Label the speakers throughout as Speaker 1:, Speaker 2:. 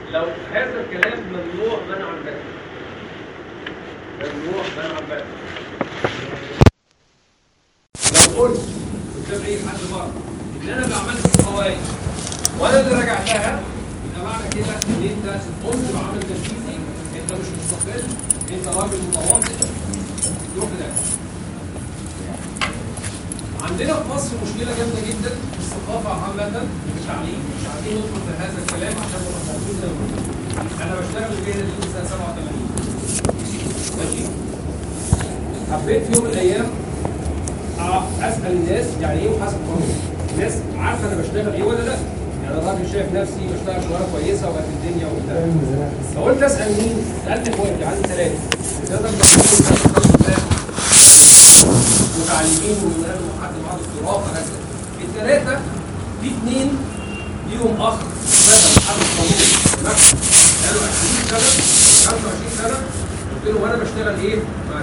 Speaker 1: لو هذا الكلام ممنوع منعا باتا ممنوع منعا باتا لو قلت قدام اي حد بره ان انا اللي عملت القواعد وانا اللي رجعتها يبقى معنى كده ان انت قمت بعمل تنفيذي انت مش مستقل انت راجل متواضع تروح ده عندنا في مصر مشكله جامده جدا في الثقافه عامه في التعليم مش عارفين ندخل في هذا الكلام عشان نبقى فاهمين زي ما قلت. انا بشتغل في الجهه دي من سنه 87 ماشي حبيت في يوم من الايام أع- اسال الناس يعني ايه محاسب قانوني الناس عارفه انا بشتغل ايه ولا لا يعني انا راجل شايف نفسي بشتغل شغلانه كويسه وقت الدنيا وبتاع فقلت اسال مين؟ سالت اخواتي عندي ثلاثه ثلاثه متعلمين ومنهج وحد معاه دكتوراه وهكذا الثلاثه في اثنين ليهم اخ اشتغل محاسب قانوني نفسه بقاله 20 سنه 25 سنه قلت له وانا بشتغل ايه؟ معاك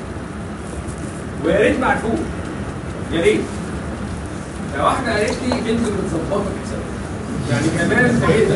Speaker 1: ويا ريت معرفوش يا ريت لو واحده قالت لي بنت متظبطه في حسابها يعني كمان بقيت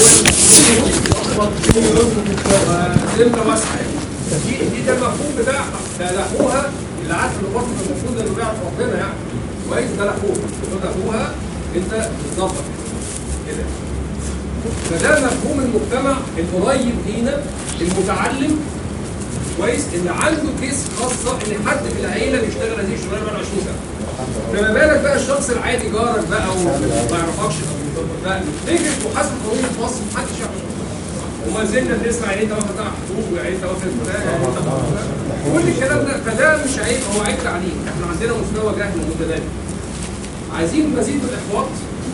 Speaker 1: الاول سلمة واسعه دي دي ده المفهوم بتاعها ده ده اخوها اللي عارف ان برضه المفروض انه بيعرف ربنا يعني كويس ده اخوها ده اخوها انت بتظبط كده فده مفهوم المجتمع القريب لينا المتعلم كويس اللي عنده كيس خاصه ان حد في العيله بيشتغل هذه الشغلانه بقاله 20 سنه فما بالك بقى الشخص العادي جارك بقى وما يعرفكش او بقى فكره محاسب قانوني في مصر محدش يعرف وما زلنا بنسمع يعني انت واخد بتاع حقوق ويعني انت واخد فلان يعني انت واخد فلان. كل الكلام ده فده مش عيب هو عيب تعليم احنا عندنا مستوى جهل متدني عايزين مزيد من الاحباط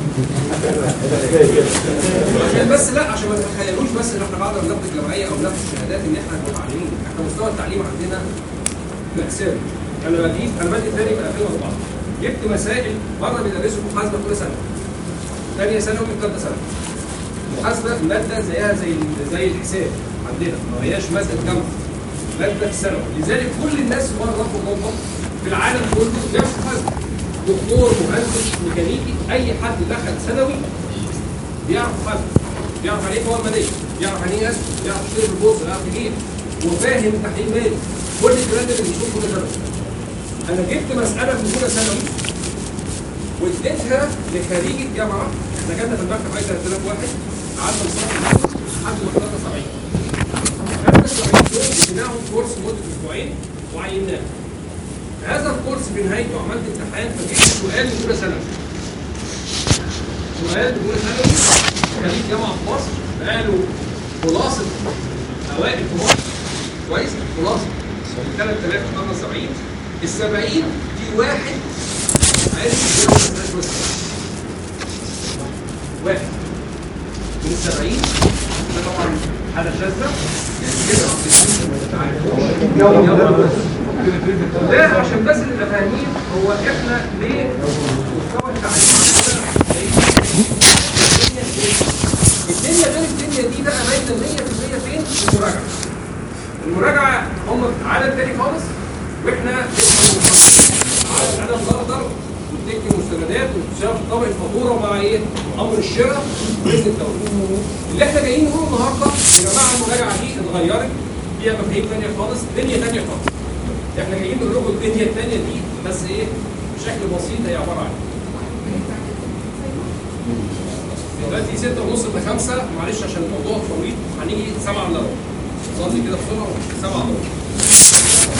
Speaker 1: عشان بس لا عشان ما تتخيلوش بس ان احنا بعد ما بناخد الجمعيه او بناخد الشهادات ان احنا متعلمين احنا مستوى التعليم عندنا مأساوي انا بجيب انا بادئ تاني في 2004 جبت مسائل بره بيدرسوا محاسبه كل سنه ثانيه ثانوي وثالثه ثانوي محاسبه ماده زيها زي زي الحساب عندنا ما هياش ماده جامعه ماده في الثانوي لذلك كل الناس بره في اوروبا في العالم كله بيعرف محاسبه دكتور مهندس ميكانيكي اي حد دخل ثانوي بيعرف محاسبه بيعرف يعني ايه قوائم ماليه بيعرف يعني ايه اسهم بيعرف يشتري في البورصه بيعرف يجيب وفاهم تحليل مالي كل الكلام ده اللي بنشوفه كل ثانوي انا جبت مساله من اولى ثانوي واديتها لخريج الجامعه احنا جبنا في المكتب عايز 3000 واحد قعدنا نصرف لحد ما خلصنا 70 خدنا ال 70 دول اديناهم كورس مده اسبوعين وعيناه هذا الكورس في نهايته عملت امتحان فجبت سؤال من اولى ثانوي سؤال من اولى ثانوي خريج جامعه في مصر قالوا خلاصه اوائل في مصر كويس خلاصه من 3075 ال 70 في واحد عرف يجاوب الناس بس واحد من ال 70 ده طبعا حاجه شاذه يعني كده لا عشان بس نبقى فاهمين هو احنا ليه مستوى التعليم الدنيا غير الدنيا دي بقى باينه 100% فين؟ في المراجعه. المراجعه هم عدد تاني خالص واحنا عدد عدد ضرب وبتكتب مستندات وبتشتغل طبق الفاتوره مع ايه؟ امر الشراء باذن الدوله. اللي احنا جايين نقوله النهارده يا جماعه المراجعه دي اتغيرت فيها مفاهيم ثانيه خالص دنيا ثانيه خالص. احنا جايين نقول لكم الدنيا الثانيه دي بس ايه؟ بشكل بسيط هي عباره عن دلوقتي 6 ونص ل 5 معلش عشان الموضوع طويل هنيجي 7 الا ربع صلي كده بسرعه 7 الا ربع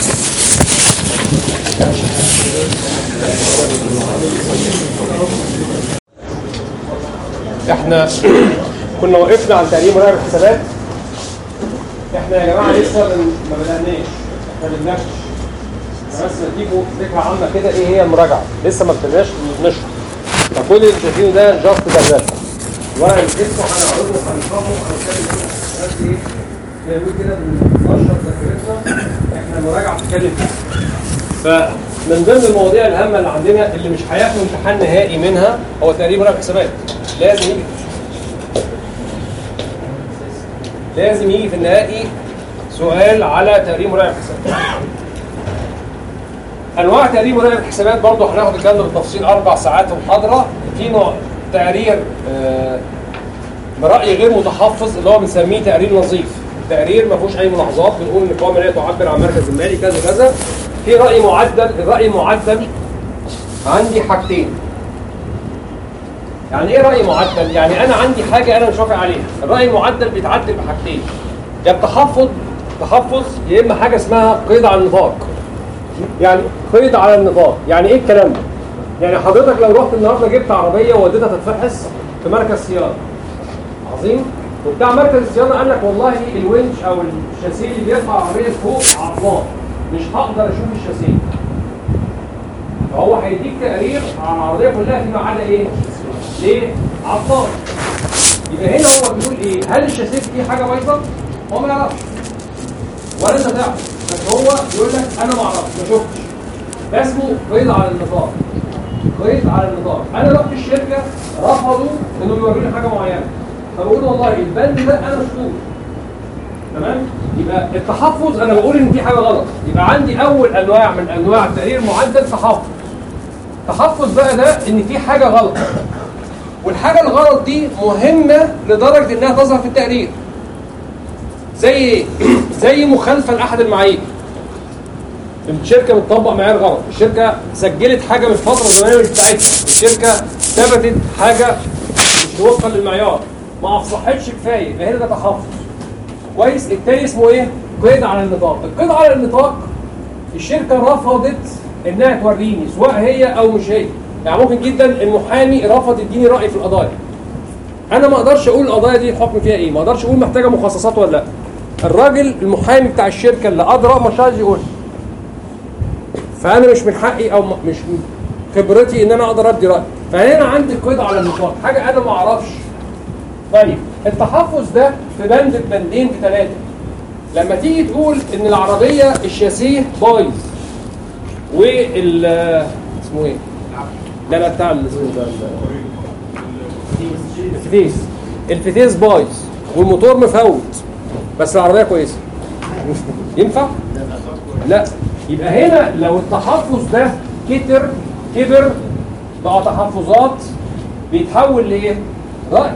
Speaker 1: احنا كنا وقفنا عن تقريب مراقب الحسابات احنا يا جماعه لسه من- ما بدأناش احنا بنناقش بس نديكوا فكره عامه كده ايه هي المراجعه لسه ما ابتديناش نشرح فكل اللي شايفينه ده جاست ده ورق الاسم هنعرضه هنشرحه هنتكلم فيه بس ايه زي ما بنقول كده بننشر ذاكرتنا احنا مراجعه بنتكلم فيها فمن ضمن المواضيع الهامه اللي عندنا اللي مش هياخدوا امتحان نهائي منها هو تقريب مراقب حسابات لازم يجي لازم يجي في النهائي سؤال على تقريب مراقب حسابات انواع تقريب مراقب الحسابات برضه هناخد الكلام ده بالتفصيل اربع ساعات محاضره في نوع تقرير آه، برأي غير متحفظ اللي هو بنسميه تقرير نظيف تقرير ما فيهوش اي ملاحظات بنقول ان القوائم الماليه تعبر عن المركز المالي كذا كذا في رأي معدل الرأي المعدل عندي حاجتين يعني ايه رأي معدل؟ يعني انا عندي حاجة انا مش وافق عليها الرأي المعدل بيتعدل بحاجتين يا بتحفظ تحفظ يا اما حاجة اسمها قيد على النطاق يعني قيد على النطاق يعني ايه الكلام ده؟ يعني حضرتك لو رحت النهارده جبت عربية ووديتها تتفحص في مركز صيانة عظيم وبتاع مركز الصيانة قال لك والله الونش او الشاسيه اللي بيرفع العربية فوق عطلان مش هقدر اشوف الشاسيه فهو هيديك تقرير عن العربيه كلها فيما عدا ايه؟ ليه؟ عطار يبقى هنا هو بيقول ايه؟ هل الشاسيه فيه حاجه بايظه؟ هو ما يعرفش ولا انت تعرف بس هو بيقول لك انا ما اعرفش ما شفتش ده اسمه قيد على النطاق قيد على النطاق انا رحت الشركه رفضوا انه يوروني حاجه معينه فبقول والله البند ده انا شفتوش تمام يبقى التحفظ انا بقول ان في حاجه غلط يبقى عندي اول انواع من انواع التقرير المعدل تحفظ تحفظ بقى ده ان في حاجه غلط والحاجه الغلط دي مهمه لدرجه انها تظهر في التقرير زي ايه زي مخالفه لاحد المعايير الشركه بتطبق معايير غلط الشركه سجلت حاجه من فتره زمنيه مش بتاعتها الشركه ثبتت حاجه مش وفقا للمعيار ما افصحتش كفايه يبقى هنا ده تحفظ كويس التاني اسمه ايه قيد على النطاق القيد على النطاق الشركه رفضت انها توريني سواء هي او مش هي يعني ممكن جدا المحامي رفض يديني راي في القضايا انا ما اقدرش اقول القضايا دي الحكم فيها ايه ما اقدرش اقول محتاجه مخصصات ولا لا الراجل المحامي بتاع الشركه اللي ادرى مش عايز يقول فانا مش من حقي او م- مش من خبرتي ان انا اقدر ادي راي فهنا عندي قيد على النطاق حاجه انا ما اعرفش طيب التحفظ ده في بند بندين في ثلاثه لما تيجي تقول ان العربيه الشاسيه بايظ وال اسمه ايه؟ لا لا بتاع ال- اسمه ده ال- الفتيس الفتيس بايظ والموتور مفوت بس العربيه كويسه ينفع؟ لا يبقى هنا لو التحفظ ده كتر كبر بقى تحفظات بيتحول لايه؟ رأي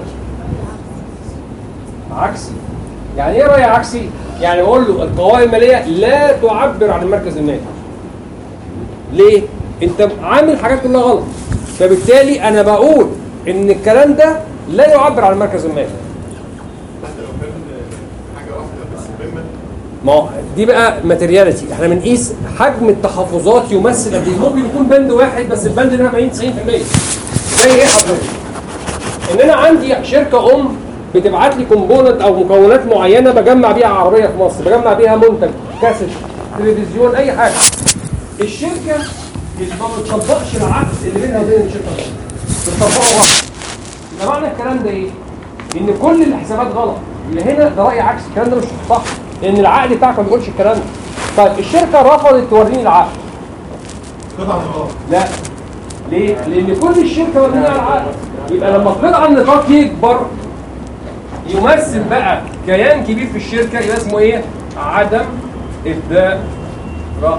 Speaker 1: عكسي يعني ايه رأي عكسي؟ يعني بقول له القوائم المالية لا تعبر عن المركز المالي ليه؟ انت عامل حاجات كلها غلط فبالتالي انا بقول ان الكلام ده لا يعبر عن المركز المالي
Speaker 2: حتى لو كان حاجه واحده بس مهمه
Speaker 1: ما هو دي بقى ماتيرياليتي احنا بنقيس حجم التحفظات يمثل قد ايه ممكن يكون بند واحد بس البند ده 80 90% زي ايه حضرتك؟ ان انا عندي شركه ام بتبعت لي كومبوننت او مكونات معينه بجمع بيها عربيه في مصر بجمع بيها منتج كاسيت تلفزيون اي حاجه الشركه ما بتطبقش العقد اللي بينها وبين الشركه الأم. بتطبقه غلط يبقى معنى الكلام ده ايه؟ ان كل الحسابات غلط يبقى هنا ده راي عكس الكلام ده مش صح لان العقد بتاعك ما بيقولش الكلام ده طيب الشركه رفضت توريني العقد
Speaker 2: قطع نقاط
Speaker 1: لا ليه؟ لان كل الشركه مبنيه على العقد يبقى لما قطع النطاق يكبر يمثل بقى كيان كبير في الشركه يبقى اسمه ايه؟ عدم ابداء راي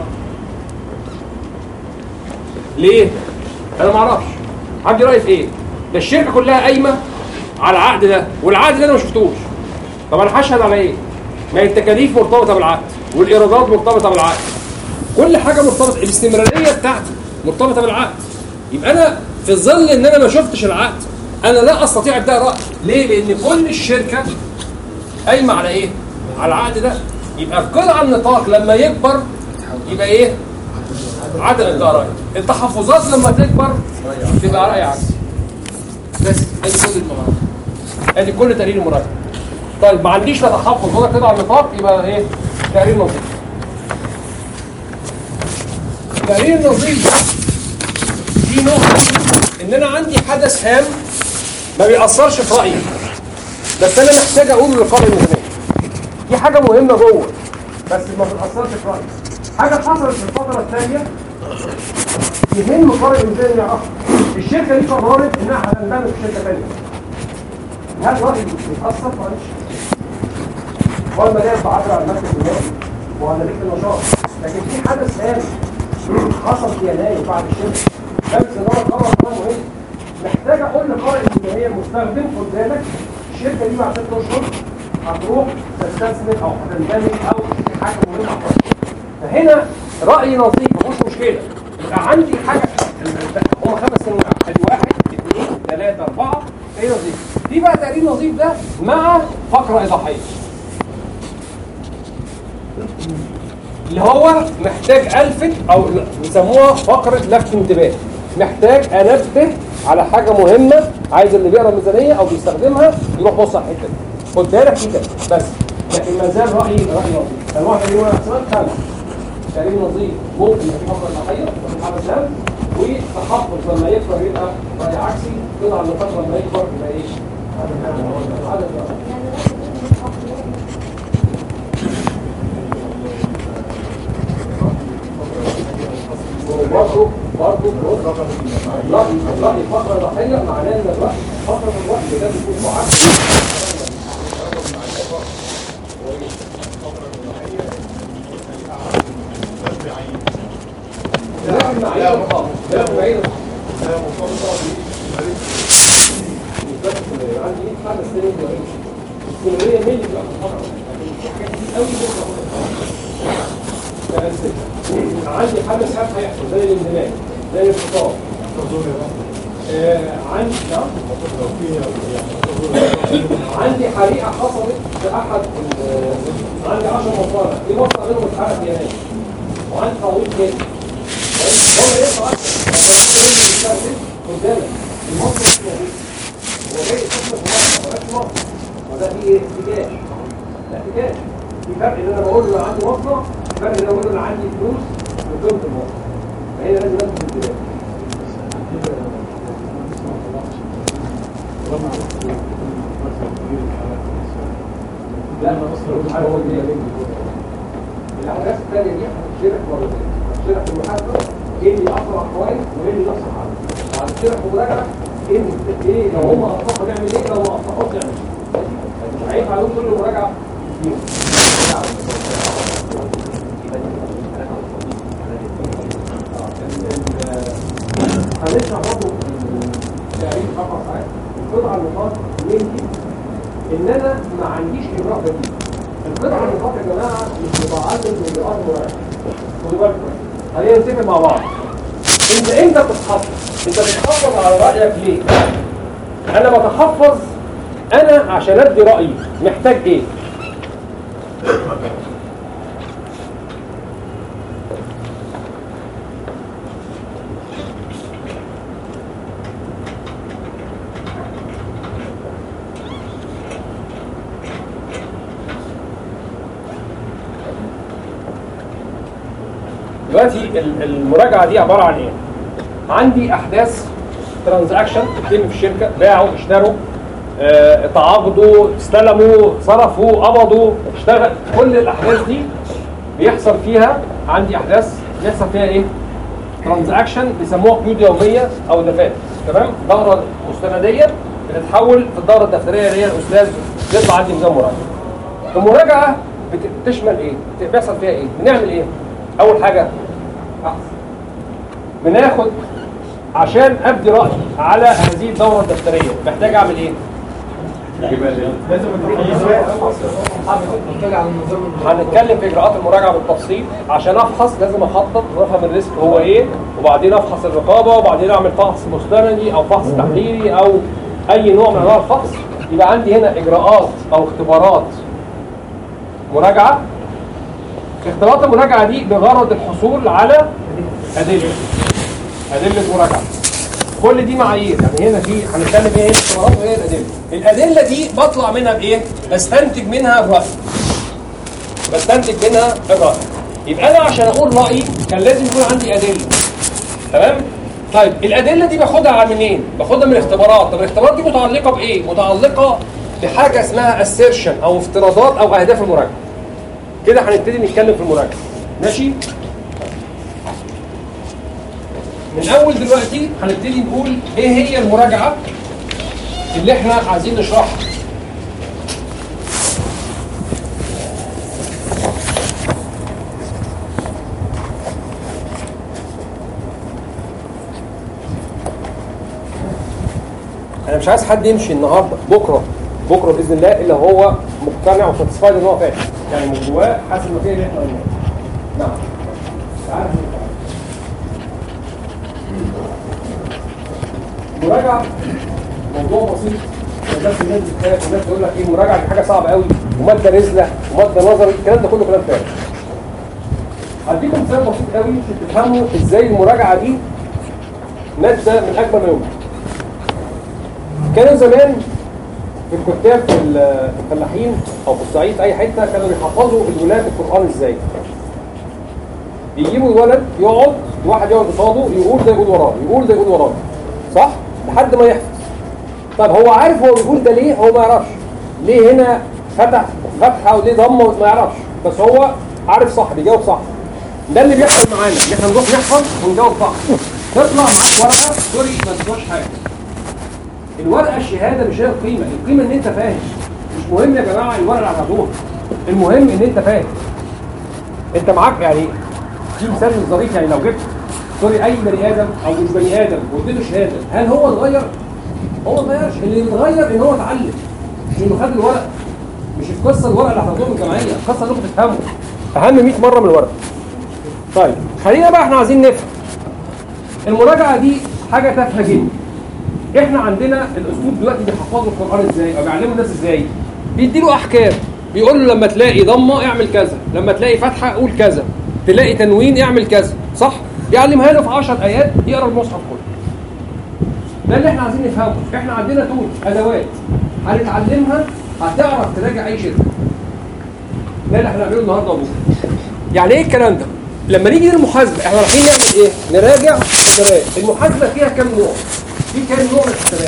Speaker 1: ليه؟ انا ما اعرفش عندي راي في ايه؟ ده الشركه كلها قايمه على العقد ده والعقد ده انا ما شفتوش طب انا هشهد على ايه؟ ما هي التكاليف مرتبطه بالعقد والايرادات مرتبطه بالعقد كل حاجه مرتبطه الاستمراريه بتاعتي مرتبطه بالعقد يبقى انا في ظل ان انا ما شفتش العقد انا لا استطيع ابداء راي ليه؟ لان كل الشركه قايمه على ايه؟ على العقد ده يبقى قطع النطاق لما يكبر يبقى ايه؟ عدم ابداء راي التحفظات لما تكبر تبقى راي عكسي بس ادي كل المراحل ادي كل تقرير المراجعه طيب ما عنديش لا تحفظ ولا قطع نطاق يبقى ايه؟ تقرير نظيف تقرير نظيف في نقطه ان انا عندي حدث هام ما بيأثرش في رأيي بس انا محتاج اقول للقارئ الميزانيه دي حاجه مهمه جوه بس ما بتأثرش في رأيي حاجه حصلت في الفتره الثانيه يهم قارئ الميزانيه يعرفها الشركه دي قررت انها هتندمج في شركه ثانيه هل رأيي بيتأثر معلش هو الماليه بعبر عن المركز المالي وعلى ريك النشاط لكن في حدث هام حصل في يناير بعد الشركه مجلس الاداره قرر قرار مهم محتاج اقول لقارئ الميزانيه المستخدم خد بالك الشركه دي بعد ست اشهر هتروح تستثمر او هتندمج او في حاجه مهمه حصلت. فهنا راي نظيف مفيش مشكله يبقى عندي حاجه هم خمس سنوات ادي واحد اثنين ثلاثه اربعه تقرير نظيف في بقى تقرير نظيف ده مع فقره اضافيه اللي هو محتاج الفت او بيسموها فقره لفت انتباه محتاج انبه على حاجه مهمه عايز اللي بيقرا ميزانيه او بيستخدمها يروح بص على الحته دي خد بالك كده بس لكن ما زال رايي راي نظيف انواع تقريبا احسن خمس تقريبا نظيف ممكن يبقى في فقره ضحيه وفي حاله سام وتحفظ لما يكبر يبقى راي عكسي قطع النقاط لما يكبر يبقى ايه؟ عدد عدد برضه برضه رأي رأي فقرة ضحية معناه إن الرأي فقرة الرأي ده بيكون معاكس لا المعايير خالص لا المعايير عندي خمس سنين كلية ملي بقى فقرة لكن في حاجات كتير قوي ممكن عندي حدث هام هيحصل زي الاندماج زي الانفصال آه عندي نعم عندي حريقه حصلت في احد ال- عندي 10 مصانع في مصنع منهم اتحرق يناير وعندي تعويض تاني هو يطلع اكتر قدامك المصنع مش موجود هو جاي يستثمر في مصر ما بقاش مصر وده فيه ايه؟ احتجاج ده احتجاج في فرق ان انا بقول له عندي مصنع فرق ان انا بقول له انا عندي فلوس وقيمه المصنع فهنا لازم ناخد انتباه لا مصر هو اللي الاحداث الثانيه دي هتشرح مرتين هتشرح في المحاسبه ايه اللي اثر على الفوائد وايه اللي اثر على وهتشرح في مراجعه ايه اللي- ايه لو هم اخطاوا نعمل ايه لو ما اخطاوش نعمل ايه هينفع عليهم كل مراجعه فيهم هنشرح برضه تعريف اربع ساعات القطعه النقاط يمكن ان انا ما عنديش اجراء بديل القطعه النقاط يا جماعه مش متعلق باجراءات مراجعه خدوا بالكم خلينا نتفق مع بعض انت امتى بتتحفظ انت بتحفظ على رايك ليه انا بتحفظ انا عشان ادي رايي محتاج ايه دلوقتي ال- المراجعه دي عباره عن ايه عندي احداث ترانزاكشن بتتم في الشركه باعوا اشتروا آه، تعاقدوا استلموا صرفوا قبضوا اشتغل كل الاحداث دي بيحصل فيها عندي احداث بيحصل فيها ايه ترانزاكشن بيسموها قيود يوميه او دفاتر تمام دوره مستنديه بتتحول في الدوره الدفتريه اللي هي الاستاذ بيطلع عندي نظام مراجعه المراجعه بت- بتشمل ايه بت- بيحصل فيها ايه بنعمل ايه اول حاجه بحث بناخد عشان ابدي رايي على هذه الدوره الدفتريه محتاج اعمل ايه هنتكلم في اجراءات المراجعه بالتفصيل عشان افحص لازم اخطط وافهم الريسك هو ايه وبعدين افحص الرقابه وبعدين اعمل فحص مستندي او فحص تحليلي او اي نوع من انواع الفحص يبقى عندي هنا اجراءات او اختبارات مراجعه اختبارات المراجعه دي بغرض الحصول على ادله ادله مراجعه كل دي معايير يعني هنا في هنتكلم ايه الاختبارات وايه الادله الادله دي بطلع منها بايه بستنتج منها الراي بستنتج منها الراي يبقى انا عشان اقول رايي كان لازم يكون عندي ادله تمام طيب الادله دي باخدها منين باخدها من الاختبارات طب الاختبارات دي متعلقه بايه متعلقه بحاجه اسمها assertion او افتراضات او اهداف المراجعه كده هنبتدي نتكلم في المراجعه ماشي من اول دلوقتي هنبتدي نقول ايه هي المراجعه اللي احنا عايزين نشرحها انا مش عايز حد يمشي النهارده بكره بكره باذن الله اللي هو مقتنع وساتسفايد ان هو فاهم يعني من جواه حاسس انه فيه اللي احنا قلناه نعم عارف إنه فاهم. مراجعه موضوع بسيط الناس الناس بتخاف والناس تقول لك ايه المراجعه دي حاجه صعبه قوي وماده نزله وماده نظري الكلام ده كله كلام فارغ هديكم مثال بسيط قوي عشان تفهموا ازاي المراجعه دي ماده من اجمل ما يمكن كانوا زمان في الكتاب في ال- في الفلاحين او في الصعيد في اي حته كانوا بيحفظوا الولاد القران ازاي يجيبوا الولد يقعد واحد يقعد قصاده يقول ده يقول وراه يقول ده يقول وراه صح لحد ما يحفظ طب هو عارف هو بيقول ده ليه هو ما يعرفش ليه هنا فتح فتحه وليه ضمه ما يعرفش بس هو عارف صح بيجاوب صح ده اللي بيحصل معانا ان احنا نروح نحفظ ونجاوب صح تطلع معاك ورقه سوري ما تسواش حاجه الورقه الشهاده مش هي القيمه القيمه ان انت فاهم مش مهم يا جماعه الورقه اللي هتاخدوها المهم ان انت فاهم انت معاك يعني في مثال ظريف يعني لو جبت سوري اي بني ادم او مش بني ادم واديته شهاده هل هو اتغير؟ هو ما اتغيرش اللي اتغير ان هو اتعلم مش انه خد الورق مش القصه الورقه اللي هتاخدوها من الجمعيه القصه اللي انتوا تفهموا اهم 100 مره من الورق طيب خلينا بقى احنا عايزين نفهم المراجعه دي حاجه تافهه جدا احنا عندنا الاسلوب دلوقتي بيحفظوا القران ازاي او بيعلموا الناس ازاي بيديله احكام بيقول له لما تلاقي ضمه اعمل كذا لما تلاقي فتحه قول كذا تلاقي تنوين اعمل كذا صح يعلمها له في 10 ايات يقرا المصحف كله ده اللي احنا عايزين نفهمه احنا عندنا تول ادوات هنتعلمها هتعرف تراجع اي شركه ده اللي احنا هنعمله النهارده وبكره يعني ايه الكلام ده لما نيجي للمحاسبه احنا رايحين نعمل ايه نراجع حسابات المحاسبه فيها كام نوع في كام نوع من الحسابات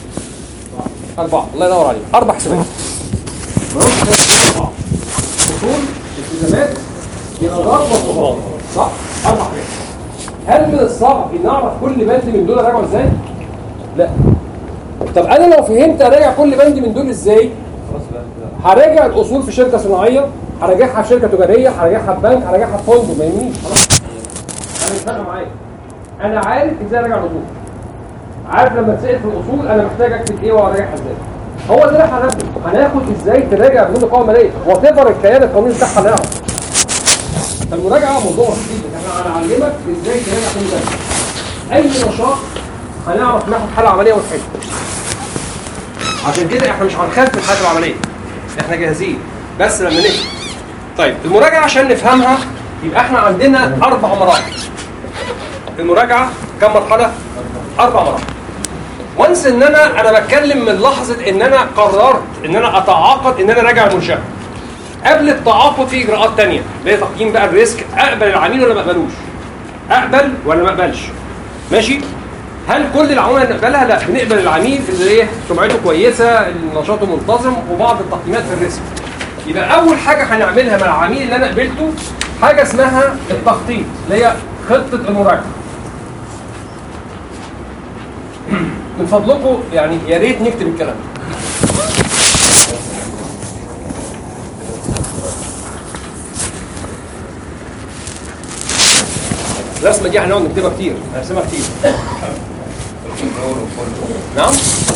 Speaker 1: اربعه الله ينور عليك اربع حسابات ملوش حسابات أربعة. اصول التزامات ايرادات مصروفات صح اربع حاجات هل من الصعب ان اعرف كل بند من دول اراجعه ازاي لا طب انا لو فهمت اراجع كل بند من دول ازاي هراجع الاصول في شركه صناعيه هراجعها في شركه تجاريه هراجعها في بنك هراجعها في فندق ما يهمنيش خلاص انا مش فارقه معايا انا عارف ازاي اراجع الاصول عارف لما تسال في الاصول انا محتاج اكتب ايه وراجعها ازاي هو ده اللي هناخده هناخد ازاي تراجع بنود القوائم الماليه وات ايفر الكيان القانوني بتاعها نعرف فالمراجعه موضوع بسيط جدا احنا هنعلمك ازاي تراجع كل ده اي نشاط هنعرف ناخد حاله عمليه ونحل عشان كده احنا مش هنخاف من الحاله العمليه احنا جاهزين بس لما نفهم طيب المراجعه عشان نفهمها يبقى احنا عندنا اربع مراحل المراجعه كم مرحله اربع مراحل وانس ان انا انا بتكلم من لحظه ان انا قررت ان انا اتعاقد ان انا راجع المنشاه قبل التعاقد في اجراءات تانية اللي هي تقييم بقى الريسك اقبل العميل ولا ما اقبلوش اقبل ولا ما اقبلش ماشي هل كل العملاء نقبلها لا بنقبل العميل اللي ايه سمعته كويسه نشاطه منتظم وبعض التقييمات في الريسك يبقى اول حاجه هنعملها مع العميل اللي انا قبلته حاجه اسمها التخطيط اللي هي خطه المراجعه من فضلكم يعني يا ريت نكتب الكلام الرسمه دي هنقعد نكتبها كتير هنرسمها كتير نعم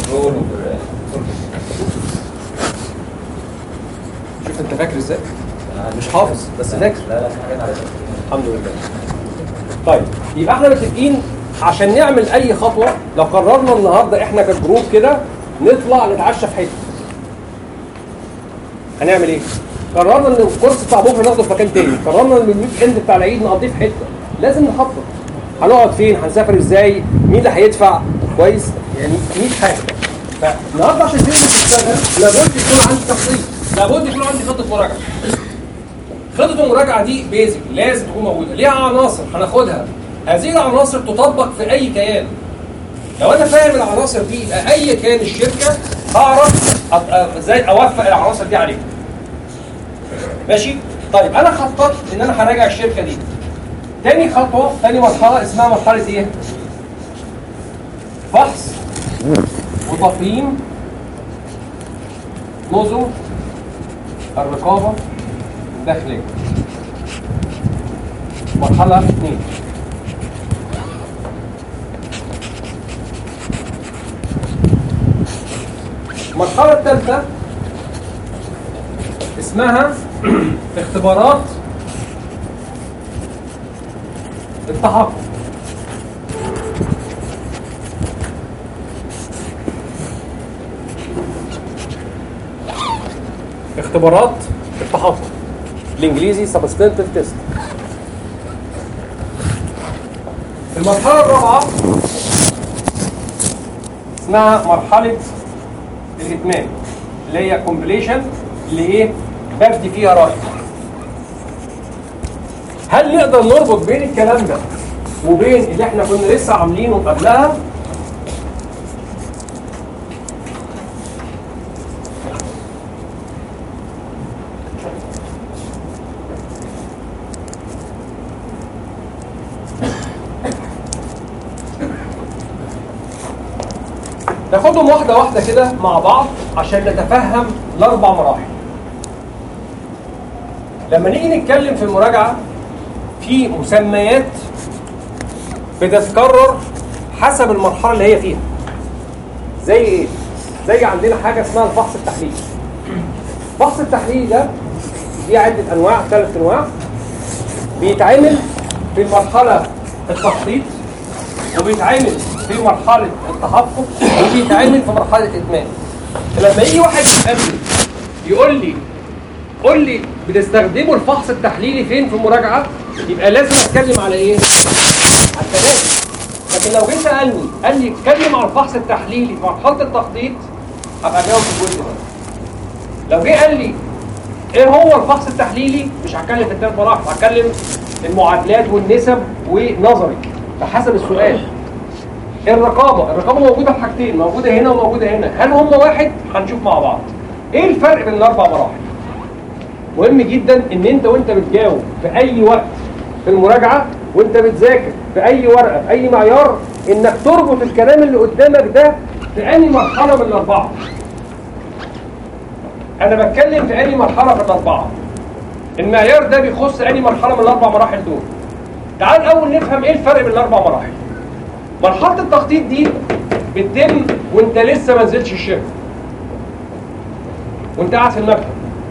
Speaker 1: شوف انت فاكر ازاي مش حافظ بس فاكر
Speaker 3: لا لا في حاجات على
Speaker 1: الحمد لله طيب يبقى احنا متفقين عشان نعمل اي خطوه لو قررنا النهارده احنا كجروب كده نطلع نتعشى في حته هنعمل ايه قررنا ان الكورس بتاع بكره ناخده في مكان تاني قررنا ان الويك اند بتاع العيد نقضيه في حته لازم نخطط هنقعد فين هنسافر ازاي مين اللي هيدفع كويس يعني 100 حاجه فالنهارده عشان تنزل تشتغل لابد يكون عندي تخطيط لابد يكون عندي خطه مراجعه خطة المراجعة دي بيزك لازم تكون موجودة ليها عناصر هناخدها هذه العناصر تطبق في أي كيان لو أنا فاهم العناصر دي يبقى أي كيان الشركة هعرف أت- أ- ازاي أوفق العناصر دي عليهم ماشي؟ طيب أنا خططت إن أنا هراجع الشركة دي تاني خطوة تاني مرحلة اسمها مرحلة إيه؟ فحص وتقييم نظم الرقابة الداخلية مرحلة اثنين المرحله الثالثه اسمها اختبارات التحقق اختبارات التحقق الانجليزي سبستنتيف تيست المرحله الرابعه اسمها مرحله الاتمام اللي هي كومبليشن اللي ايه ببدي فيها راي هل نقدر نربط بين الكلام ده وبين اللي احنا كنا لسه عاملينه قبلها ناخدهم واحدة واحدة كده مع بعض عشان نتفهم الأربع مراحل. لما نيجي نتكلم في المراجعة في مسميات بتتكرر حسب المرحلة اللي هي فيها. زي إيه؟ زي عندنا حاجة اسمها الفحص التحليلي. الفحص التحليلي ده ليه عدة أنواع ثلاث أنواع بيتعمل في المرحلة التخطيط وبيتعمل في مرحلة التحقق وبيتعمل في مرحلة الإتمام. لما يجي واحد يسألني يقول لي قول لي بتستخدموا الفحص التحليلي فين في المراجعة؟ يبقى لازم اتكلم على ايه؟ على الثلاثة. لكن لو جيت سألني قال لي اتكلم على الفحص التحليلي في مرحلة التخطيط هبقى جاوب في الجزء ده. لو جه قال لي ايه هو الفحص التحليلي؟ مش هتكلم في الثلاث مراحل، هتكلم المعادلات والنسب ونظري بحسب السؤال. الرقابه الرقابه موجوده في حاجتين موجوده هنا وموجوده هنا هل هم واحد هنشوف مع بعض ايه الفرق بين الاربع مراحل مهم جدا ان انت وانت بتجاوب في اي وقت في المراجعه وانت بتذاكر في اي ورقه في اي معيار انك تربط الكلام اللي قدامك ده في اي مرحله من الاربعه انا بتكلم في اي مرحله في الاربعه المعيار ده بيخص اي مرحله من الاربع مراحل دول تعال الاول نفهم ايه الفرق بين الاربع مراحل مرحله التخطيط دي بتتم وانت لسه ما نزلتش الشركه وانت قاعد في المكتب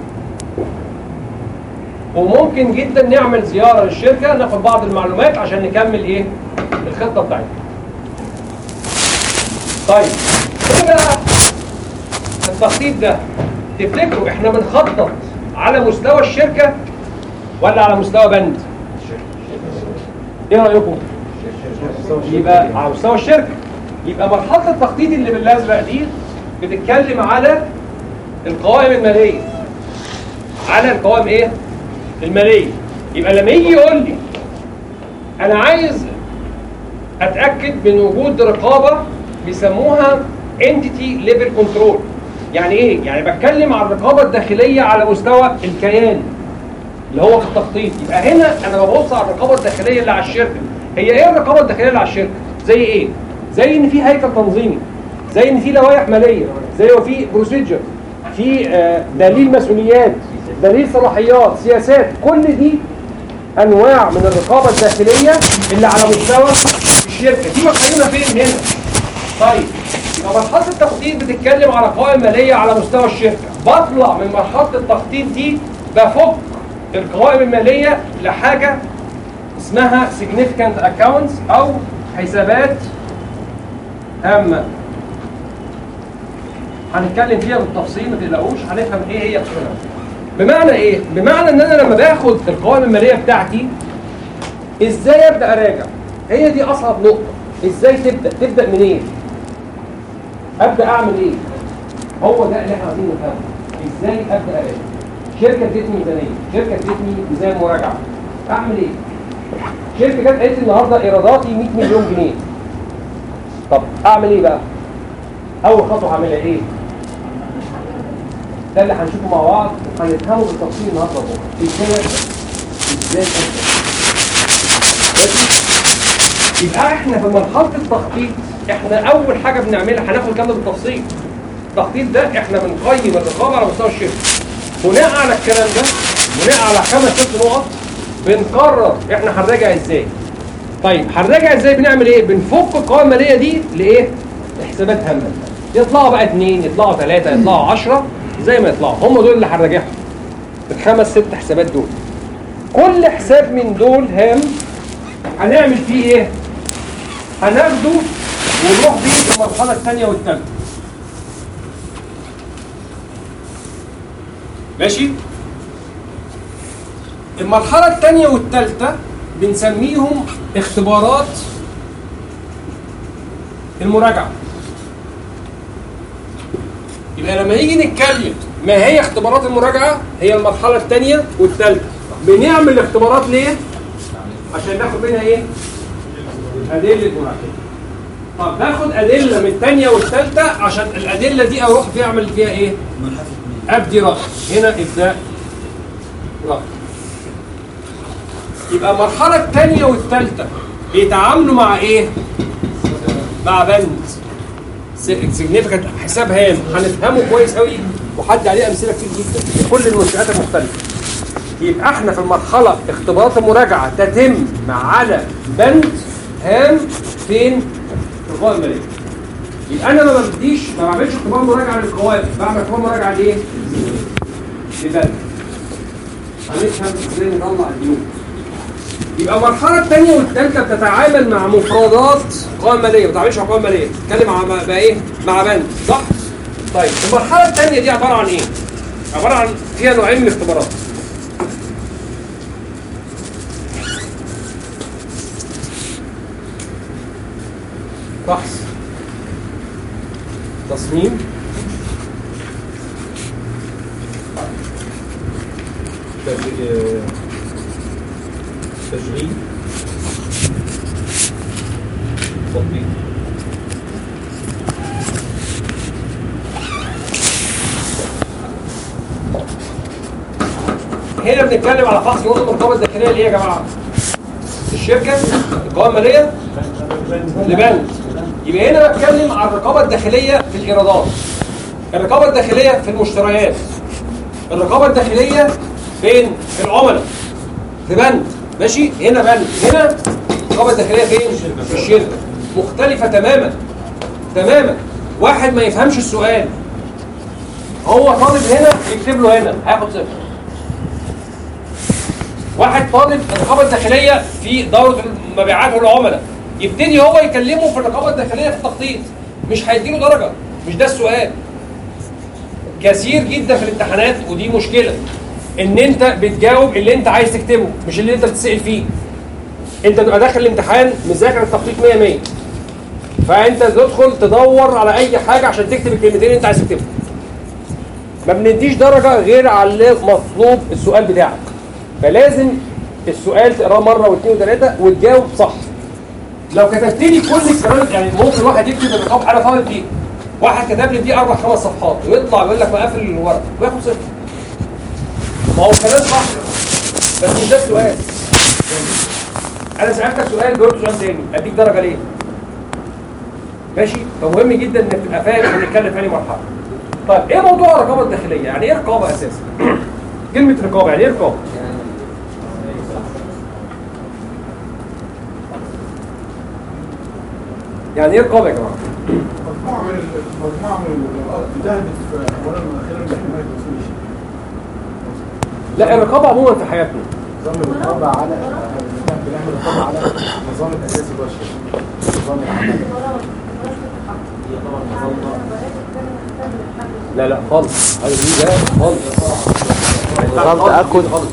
Speaker 1: وممكن جدا نعمل زياره للشركه ناخد بعض المعلومات عشان نكمل ايه الخطه بتاعتنا طيب ايه بقى التخطيط ده تفتكروا احنا بنخطط على مستوى الشركه ولا على مستوى بند ايه رايكم يبقى على مستوى الشركه يبقى مرحله التخطيط اللي بالازرق دي بتتكلم على القوائم الماليه على القوائم ايه الماليه يبقى لما يجي يقول لي انا عايز اتاكد من وجود رقابه بيسموها entity level control يعني ايه يعني بتكلم عن الرقابه الداخليه على مستوى الكيان اللي هو في التخطيط يبقى هنا انا ببص على الرقابه الداخليه اللي على الشركه هي ايه الرقابه الداخليه اللي على الشركه زي ايه زي ان في هيكل تنظيمي زي ان في لوائح ماليه زي ما في بروسيجر في آه، دليل مسؤوليات دليل صلاحيات سياسات كل دي انواع من الرقابه الداخليه اللي على مستوى الشركه دي مفاهيمها فين هنا طيب يبقى مرحله التخطيط بتتكلم على قوائم ماليه على مستوى الشركه بطلع من مرحله التخطيط دي بفك القوائم الماليه لحاجه اسمها significant accounts او حسابات هامه هنتكلم فيها بالتفصيل ما تقلقوش هنفهم ايه هي القوائم بمعنى ايه بمعنى ان انا لما باخد القوائم الماليه بتاعتي ازاي ابدا اراجع هي دي اصعب نقطه ازاي تبدا تبدا منين ابدا اعمل ايه هو ده اللي احنا عايزين نفهمه ازاي ابدا اراجع شركه ادتني ميزانيه شركه ادتني ميزان مراجعه اعمل ايه شركه جت قالت لي النهارده ايراداتي 100 مليون جنيه طب اعمل ايه بقى اول خطوه هعملها ايه ده اللي هنشوفه مع بعض وهنفهمه بالتفصيل النهارده بكره ازاي ابدا ازاي ابدا ماشي؟ يبقى احنا في مرحله التخطيط احنا اول حاجه بنعملها هناخد الكلام ده بالتفصيل التخطيط ده احنا بنقيم الرقابه على مستوى الشركه بناء على الكلام ده بناء على خمس ست نقط بنقرر احنا هنراجع ازاي طيب هنراجع ازاي بنعمل ايه بنفك القوائم الماليه دي لايه لحسابات هامه يطلعوا بقى اثنين يطلعوا ثلاثه يطلعوا 10 زي ما يطلعوا هم دول اللي هنراجعهم الخمس ست حسابات دول كل حساب من دول هام هنعمل فيه ايه؟ هناخده ونروح بيه المرحله الثانيه والثالثه ماشي؟ المرحلة الثانية والثالثة بنسميهم اختبارات المراجعة. يبقى لما نيجي نتكلم ما هي اختبارات المراجعة؟ هي المرحلة الثانية والثالثة. بنعمل اختبارات ليه؟ عشان ناخد منها ايه؟ أدلة مراجعة. طب ناخد أدلة من الثانية والثالثة عشان الأدلة دي أروح فيها أعمل فيها إيه؟ أبدي رأي. هنا إبداء رأي. يبقى المرحلة الثانية والثالثة بيتعاملوا مع ايه؟ مع بند سيجنيفيكانت حساب هام هنفهمه كويس قوي وحد عليه امثله كتير جدا لكل المنشات المختلفه. يبقى احنا في المرحله اختبارات المراجعه تتم على بند هام فين؟ في القوائم الماليه. يبقى انا ما بديش ما بعملش اختبار مراجعه للقوائم، بعمل اختبار مراجعه ليه؟ لبند. هنفهم ازاي نطلع الديون. يبقى المرحله الثانيه والثالثه بتتعامل مع مفردات قوائم ماليه ما بتتعاملش مع قوائم ماليه بتتكلم مع بقى ايه مع بند صح طيب المرحله الثانيه دي عباره عن ايه عباره عن فيها نوعين من الاختبارات بحث تصميم
Speaker 3: تشغيل تطبيق
Speaker 1: هنا بنتكلم على فحص نقطه الرقابه الداخليه اللي هي يا جماعه الشركه القوائم الماليه لبند يبقى هنا بتكلم عن الرقابه الداخليه في الايرادات الرقابه الداخليه في المشتريات الرقابه الداخليه فين في العملاء في بند ماشي هنا بند هنا الرقابه الداخليه فين في الشركه مختلفه تماما تماما واحد ما يفهمش السؤال هو طالب هنا يكتب له هنا هياخد صفر واحد طالب الرقابه الداخليه في دوره المبيعات والعملاء يبتدي هو يكلمه في الرقابه الداخليه في التخطيط مش هيديله درجه مش ده السؤال كثير جدا في الامتحانات ودي مشكله ان انت بتجاوب اللي انت عايز تكتبه مش اللي انت بتسال فيه انت تبقى داخل الامتحان مذاكر التخطيط 100 100 فانت تدخل تدور على اي حاجه عشان تكتب الكلمتين اللي انت عايز تكتبهم ما بنديش درجه غير على اللي مطلوب السؤال بتاعك فلازم السؤال تقراه مره واثنين وثلاثه وتجاوب صح لو كتبت لي كل الكلام يعني ممكن واحد يكتب الرقم على طالب دي واحد كتب لي دي اربع خمس صفحات ويطلع يقول لك مقفل الورق وياخد صفر ما هو كلام صح بس مش ده السؤال انا سالتك سؤال جاوبت سؤال تاني اديك درجه ليه؟ ماشي فمهم جدا انك تبقى فاهم احنا بنتكلم في انهي مرحله طيب ايه موضوع الرقابه الداخليه؟ يعني ايه رقابه اساسا؟ كلمه رقابه يعني ايه رقابه؟ يعني ايه رقابه يا جماعه؟
Speaker 2: مجموعة من ال- مجموعة من الإجراءات بتهدف أولا وأخيرا لحماية أصول الشركة.
Speaker 1: لا الرقابه عموما في حياتنا
Speaker 2: نظام الرقابة على بنعمل رقابة على النظام الأساسي جوه الشركة. نظام العمل.
Speaker 1: لا لا خالص هذا دي ده خالص
Speaker 4: نظام تأكد.
Speaker 1: خالص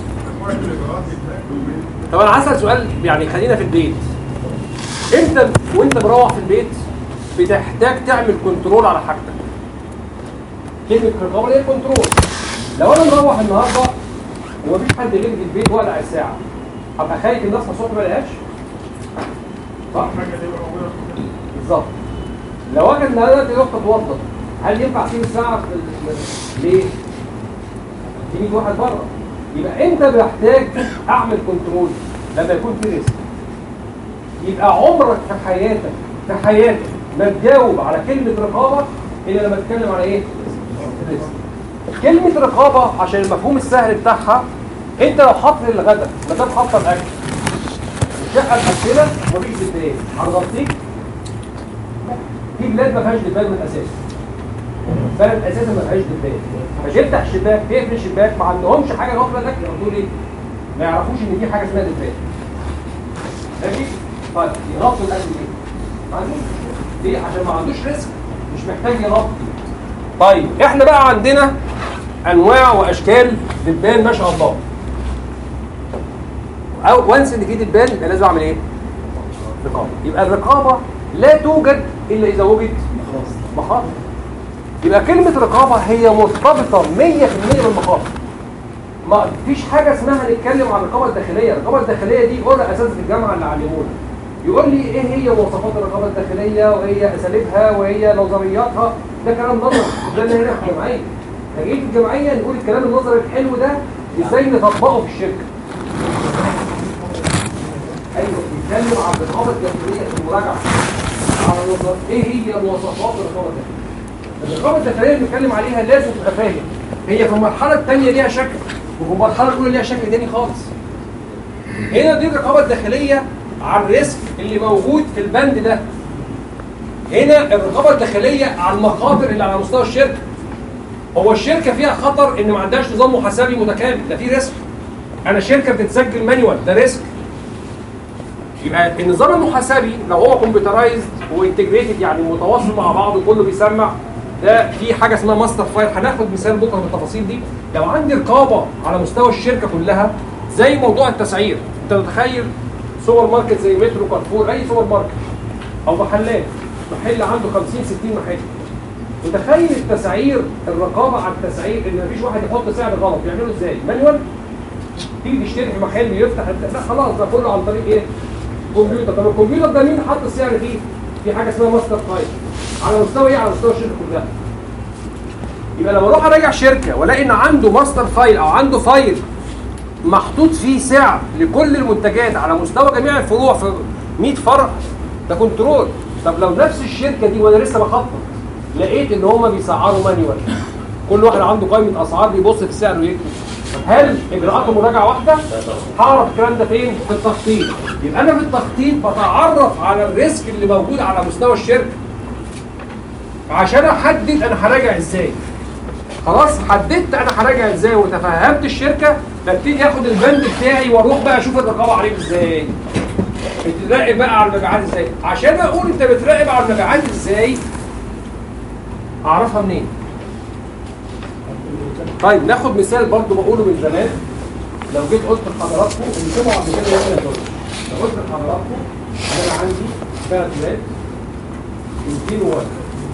Speaker 1: طب انا هسال سؤال يعني خلينا في البيت انت وانت مروح في البيت بتحتاج تعمل كنترول على حاجتك كلمه رقابه هي كنترول لو انا مروح النهارده ومفيش حد غيري في البيت ولع الساعه هبقى خايف الناس الصبح ما لقاهاش صح بالظبط لو انا دلوقتي رحت اتوضى هل ينفع اسيب الساعه في ال- ليه؟ في 100 واحد بره يبقى انت محتاج اعمل كنترول لما يكون في ريسك يبقى عمرك في حياتك في حياتك ما تجاوب على كلمه رقابه الا لما تتكلم على ايه؟ ريسك كلمه رقابه عشان المفهوم السهل بتاعها انت لو حاطط الغداء ما دام حاطه الاكل الشقه مقفله ومفيش دبان هتغطيك في بلاد ما فيهاش دبان من الاساس بلد اساسا ما فيهاش دبان فتفتح الشباك تقفل الشباك ما عندهمش حاجه غافله لك يقولوا ليه؟ ما يعرفوش ان دي حاجه اسمها دبان ماشي؟ طيب يغطوا الاكل ليه؟ ما عندوش ليه؟ عشان ما عندوش ريسك مش محتاج يغطي طيب احنا بقى عندنا انواع واشكال دبان ما شاء الله او وانس ان في دبان يبقى لازم اعمل ايه؟ رقابه يبقى الرقابه لا توجد الا اذا وجد مخاطر يبقى كلمه رقابه هي مرتبطه 100% بالمخاطر ما فيش حاجه اسمها نتكلم عن الرقابه الداخليه الرقابه الداخليه دي يقول اساتذه الجامعه اللي علمونا يقول لي ايه هي مواصفات الرقابه الداخليه وهي اساليبها وهي نظرياتها ده كلام نظري ده اللي هنا في الجمعيه فجيت في الجمعيه نقول الكلام النظري الحلو ده ازاي نطبقه في الشركه ايوه بيتكلم عن الرقابه الداخليه في المراجعه على نظر ايه هي مواصفات الرقابه الداخليه الرقابه الداخليه اللي بنتكلم عليها لازم تبقى فاهم هي في المرحله الثانيه ليها شكل وفي المرحله الاولى ليها شكل تاني خالص هنا دي الرقابه الداخليه على الريسك اللي موجود في البند ده هنا الرقابه الداخليه على المخاطر اللي على مستوى الشركه هو الشركه فيها خطر ان ما عندهاش نظام محاسبي متكامل ده في ريسك انا شركه بتتسجل مانيوال ده ريسك يبقى النظام المحاسبي لو هو كمبيوترايزد وانتجريتد يعني متواصل مع بعض وكله بيسمع ده في حاجه اسمها ماستر فايل هناخد مثال بكره بالتفاصيل دي لو عندي رقابه على مستوى الشركه كلها زي موضوع التسعير انت متخيل سوبر ماركت زي مترو كارفور اي سوبر ماركت او محلات محل عنده 50 60 محل متخيل التسعير الرقابه على التسعير ان مفيش واحد يحط سعر غلط يعمله ازاي مانيوال تيجي تشتري في محل يفتح الت- لا خلاص ده كله عن طريق ايه كمبيوتر طب الكمبيوتر ده مين حط السعر فيه في حاجه اسمها ماستر فايل على مستوى ايه على مستوى الشركه كلها يبقى لما اروح اراجع شركه والاقي ان عنده ماستر فايل او عنده فايل محطوط فيه سعر لكل المنتجات على مستوى جميع الفروع في 100 فرع ده كنترول طب لو نفس الشركه دي وانا لسه بخطط لقيت ان هم بيسعروا مانيوال كل واحد عنده قائمه اسعار بيبص في السعر ويكتب هل اجراءات المراجعه واحده؟ هعرف الكلام ده فين؟ في التخطيط يبقى انا في التخطيط بتعرف على الريسك اللي موجود على مستوى الشركه عشان احدد انا هراجع ازاي خلاص حددت انا هراجع ازاي وتفهمت الشركه ببتدي اخد البند بتاعي واروح بقى اشوف الرقابه عليه ازاي بتراقب بقى على المبيعات ازاي عشان اقول انت بتراقب على المبيعات ازاي اعرفها منين طيب ناخد مثال برضو بقوله من زمان لو جيت قلت لحضراتكم اللي سمعوا قبل كده يقول لك لو قلت لحضراتكم انا عندي ثلاث ولاد يمكن ولد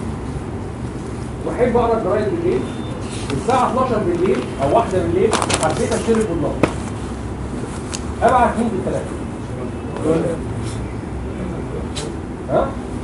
Speaker 1: واحب اقرا الجرايد بالليل الساعه 12 بالليل او 1 بالليل حبيت اشتري بالله ابعت مين بالثلاثه ها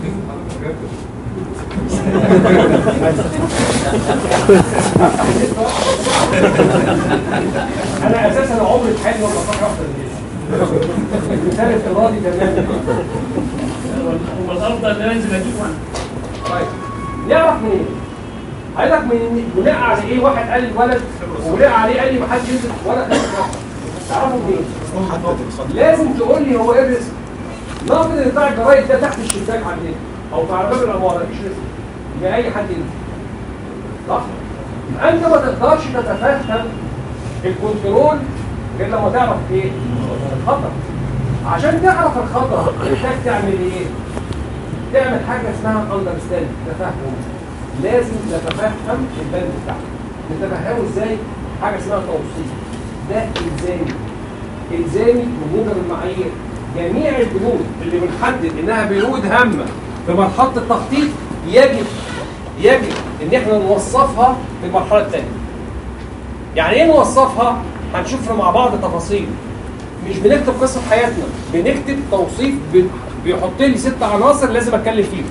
Speaker 1: انا اساسا عمري في حياتي ما بطلع واحده بالليل المثال افتراضي تماما
Speaker 5: هو الافضل ان انا انزل اجيب واحد
Speaker 1: طيب نعرف منين؟ هيقول لك من بناء على ايه واحد قال الولد وبناء عليه قال لي ما حدش ينزل ولا خد تعرفوا منين؟ لازم تقول لي هو ايه الرزق؟ ناخد ان بتاع الجرايد ده تحت الشباك عندنا او في على باب العماره مفيش رزق يبقى اي حد ينزل صح؟ يبقى انت ما تقدرش تتفهم الكنترول غير لما تعرف ايه؟ الخطر عشان تعرف الخطر محتاج تعمل ايه؟ تعمل حاجه اسمها اندرستاند تفهم لازم نتفهم البند بتاعك نتفهمه ازاي حاجه اسمها توصيف ده الزامي الزامي بموجب المعايير جميع البنود اللي بنحدد انها بنود هامه في مرحله التخطيط يجب يجب ان احنا نوصفها في المرحله الثانيه يعني ايه نوصفها هنشوف مع بعض تفاصيل مش بنكتب قصه حياتنا بنكتب توصيف بي- بيحط لي ست عناصر لازم اتكلم فيهم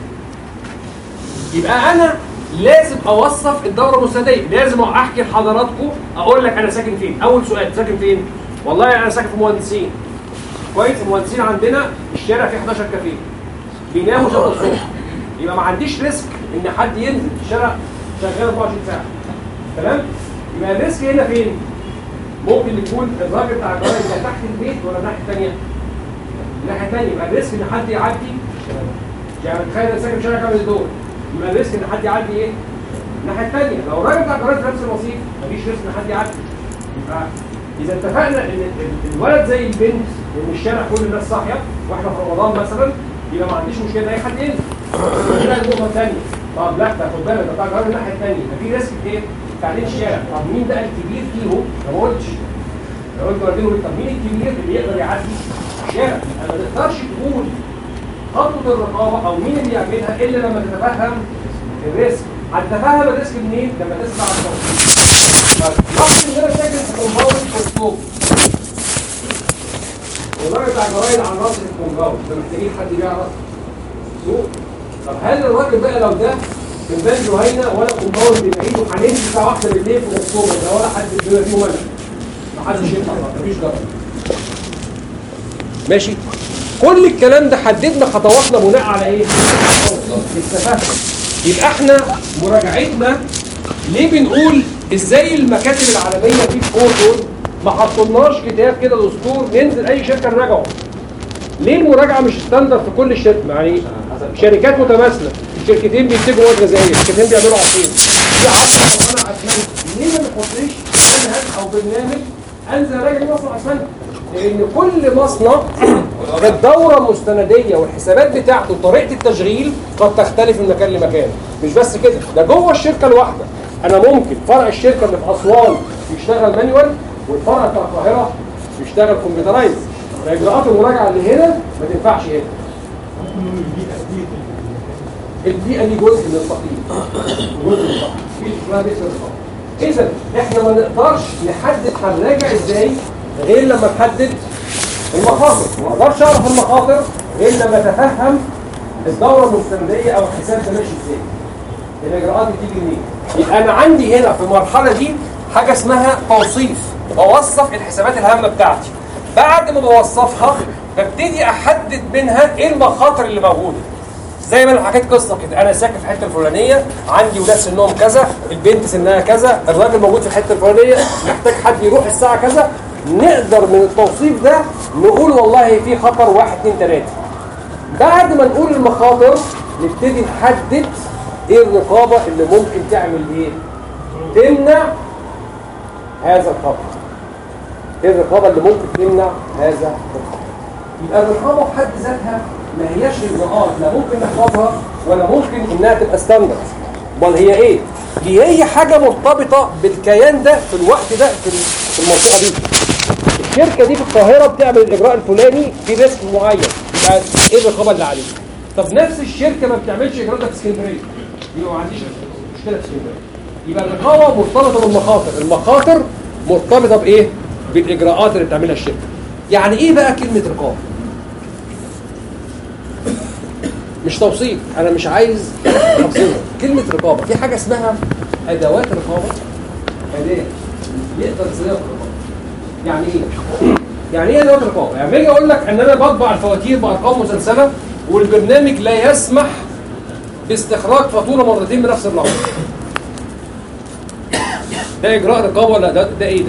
Speaker 1: يبقى انا لازم اوصف الدوره المستنديه لازم احكي لحضراتكم اقول لك انا ساكن فين اول سؤال ساكن فين والله انا ساكن في مهندسين كويس المهندسين عندنا الشارع فيه 11 كافيه بيناموا شغل الصبح يبقى ما عنديش ريسك ان حد ينزل في الشارع شغال 24 ساعه تمام يبقى الريسك هنا فين ممكن يكون الراجل بتاع الجرايد ده تحت البيت ولا الناحيه الثانيه الناحيه الثانيه يبقى الريسك ان حد يعدي يعني تخيل انا ساكن في شارع كامل الدور يبقى الريسك ان حد يعدي ايه الناحيه الثانيه لو الراجل بتاع الجراج في نفس الرصيف مفيش ريسك ان حد يعدي يبقى اذا اتفقنا ان ال- الولد زي البنت وان الشارع كل الناس صاحيه واحنا في رمضان مثلا يبقى ما عنديش مشكله اي حد ينزل كده النقطه الثانيه طب لا ده خد بالك ده بتاع الجراج الناحيه الثانيه ففي ريسك ايه؟ تعديل الشارع طب مين بقى الكبير فيهم؟ أنا ما قلتش لو انت قلت له طب مين الكبير اللي يقدر يعدي الشارع؟ انا ما تقدرش تقول خطوه الرقابه او مين اللي يعملها الا لما تتفهم الريسك هتتفهم الريسك منين؟ لما تسمع التوصيل لاحظ ان انا ساكن في كومباوند في السوق والراجل بتاع الجرايد على راس الكومباوند ده محتاجين حد يعرف سوق طب هل الراجل بقى لو ده في بلد جهينه ولا كومباوند بعيد وهنمشي الساعه 1 بالليل في اكتوبر ده ولا حد بما فيه ولا ما حدش ينفع مفيش ضرر ماشي كل الكلام ده حددنا خطواتنا بناء على ايه؟ التفاهم يبقى احنا مراجعتنا ليه بنقول ازاي المكاتب العالميه دي في كورتون ما حطولناش كتاب كده دستور ننزل اي شركه نراجعه ليه المراجعه مش ستاندرد في كل الشركات يعني شركات متماثله الشركتين بينتجوا مواد غذائيه الشركتين بيعملوا عصير في عصر مصنع اسمنت ليه ما بنحطليش منهج او برنامج انزل اراجع بيه مصنع اسمنت لان كل مصنع الدوره المستنديه والحسابات بتاعته وطريقه التشغيل قد تختلف من مكان لمكان مش بس كده ده جوه الشركه الواحده انا ممكن فرع الشركه اللي في اسوان يشتغل مانيوال والفرع بتاع القاهره يشتغل كمبيوترايز اجراءات المراجعه اللي هنا ما تنفعش هنا البيئه دي جزء من التقييم جزء من التقييم في اسمها بيئه الرقابه اذا احنا ما نقدرش نحدد هنراجع ازاي غير لما نحدد المخاطر ما اقدرش اعرف المخاطر غير لما اتفهم الدوره المستنديه او الحساب ده ماشي ازاي الاجراءات بتيجي منين يبقى انا عندي هنا في المرحله دي حاجه اسمها توصيف بوصف الحسابات الهامه بتاعتي بعد ما بوصفها ببتدي احدد منها ايه المخاطر اللي موجوده زي ما انا حكيت قصه كده انا ساكن في الحته الفلانيه عندي ولاد سنهم كذا البنت سنها كذا الراجل موجود في الحته الفلانيه محتاج حد يروح الساعه كذا نقدر من التوصيف ده نقول والله في خطر واحد اتنين تلاته بعد ما نقول المخاطر نبتدي نحدد ايه الرقابه اللي ممكن تعمل ايه تمنع هذا الخطر ايه الرقابه اللي ممكن تمنع هذا الخطر يبقى الرقابه في حد ذاتها ما هياش اجراءات لا ممكن نحفظها ولا ممكن انها تبقى ستاندرد امال هي ايه دي هي حاجه مرتبطه بالكيان ده في الوقت ده في في المنطقه دي الشركه دي في القاهره بتعمل الاجراء الفلاني في ريسك معين يبقى ايه الرقابه اللي عليه طب نفس الشركه ما بتعملش اجراء ده في اسكندريه يبقى ما عنديش مشكله في اسكندريه يبقى الرقابه مرتبطه بالمخاطر المخاطر مرتبطه بايه بالاجراءات اللي بتعملها الشركه يعني ايه بقى كلمه رقابه مش توصيف انا مش عايز تفصيلها كلمه رقابه في حاجه اسمها ادوات رقابه اداه يقدر يستخدمها في الرقابه يعني ايه يعني ايه ادوات رقابه يعني باجي اقول لك ان انا بطبع الفواتير بارقام مسلسله والبرنامج لا يسمح باستخراج فاتوره مرتين بنفس اللحظه ده اجراء رقابه ولا ده ده ايه ده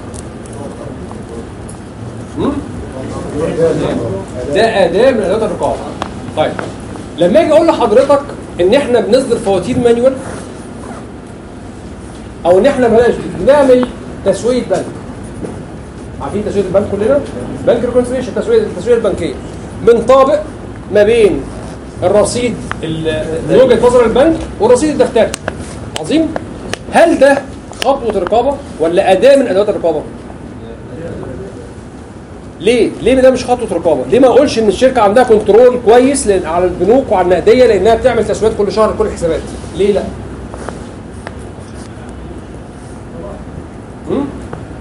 Speaker 1: هم؟ ده اداه من ادوات الرقابه طيب لما اجي اقول لحضرتك ان احنا بنصدر فواتير مانيوال او ان احنا بلاش بنعمل تسويه بنك عارفين تسويه البنك كلنا بنك ريكونسيليشن تسويه التسويه البنكيه بنطابق ما بين الرصيد ال- من وجهه نظر البنك والرصيد الدفتري عظيم هل ده خطوه رقابه ولا اداه من ادوات الرقابه ليه؟ ليه ده مش خطوه رقابه؟ ليه ما اقولش ان الشركه عندها كنترول كويس لأن- على البنوك وعلى النقديه لانها بتعمل تسويات كل شهر لكل الحسابات؟ ليه لا؟ هم؟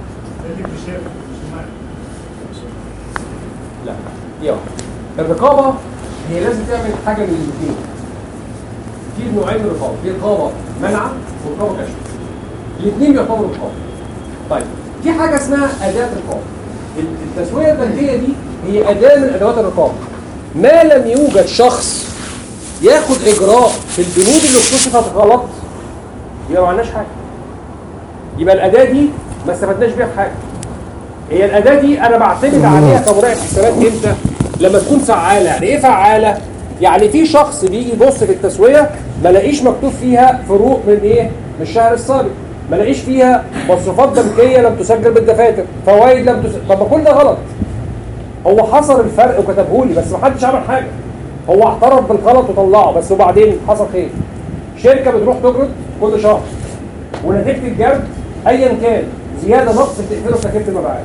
Speaker 1: لا دي واحده الرقابه هي لازم تعمل حاجه من الاثنين في نوعين من الرقابه في رقابه منع ورقابه كشف الاثنين يعتبروا رقابه طيب في حاجه اسمها اداه رقابه التسويه البنكيه دي هي اداه من ادوات الرقابه ما لم يوجد شخص ياخد اجراء في البنود اللي اكتشفت غلط يبقى ما عندناش حاجه يبقى الاداه دي ما استفدناش بيها في حاجه هي الاداه دي انا بعتمد عليها كمراقب حسابات امتى لما تكون فعاله يعني ايه فعاله يعني في شخص بيجي يبص في التسويه ما لاقيش مكتوب فيها فروق من ايه من الشهر السابق ما لاقيش فيها مصروفات بنكيه لم تسجل بالدفاتر فوائد لم تسجل طب ما كل ده غلط هو حصر الفرق وكتبه لي بس ما حدش عمل حاجه هو اعترف بالغلط وطلعه بس وبعدين حصل خير شركه بتروح تجرد كل شهر ونتيجه الجرد ايا كان زياده نقص بتقفله في تكلفه المبيعات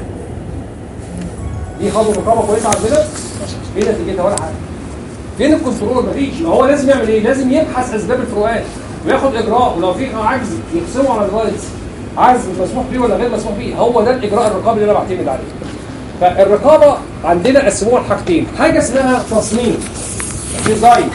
Speaker 1: دي خطوه رقابه كويسه عندنا ايه نتيجتها ولا حاجه فين الكنترول مفيش هو لازم يعمل ايه لازم يبحث اسباب الفروقات وياخد اجراء ولو في عجز يقسمه على الرايتس عجز مسموح بيه ولا غير مسموح بيه هو ده الاجراء الرقابي اللي انا بعتمد عليه فالرقابه عندنا قسموها لحاجتين حاجه اسمها تصميم ديزاين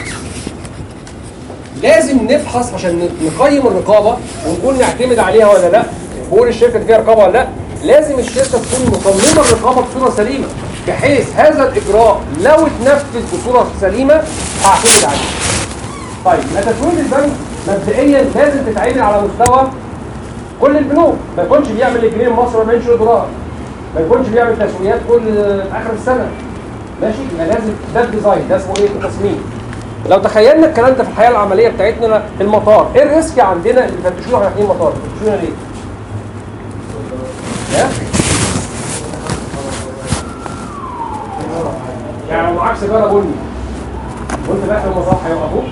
Speaker 1: لازم نفحص عشان نقيم الرقابه ونقول نعتمد عليها ولا لا بقول الشركه دي فيها رقابه ولا لا لازم الشركه تكون مصممه الرقابه بصوره سليمه بحيث هذا الاجراء لو اتنفذ بصوره سليمه هعتمد عليه طيب تسويق البنك مبدئيا لازم تتعامل على مستوى كل البنوك ما يكونش بيعمل الجنيه المصري ما يعملش دولار ما يكونش بيعمل تسويات كل في اخر السنه ماشي يبقى لازم ده الديزاين ده اسمه ايه التصميم لو تخيلنا الكلام ده في الحياه العمليه بتاعتنا في المطار ايه الريسك عندنا اللي بيفتشونا احنا رايحين المطار بيفتشونا ليه؟ يا؟ يعني لو معاك سيجاره بني وانت داخل المطار هيوقفوك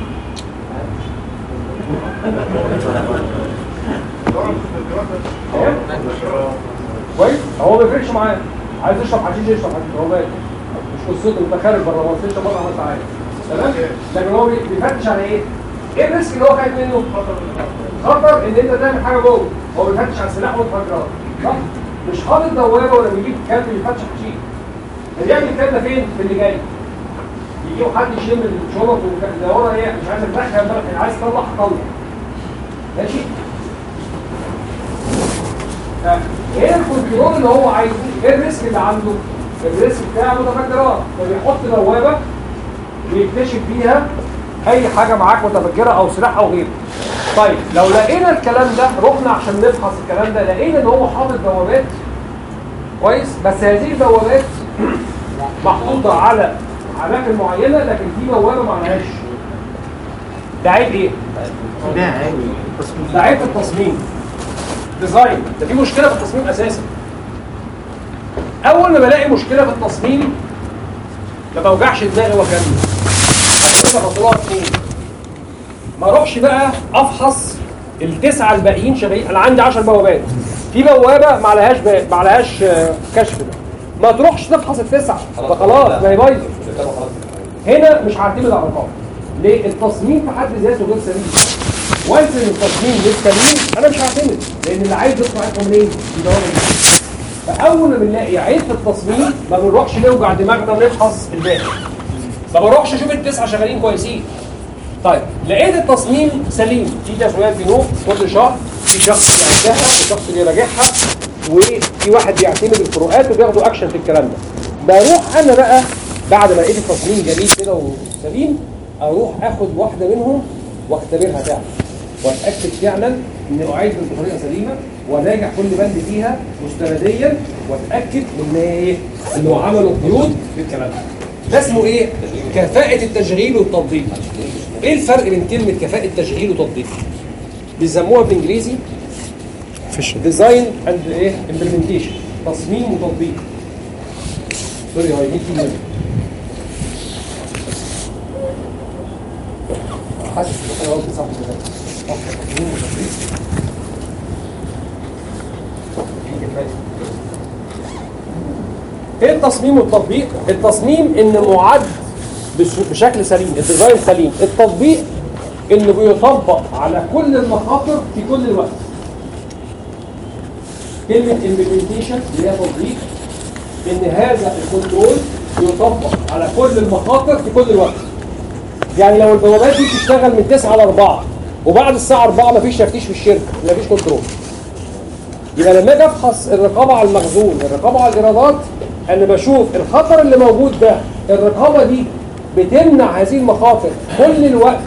Speaker 1: إيه؟ كويس هو ما بيفرقش معاه عايز يشرب حشيش يشرب حشيش هو مالك مش قصته انت خارج بره مصر تشرب بره مصر عادي تمام لكن هو بيفتش على ايه؟ ايه الريسك اللي هو خايف منه؟ خطر ان انت تعمل حاجه جوه هو بيفتش على السلاح والمخدرات صح؟ مش حاطط بوابه ولا بيجيب كلب يفتش حشيش ده بيعمل الكلام ده فين؟ في اللي جاي يجيبوا حد يشم الشرط ده ورا ايه مش عايز اتدخل بقى عايز تطلع هطلع ماشي؟ ايه الكنترول اللي هو عايزه ايه الريسك اللي عنده الريسك بتاع متفجرات فبيحط بوابه ويكتشف بيها اي حاجه معاك متفجره او سلاح او غيره طيب لو لقينا الكلام ده رحنا عشان نفحص الكلام ده لقينا ان هو حاطط بوابات كويس بس هذه البوابات محطوطه على اماكن معينه لكن في بوابه ما عليهاش ده عيب ايه؟ ده عيب في التصميم ديزاين ده في مشكله في التصميم اساسا اول ما بلاقي مشكله في التصميم ما بوجعش دماغي واكمل هتبقى خطوات اثنين ما اروحش بقى افحص التسعه الباقيين شغالين انا عندي 10 بوابات في بوابه ما عليهاش ب... ما عليهاش آه، كشف ده ما تروحش تفحص التسعه ده خلاص ما هي بايظه هنا مش هعتمد على الرقابه ليه التصميم في حد ذاته غير سليم وانس ان التصميم مش سليم انا مش هعتمد لان اللي عايز يطلع يطلع منين؟ من دوام الجسم. فاول ما بنلاقي عيب في التصميم ما بنروحش نوجع دماغنا ونفحص الباقي ما بروحش اشوف التسعه شغالين كويسين طيب لقيت التصميم سليم في تسويات بنوك كل شهر في شخص بيعدها وشخص بيراجعها وفي واحد بيعتمد الفروقات وبياخدوا اكشن في الكلام ده بروح انا بقى بعد ما لقيت التصميم جميل كده وسليم اروح اخد واحده منهم واختبرها فعلا واتاكد فعلا ان اعيد بطريقه سليمه وراجع كل بند فيها مستنديا واتاكد ان ايه انه عملوا قيود بالكلام ده ده اسمه ايه كفاءه التشغيل والتطبيق ايه الفرق بين كلمه كفاءه تشغيل وتطبيق بيسموها بالانجليزي ديزاين اند ايه امبلمنتيشن تصميم وتطبيق سوري هو يجي كلمه حاسس ان انا قلت صح كده صح، تصميم وتطبيق. ايه التصميم والتطبيق؟ التصميم ان معد بش- بشكل سليم، الديزاين سليم، التطبيق انه بيطبق على كل المخاطر في كل الوقت. كلمة implementation اللي هي تطبيق ان هذا الكنترول يطبق على كل المخاطر في كل الوقت. يعني لو البوابات دي بتشتغل من 9 ل 4 وبعد الساعة 4 مفيش تفتيش في الشركة، مفيش كنترول. يبقى لما اجي افحص الرقابه على المخزون الرقابه على الايرادات انا بشوف الخطر اللي موجود ده الرقابه دي بتمنع هذه المخاطر كل الوقت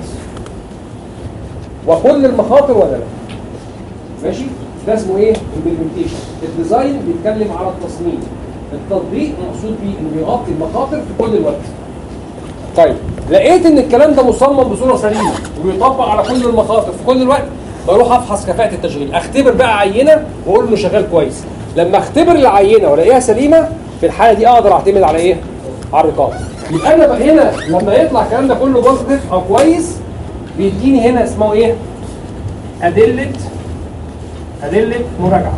Speaker 1: وكل المخاطر ولا لا ماشي ده اسمه ايه امبلمنتيشن الديزاين بيتكلم على التصميم التطبيق مقصود بيه انه بيغطي المخاطر في كل الوقت طيب لقيت ان الكلام ده مصمم بصوره سليمه وبيطبق على كل المخاطر في كل الوقت بروح افحص كفاءه التشغيل اختبر بقى عينه واقول انه شغال كويس لما اختبر العينه والاقيها سليمه في الحاله دي اقدر اعتمد على ايه على الرقابه يبقى انا بقى هنا لما يطلع الكلام ده كله بوزيتيف او كويس بيديني هنا اسمه ايه ادله ادله مراجعه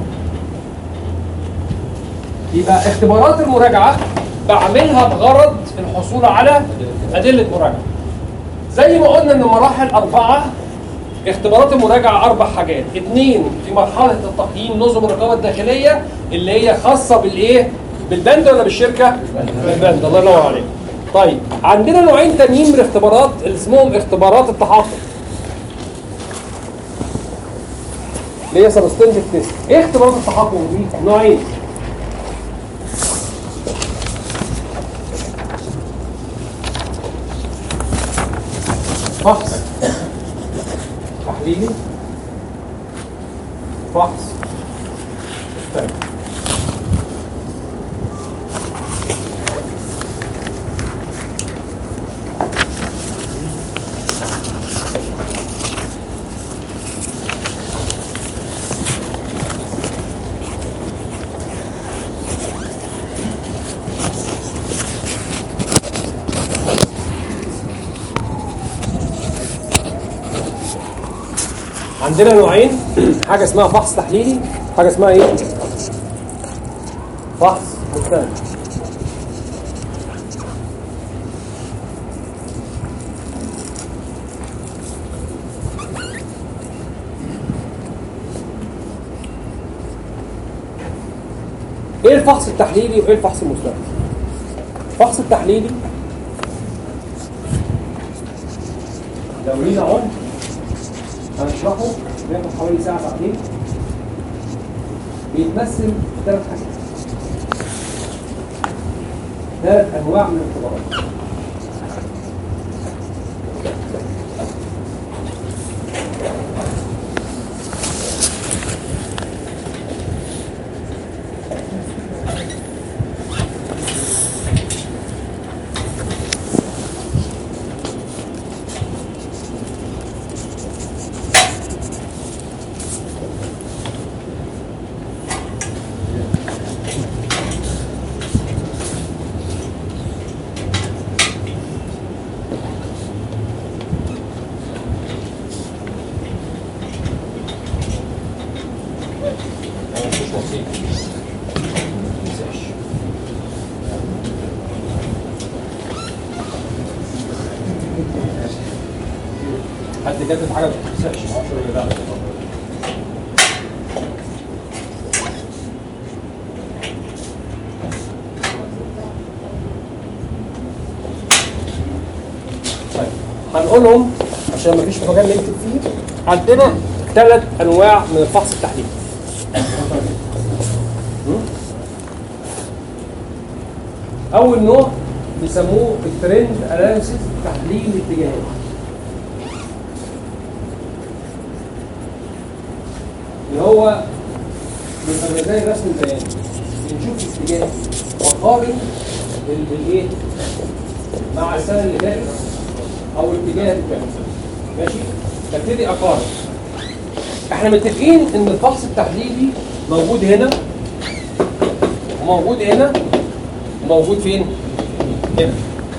Speaker 1: يبقى اختبارات المراجعه بعملها بغرض الحصول على ادله مراجعه زي ما قلنا ان مراحل اربعه اختبارات المراجعه اربع حاجات اثنين في مرحله التقييم نظم الرقابه الداخليه اللي هي خاصه بالايه بالبند ولا بالشركه بالبند الله ينور عليك طيب عندنا نوعين تانيين من الاختبارات اللي اسمهم اختبارات التحقق اللي هي سبستنتيف تيست ايه اختبارات التحقق دي نوعين فحص تحليلي فحص طيب. عندنا نوعين حاجه اسمها فحص تحليلي حاجه اسمها ايه فحص مستند ايه الفحص التحليلي وايه الفحص المستند الفحص التحليلي لو لينا عمر هنشرحه بياخد حوالي ساعة ساعتين بيتمثل في ثلاث حاجات ثلاث أنواع من الاختبارات حد كاتب حاجه ما تنساش ما اعرفش ولا لا طيب هنقولهم عشان ما فيش مجال نكتب فيه عندنا ثلاث انواع من الفحص التحليلي اول نوع بيسموه الترند اناليسيس تحليل الاتجاهات اللي هو بيبقى زي رسم البيان بنشوف اتجاه وقارن بال- بالايه مع السنه اللي فاتت او الاتجاه اللي فات ماشي ببتدي اقارن احنا متفقين ان الفحص التحليلي موجود هنا وموجود هنا وموجود فين هنا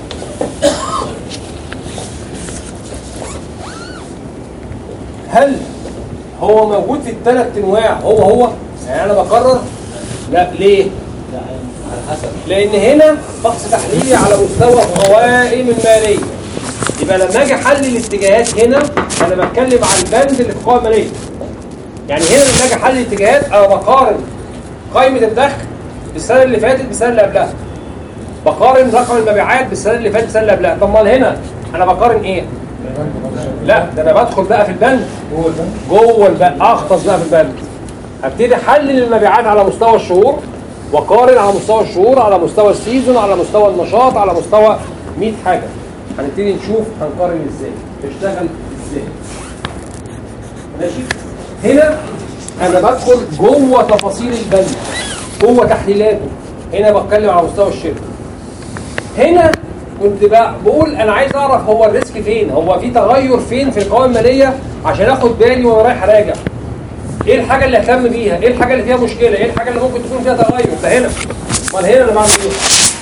Speaker 1: هل هو موجود في الثلاث انواع هو هو يعني انا بقرر لا ليه
Speaker 3: على حسب
Speaker 1: لان هنا فحص تحليلي على مستوى القوائم الماليه يبقى لما اجي احلل الاتجاهات هنا انا بتكلم عن البند اللي في القوائم الماليه يعني هنا لما اجي احلل الاتجاهات انا بقارن قائمه الدخل بالسنه اللي فاتت بالسنه اللي قبلها بقارن رقم المبيعات بالسنه اللي فاتت بالسنه اللي قبلها طب امال هنا انا بقارن ايه لا ده انا بدخل بقى في البند جوه البند اغطس بقى في البند هبتدي احلل المبيعات على مستوى الشهور وقارن على مستوى الشهور على مستوى السيزون على مستوى النشاط على مستوى 100 حاجه هنبتدي نشوف هنقارن ازاي تشتغل ازاي ماشي هنا انا بدخل جوه تفاصيل البند جوه تحليلاته هنا بتكلم على مستوى الشركه هنا كنت بقى بقول انا عايز اعرف هو الريسك فين هو في تغير فين في القوائم الماليه عشان اخد بالي وانا رايح اراجع ايه الحاجه اللي اهتم بيها ايه الحاجه اللي فيها مشكله ايه الحاجه اللي ممكن تكون فيها تغير ده هنا امال هنا انا بعمل ايه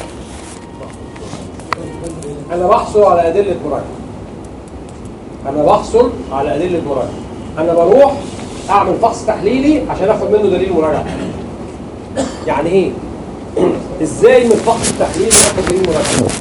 Speaker 1: انا بحصل على ادله مراجعه انا بحصل على ادله مراجعه انا بروح اعمل فحص تحليلي عشان اخد منه دليل مراجعه يعني ايه ازاي من الفحص التحليلي اخد دليل مراجعه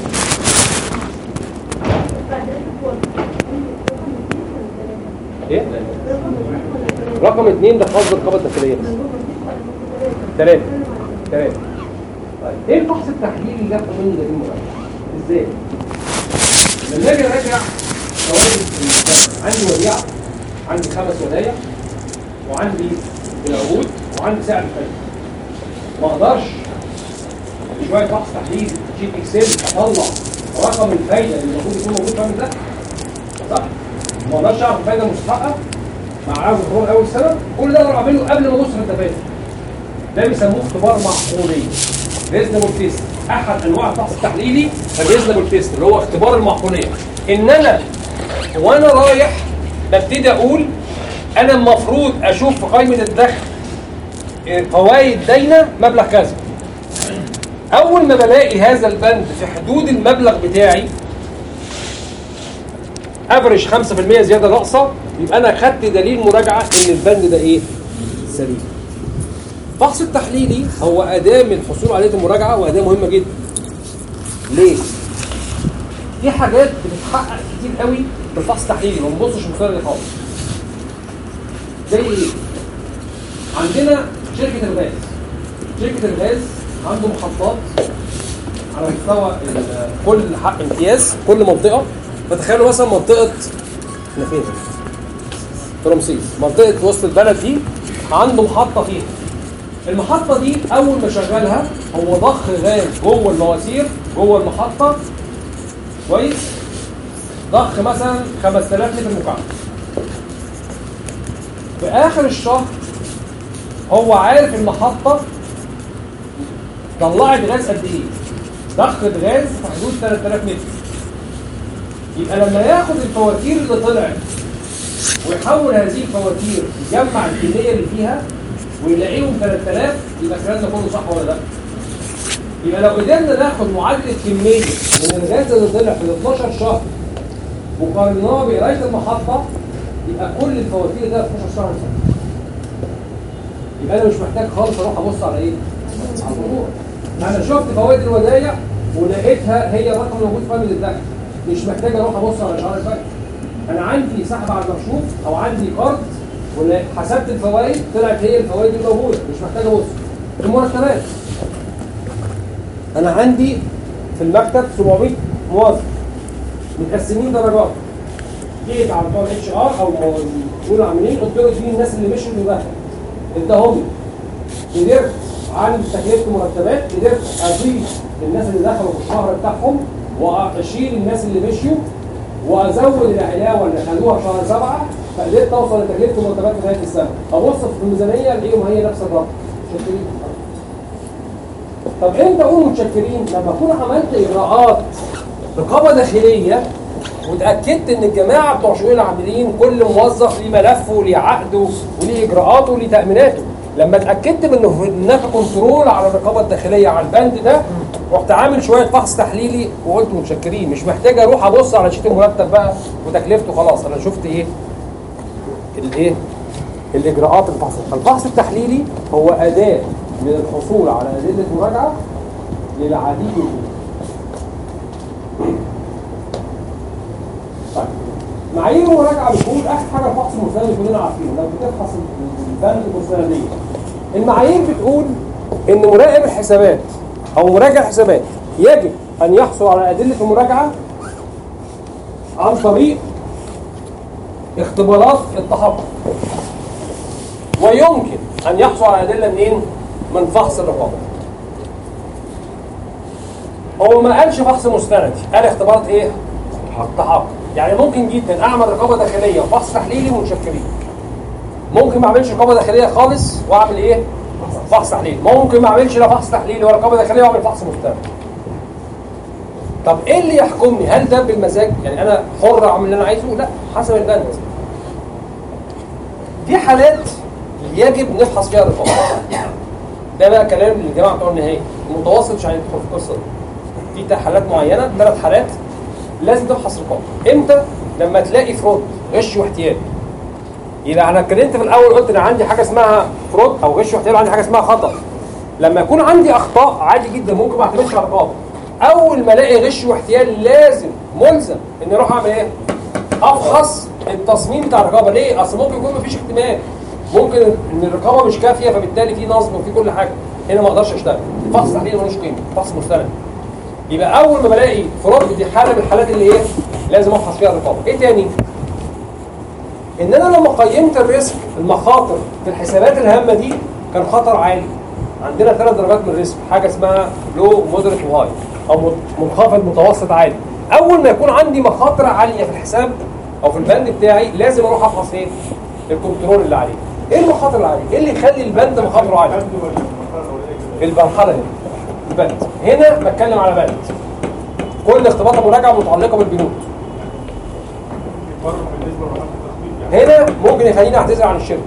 Speaker 1: ايه رقم اثنين ده خاص بالرقابه الداخليه بس ثلاثه ثلاثه طيب ايه الفحص التحليلي اللي اخد منه دليل مراجعه ازاي لما اجي اراجع فوائد المستثمر عندي وديعه عندي خمس ودايع وعندي العقود وعندي سعر الفايده ما اقدرش شويه فحص تحليل شيت اكسل اطلع رقم الفايده اللي المفروض يكون موجود في الراجل ده صح ما اقدرش اعرف الفايده المستحقه مع عرض الحقوق اول سنه كل ده انا بعمله قبل ما ابص في الدفاتر ده بيسموه اختبار معقوليه ريزنبل تيست احد انواع الفحص التحليلي الريزنبل تيست اللي هو اختبار المعقوليه ان انا وانا رايح ببتدي اقول انا المفروض اشوف في قائمه الدخل فوائد داينه مبلغ كذا اول ما بلاقي هذا البند في حدود المبلغ بتاعي افريج 5% زياده ناقصه يبقى انا خدت دليل مراجعه ان البند ده ايه سليم الفحص التحليلي هو اداه من الحصول على المراجعه واداه مهمه جدا ليه في حاجات بتتحقق كتير قوي في الفحص التحليلي ما بنبصش مثال خالص زي ايه عندنا شركه الغاز شركه الغاز عنده محطات على مستوى ال- كل حق امتياز كل منطقه فتخيلوا مثلا منطقه احنا فين في رمسيس منطقه وسط البلد دي عنده محطه فيها المحطه دي اول ما شغلها هو ضخ غاز جوه المواسير جوه المحطه كويس ضخ مثلا 5000 لتر مكعب في اخر الشهر هو عارف المحطه طلعت غاز قد ايه ضخت غاز في حدود 3000 متر يبقى لما ياخد الفواتير اللي طلعت ويحول هذه الفواتير يجمع الكميه اللي فيها ويلاقيهم 3000 يبقى الكلام ده كله صح ولا لا؟ يبقى لو قدرنا ناخد معادله كميه من الغاز اللي طلع في ال 12 شهر وقارناه بقرايه المحطه يبقى كل الفواتير ده في 12 شهر سنه. يبقى انا مش محتاج خالص اروح ابص على ايه؟ على الموضوع. انا شفت فوائد الودايع ولقيتها هي الرقم الموجود في قائمه الدخل مش محتاج اروح ابص على شهر الفايده. انا عندي سحب على المكشوف او عندي قرض وحسبت الفوائد طلعت هي الفوائد الموجوده مش محتاج ابص. المرتبات انا عندي في المكتب 700 موظف متقسمين درجات جيت على بتوع الاتش ار او مسؤول عاملين قلت له اديني الناس اللي مشوا اللي دخلوا اداهم لي قدرت عن تكلفه مرتبات قدرت اضيف الناس اللي دخلوا في الشهر بتاعهم واشيل الناس اللي مشيوا وازود العلاوه اللي خدوها في شهر سبعه فقدرت اوصل لتكلفه المرتبات في نهايه السنه ابص في الميزانيه الاقيهم هي نفس الرقم شايفين طب امتى اقول متشكرين لما اكون عملت اجراءات رقابه داخليه وتاكدت ان الجماعه بتوع شؤون العاملين كل موظف ليه ملفه وليه عقده وليه اجراءاته وليه تاميناته لما اتاكدت من انه هناك كنترول على الرقابه الداخليه على البند ده رحت عامل شويه فحص تحليلي وقلت متشكرين مش محتاج اروح ابص على شيت المرتب بقى وتكلفته خلاص انا شفت ايه الايه الاجراءات الفحص الفحص التحليلي هو اداه من الحصول على ادله مراجعه للعديد من الأمور. طيب معايير المراجعه بتقول اخر حاجه الفحص المستندي كلنا عارفينه لو بتفحص البند المستنديه المعايير بتقول ان مراقب الحسابات او مراجع الحسابات يجب ان يحصل على ادله المراجعه عن طريق اختبارات التحقق ويمكن ان يحصل على ادله منين؟ من فحص الرقابه. هو ما قالش فحص مستندي، قال اختبارات ايه؟ تحقق. يعني ممكن جدا اعمل رقابه داخليه وفحص تحليلي ومتشكرين. ممكن ما اعملش رقابه داخليه خالص واعمل ايه؟ فحص تحليلي. ممكن ما اعملش لا فحص تحليلي ولا رقابه داخليه واعمل فحص مستند. طب ايه اللي يحكمني هل ده بالمزاج يعني انا حر اعمل اللي انا عايزه لا حسب البند في حالات يجب نفحص فيها الرقابه ده بقى كلام للجماعه بتوع النهائي المتوسط مش هندخل في القصه دي في حالات معينه ثلاث حالات لازم تفحص رقابه امتى لما تلاقي فرود غش واحتيال يبقى انا اتكلمت في الاول قلت انا عندي حاجه اسمها فرود او غش واحتيال عندي حاجه اسمها خطا لما يكون عندي اخطاء عادي جدا ممكن ما اعتمدش على الرقابه اول ما الاقي غش واحتيال لازم ملزم اني اروح اعمل ايه افحص التصميم بتاع الرقابه ليه اصل ممكن يكون مفيش احتمال ممكن ان الرقابه مش كافيه فبالتالي في نصب وفي كل حاجه هنا ما اقدرش اشتغل فحص تحليل ملوش قيمه فحص مستند يبقى اول ما بلاقي فراد دي حاله من الحالات اللي ايه لازم افحص فيها الرقابه ايه تاني ان انا لما قيمت الريسك المخاطر في الحسابات الهامه دي كان خطر عالي عندنا ثلاث درجات من الريسك حاجه اسمها لو مودريت وهاي او منخفض متوسط عالي اول ما يكون عندي مخاطر عاليه في الحساب او في البند بتاعي لازم اروح افحص ايه الكنترول اللي عليه ايه المخاطر اللي عليه ايه اللي يخلي البند مخاطره عاليه المرحله هنا البند هنا بتكلم على بند كل اختباط مراجعه متعلقه بالبنود هنا ممكن يخليني اعتذر عن الشركه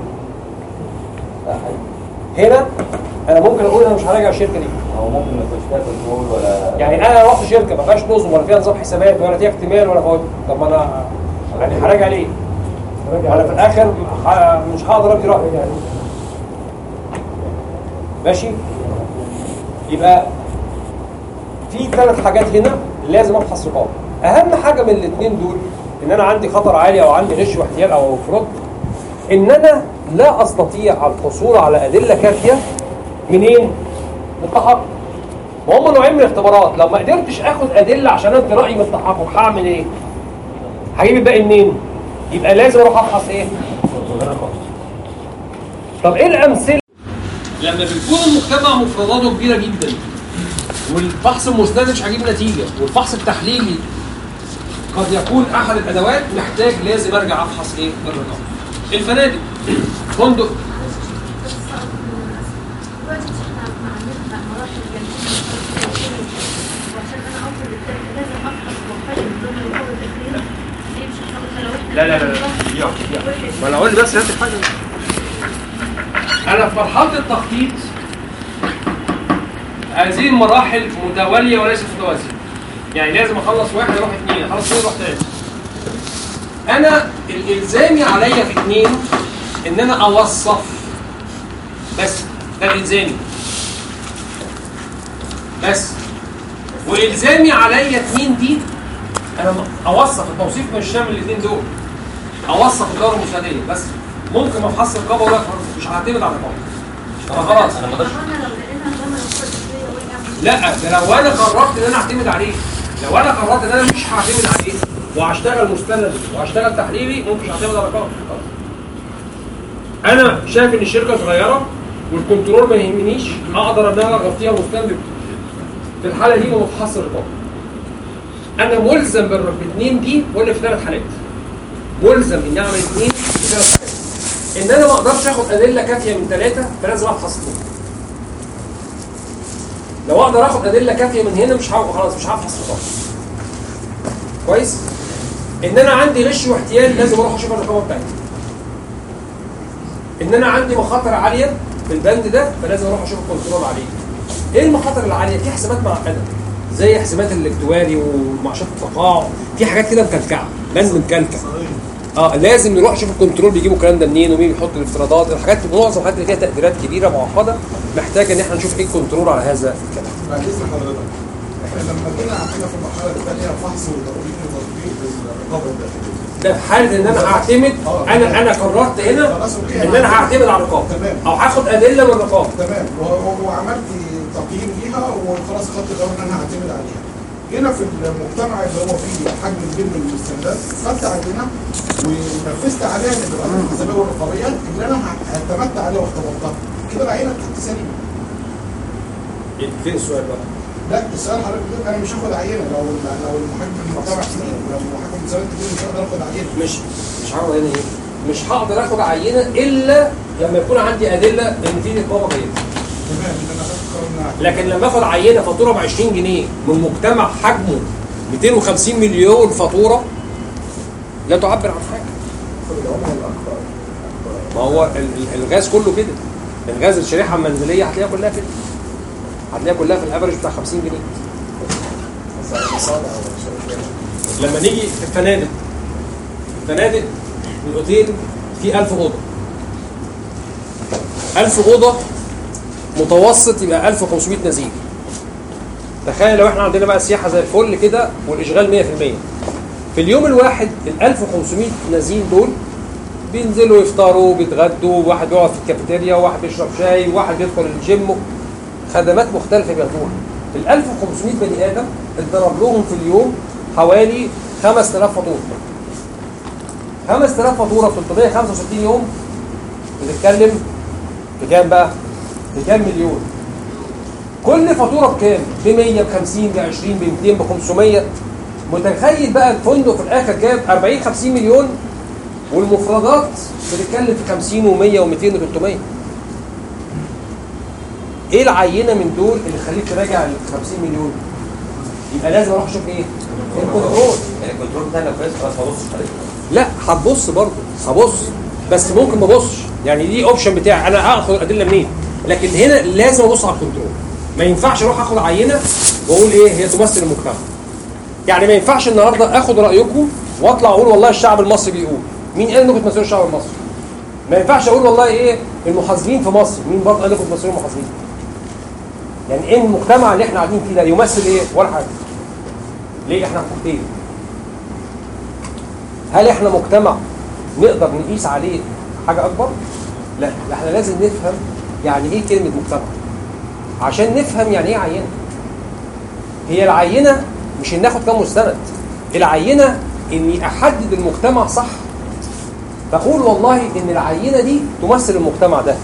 Speaker 1: هنا انا ممكن اقول انا مش هراجع الشركه دي
Speaker 3: هو ممكن ما يكونش فيها كنترول ولا
Speaker 1: يعني انا رحت شركه ما فيهاش نظم ولا فيها نظام حسابات ولا فيها اكتمال ولا فوائد طب ما انا يعني هراجع ليه؟ انا في الاخر ه- مش هقدر ابدي رايي يعني ماشي؟ يبقى في ثلاث حاجات هنا لازم ابحث رقابه اهم حاجه من الاثنين دول ان انا عندي خطر عالي او عندي غش واحتيال او فرود ان انا لا استطيع الحصول على ادله كافيه منين؟ من التحقق وهم نوعين من الاختبارات لو ما قدرتش اخد ادله عشان ادي رايي من التحقق هعمل ايه؟ هجيب الباقي منين؟ يبقى لازم اروح ابحث ايه؟ طب ايه الامثله؟ لما بيكون المجتمع مفرداته كبيره جدا والفحص المستند مش هجيب نتيجه والفحص التحليلي قد يكون احد الادوات محتاج لازم ارجع افحص ايه؟ الرقم. الفنادق فندق
Speaker 6: دلوقتي احنا عندنا مراحل جميله وعشان انا اوصل للتالت لازم افحص واقيم ضمن الامور الاخيره دي مش هتاخد لو احنا
Speaker 1: لا لا لا لا ما انا اقول لي بس هات الحاجه انا في مرحله التخطيط هذه المراحل متواليه وليست متوازيه يعني لازم اخلص واحد اروح اثنين اخلص اثنين اروح ثلاثه انا الالزامي عليا في اثنين ان انا اوصف بس ده الالزامي بس والزامي عليا اثنين دي انا م- اوصف التوصيف مش شامل الاثنين دول اوصف الدوره المساعديه بس ممكن ما افحص الرقابه ولا مش هعتمد على الرقابه طب خلاص
Speaker 3: انا ما اقدرش
Speaker 6: طب انا لو لقينا ضمن الفرد وقع
Speaker 1: لا ده لو انا قررت ان انا اعتمد عليه لو انا قررت ان انا مش هعتمد عليه وهشتغل مستند وهشتغل تحليلي ممكن مش هعتمد على الرقابه خلاص. انا شايف ان الشركه صغيره والكنترول ما يهمنيش اقدر ان انا اغطيها مستند في الحاله دي ومتحصل الرقابه انا ملزم بالر- بالاثنين دي ولا في ثلاث حالات ملزم اني اعمل اثنين في ثلاث حالات ان انا ما اقدرش اخد ادله كافيه من ثلاثه فلازم افحص اثنين لو اقدر اخد ادله كافيه من هنا مش هعرف خلاص مش هفحص رقابه كويس ان انا عندي غش واحتيال لازم اروح اشوف الرقابه بتاعتي ان انا عندي مخاطر عاليه في البند ده فلازم اروح اشوف الكنترول عليه ايه المخاطر العاليه في حسابات معقده زي حسابات الاكتواري ومعاشات التقاعد في حاجات كده مكلكعه بند مكلكع اه لازم نروح نشوف الكنترول بيجيبوا الكلام ده منين ومين بيحط الافتراضات الحاجات معظم الحاجات اللي فيها تقديرات كبيره معقده محتاجه ان احنا نشوف ايه الكنترول على هذا الكلام
Speaker 2: بعد اذن حضرتك احنا لما جينا عندنا في المرحله الثانيه فحص وتقييم وتطبيق الرقابه الداخليه
Speaker 1: ده في حاله ان انا هعتمد انا انا قررت هنا ان انا هعتمد على الرقابه
Speaker 2: تمام.
Speaker 1: او هاخد ادله من الرقابه
Speaker 2: تمام و- و- وعملت تقييم ليها وخلاص خدت قرار ان انا هعتمد عليها هنا في المجتمع اللي هو فيه حجم كبير من المستندات خدت عينه ونفذت عليها الاجراءات الحسابيه والرقابيه اللي انا اعتمدت عليها واختبرتها كده العينه بتاعتي سليمه
Speaker 1: فين السؤال بقى؟
Speaker 2: لا السؤال حضرتك بتقول انا مش هاخد عينه لو لو المحاكم المجتمع سليم ولو المحاكم المستندات كتير مش هقدر اخد عينه
Speaker 1: مش مش هقدر هنا ايه؟ مش هقدر اخد عينه الا لما يكون عندي ادله ان في رقابه جيده
Speaker 2: تمام ان انا اخدت قرار ان أنا
Speaker 1: لكن لما اخد عينه فاتوره ب 20 جنيه من مجتمع حجمه 250 مليون فاتوره لا تعبر عن حاجه ما هو ال- ال- الغاز كله كده الغاز الشريحه المنزليه هتلاقيها كلها كده هتلاقيها كلها في الافرج بتاع 50 جنيه لما نيجي في الفنادق الفنادق الاوتيل فيه 1000 اوضه 1000 اوضه متوسط يبقى 1500 نزيل تخيل لو احنا عندنا بقى سياحه زي الفل كده والاشغال 100% في اليوم الواحد ال 1500 نزيل دول بينزلوا يفطروا بيتغدوا واحد بيقعد في الكافيتيريا وواحد بيشرب شاي وواحد بيدخل الجيم خدمات مختلفه بياخدوها ال 1500 بني ادم اتضرب لهم في اليوم حوالي 5000 فاتوره 5000 فاتوره في 365 يوم بتتكلم في كام بقى؟ في كام مليون؟ كل فاتوره بكام؟ ب 100 ب 50 ب 20 ب 200 ب 500 متخيل بقى الفندق في الاخر كام؟ 40 50 مليون والمفردات بتتكلم في 50 و100 و200 و300 ايه العينه من دول اللي تخليك تراجع ال 50 مليون؟ يبقى لازم اروح اشوف ايه؟ الكنترول
Speaker 3: يعني الكنترول بتاعي لو كويس خلاص ما ابصش عليه
Speaker 1: لا هتبص برضه هبص بس ممكن ما ابصش يعني دي اوبشن بتاعي انا هاخد الادله منين لكن هنا لازم ابص على الكنترول ما ينفعش اروح اخد عينه واقول ايه هي تمثل المجتمع يعني ما ينفعش النهارده اخد رايكم واطلع اقول والله الشعب المصري بيقول مين قال انكم تمثلوا الشعب المصري ما ينفعش اقول والله ايه المحاسبين في مصر مين برضه قال لكم تمثلوا المحاسبين يعني ايه المجتمع اللي احنا قاعدين فيه ده يمثل ايه ولا حاجه ليه احنا حاجتين هل احنا مجتمع نقدر نقيس عليه حاجه اكبر لا لا، احنا لازم نفهم يعني ايه كلمه مجتمع عشان نفهم يعني ايه عينه هي العينه مش ان ناخد كام مستند العينه اني احدد المجتمع صح فاقول والله ان العينه دي تمثل المجتمع ده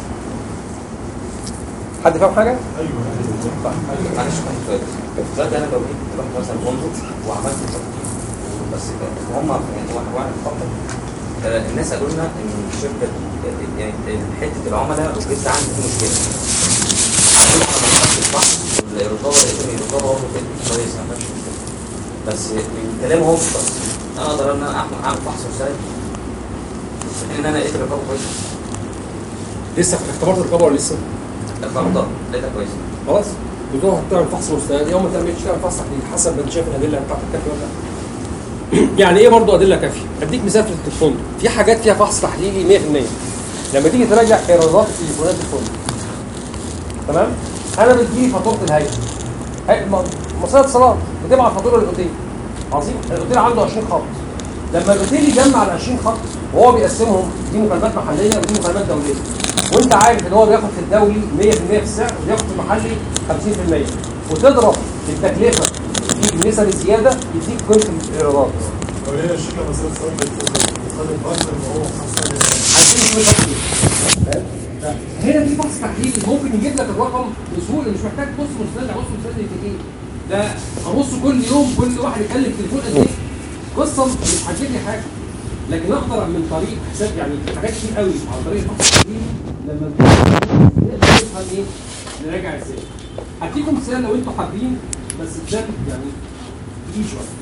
Speaker 1: حد فاهم حاجه
Speaker 3: معلش كنت سؤال دلوقتي انا لو جيت رحت مثلا فندق وعملت تقييم بس هم يعني واحد واحد فقط آه، الناس قالوا لنا ان الشركه يعني حته العملاء والجد عندي في مشكله عشان احنا ما نعرفش الصح والرقابه الرقابه برضه كانت كويسه ما فيهاش مشكله بس من كلامهم بس انا اقدر ان انا اعمل اعمل فحص مساعد في حين ان انا لقيت الرقابه كويسه
Speaker 1: لسه اختبرت الرقابه ولا لسه
Speaker 3: الرقابه لقيتها كويسه
Speaker 1: خلاص بتروح تعمل فحص مستند يوم ما تعملش تعمل فحص تحليل حسب ما انت شايف الادله بتاعتك كافيه ولا لا يعني ايه برضه ادله كافيه؟ اديك مثال في الفندق في حاجات فيها فحص تحليلي 100% لما تيجي تراجع ايرادات تليفونات الفندق تمام؟ انا بتجيلي فاتوره الهيئه هيئه م- مصلحه اتصالات بتبعت فاتوره للاوتيل عظيم الاوتيل عنده 20 خط لما الاوتيل يجمع ال 20 خط وهو بيقسمهم دي مكالمات محليه ودي مكالمات دوليه وانت عارف ان هو بياخد في الدولي 100% في السعر وبياخد في المحلي 50% وتضرب التكلفه في النسب الزياده يديك قيمه الايرادات
Speaker 2: لو هي الشركه مثلا سواء بتخلي البارتنر وهو خاصه
Speaker 1: عايزين نشوف التفصيل. فاهم؟ هنا في فحص تحليلي ممكن يجيب لك الرقم بسهوله مش محتاج تبص مستند ابص مستند في ايه ده ابص كل يوم كل واحد يكلم تليفون قد ايه قصه مش هتجيب لي حاجه لكن اقدر من طريق حساب يعني حاجات كتير قوي عن طريق الفحص التحليلي لما نقدر نفهم ايه نراجع ازاي هديكم مثال لو انتوا حابين بس مثال يعني تقيل شويه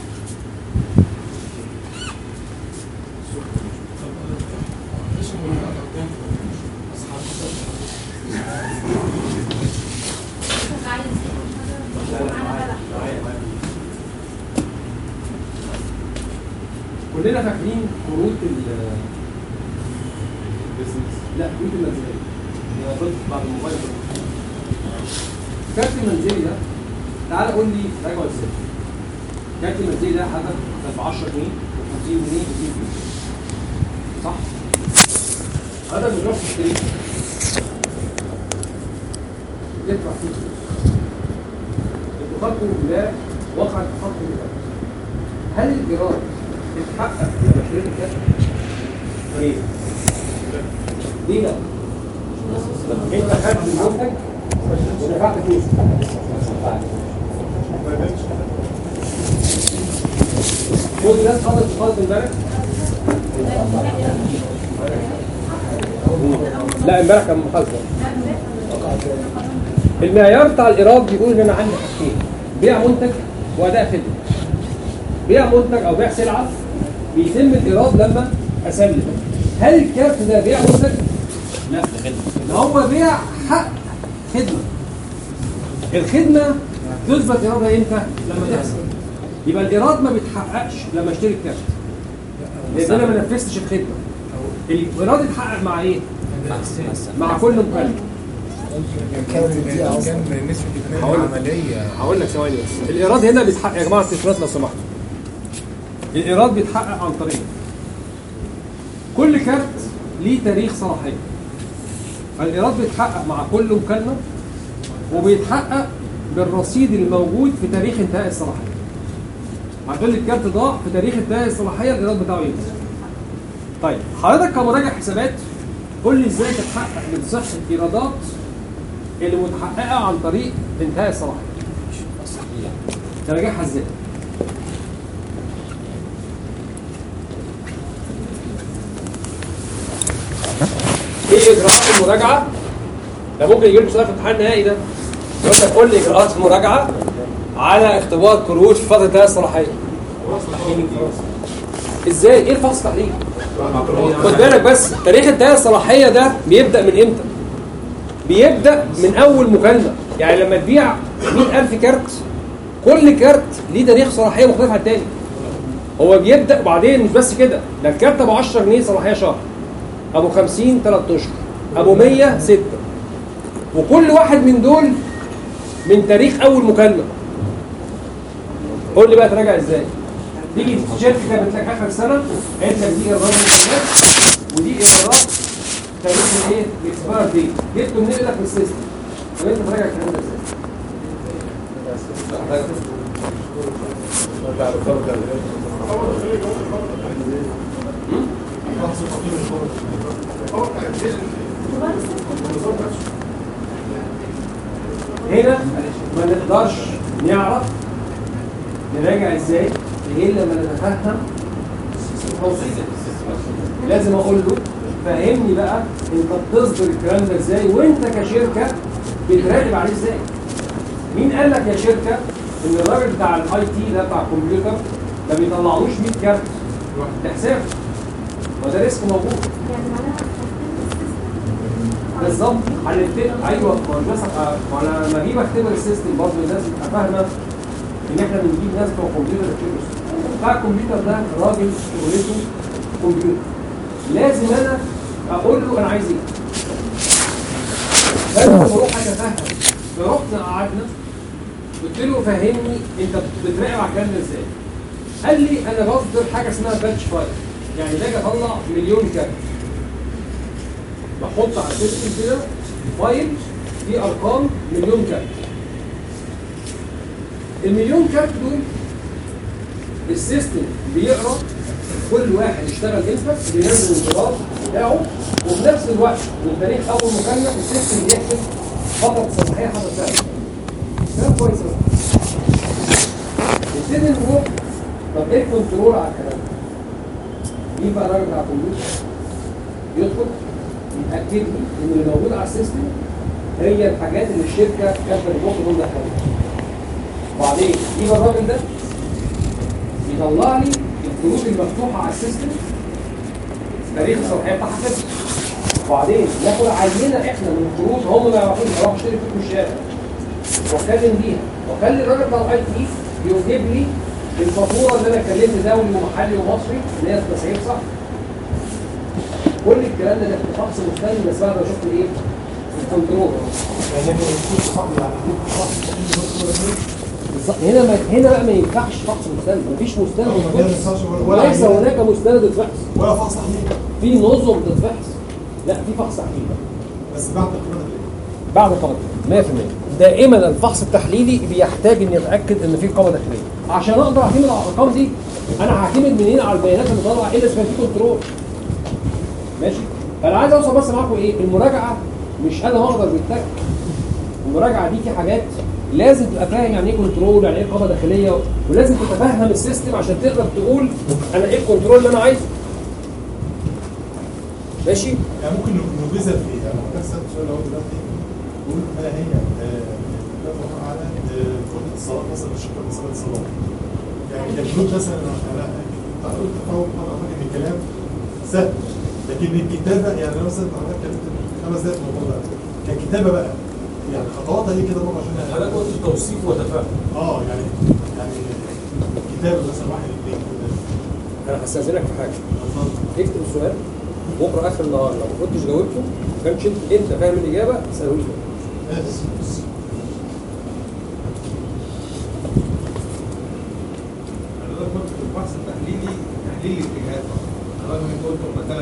Speaker 1: كلنا فاكرين كروت ال لا كروت المنزلية هي كروت بعد الموبايل الكارت المنزلي ده تعال قول لي راجعه ازاي الكارت المنزلي ده حضرتك كان ب 10 جنيه و 50 جنيه و 200 جنيه صح؟ هذا بنروح تشتريه تدفع فيه فلوس اتفاقكم بالله وقع اتفاق بالله هل الايراد اتحقق لما اشتريت الكارت؟ ليه؟ ليه لا؟ انت خدت المنتج ودفعت فلوس كل الناس خلصت خالص امبارح لا امبارح كان محاسبه المعيار بتاع الايراد بيقول ان انا عندي حاجتين بيع منتج واداء خدمه بيع منتج او بيع سلعه بيتم الايراد لما اسلم هل الكارت ده بيع منتج؟ لا ده خدمه هو بيع حق خدمه الخدمه تثبت ايرادها امتى؟ لما تحصل يبقى الايراد ما بيتحققش لما اشتري الكارت لان انا ما نفذتش الخدمه الايراد اتحقق مع ايه؟ مع كل مكلف
Speaker 7: كان كان نسبة البناء
Speaker 1: هقول لك.
Speaker 7: العملية
Speaker 1: هقول لك ثواني بس الايراد هنا بيتحقق يا جماعه التليفونات لو سمحتوا الايراد بيتحقق عن طريق كل كارت ليه تاريخ صلاحيه الايراد بيتحقق مع كل مكالمه وبيتحقق بالرصيد الموجود في تاريخ انتهاء الصلاحيه هتقول لي الكارت ضاع في تاريخ انتهاء الصلاحيه الايراد بتاعه ينزل طيب حضرتك كمراجع حسابات قول لي ازاي تتحقق من صحه الايرادات اللي متحققه عن طريق انتهاء الصلاحيه تراجعها ازاي ايه اجراءات المراجعه ده ممكن يجي لك سؤال في الامتحان النهائي ده يقول لك قول لي اجراءات المراجعه على اختبار كروت في فتره انتهاء الصلاحيه ازاي ايه الفحص التحليلي خد بالك بس تاريخ انتهاء الصلاحيه ده بيبدا من امتى بيبدا من اول مكالمه يعني لما تبيع 100000 كارت كل كارت ليه تاريخ صلاحيه مختلف عن التاني هو بيبدا وبعدين مش بس كده ده الكارت ابو 10 جنيه صلاحيه شهر ابو 50 3 اشهر ابو 100 6 وكل واحد من دول من تاريخ اول مكالمه قول لي بقى تراجع ازاي تيجي شركه جابت لك اخر سنه قالت لك دي ايرادات الامكانيات ودي ايرادات تاريخ الايه الاكسباير دي جبته منين لك من السيستم طب انت تراجع الكلام ده ازاي هنا ما نقدرش نعرف نراجع ازاي الا لما نتفهم التوصيل لازم اقول له فهمني بقى انت بتصدر الكلام ده ازاي وانت كشركه بتراقب عليه ازاي مين قال لك يا شركه ان الراجل بتاع الاي تي ده بتاع الكمبيوتر ما بيطلعلوش 100 كارت لحسابه وده ريسك موجود
Speaker 6: يعني معناها
Speaker 1: بالظبط هنبتدي ايوه ما هو الناس ما انا لما اجيب اختبر السيستم برضه الناس تبقى فاهمه ان احنا بنجيب ناس بتوع كمبيوتر يكتبوا بتاع الكمبيوتر ده راجل شغلته كمبيوتر لازم انا اقول له انا عايز ايه لازم اروح اتفهم فرحنا قعدنا قلت له فهمني انت بتراقب على الكلام ده ازاي قال لي انا بصدر حاجه اسمها باتش فايل يعني باجي اطلع مليون كارت بحط على السيستم كده فايل فيه ارقام مليون كارت المليون كارت دول السيستم بيقرا كل واحد اشتغل امتى بينزل الانتظار بتاعه وفي نفس الوقت من تاريخ اول مكالمه السيستم بيحسب فتره الصلاحيه حصل فيها كلام كويس أوي. نبتدي نروح طب ايه الكنترول على الكلام ده؟ مين بقى الراجل بتاع الكمبيوتر يدخل يتاكد لي ان اللي موجود على السيستم هي الحاجات اللي الشركه كانت بتروح تقول دخلها وبعدين يجي الراجل ده يطلع لي الكروت المفتوحه على السيستم تاريخ الصلاحيه بتاعها كده وبعدين ناخد عينه احنا من الكروت هم ما يعرفوش اروح اشتري كروت من الشارع واتكلم بيها واخلي الراجل بتاع الاي تي يجيب لي الفاتوره اللي انا كلمت دولي ومحلي ومصري اللي هي التسعير صح كل الكلام ده ده في فحص مستند بس بعد ما شفت ايه الكنترول بالظبط هنا ما هنا بقى ما ينفعش فحص مستند مفيش مستند مفحوص. ليس هناك مستند يتفحص
Speaker 2: ولا فحص تحليل
Speaker 1: في نظم تتفحص لا في فحص تحليلي
Speaker 2: بس بعد القرار
Speaker 1: بعد قبض 100% دائما الفحص التحليلي بيحتاج ان يتاكد ان في قبضه داخليه عشان اقدر اعتمد على الارقام دي انا هعتمد منين على البيانات اللي طالعه الا اذا كان في كنترول ماشي فانا عايز اوصل بس معاكم ايه المراجعه مش انا هقدر بالتك المراجعه دي في حاجات لازم تبقى فاهم يعني ايه كنترول يعني ايه قبضه داخليه ولازم تتفهم السيستم عشان تقدر تقول انا ايه الكنترول اللي انا عايزه ماشي
Speaker 2: يعني ممكن نجيزها في ايه؟ يعني ممكن اسال سؤال اهو دلوقتي
Speaker 8: بقول ما هي آه، لا الله اعلم آه، كتله الصلاه مثلا شكل صلاه الصلاه يعني كشروط مثلا انا أنا قلت تفاهم مره واحده ان الكلام سهل لكن الكتابه يعني انا مثلا انا اتكلمت خمس دقائق في الموضوع ده ككتابه بقى يعني خطواتها ايه كده برضه عشان
Speaker 1: حضرتك قلت توصيف وتفاهم
Speaker 8: اه يعني يعني كتابه مثلا واحد اثنين كده
Speaker 1: انا هستاذنك في حاجه
Speaker 8: اتفضل.
Speaker 1: اكتب السؤال بكره اخر النهار لو ما كنتش جاوبته ما كانش انت انت فاهم الاجابه اساله لي
Speaker 8: ماشي.
Speaker 9: حضرتك قلت في البحث التحليلي تحليل الاتجاهات حضرتك انت قلت هم ثلاث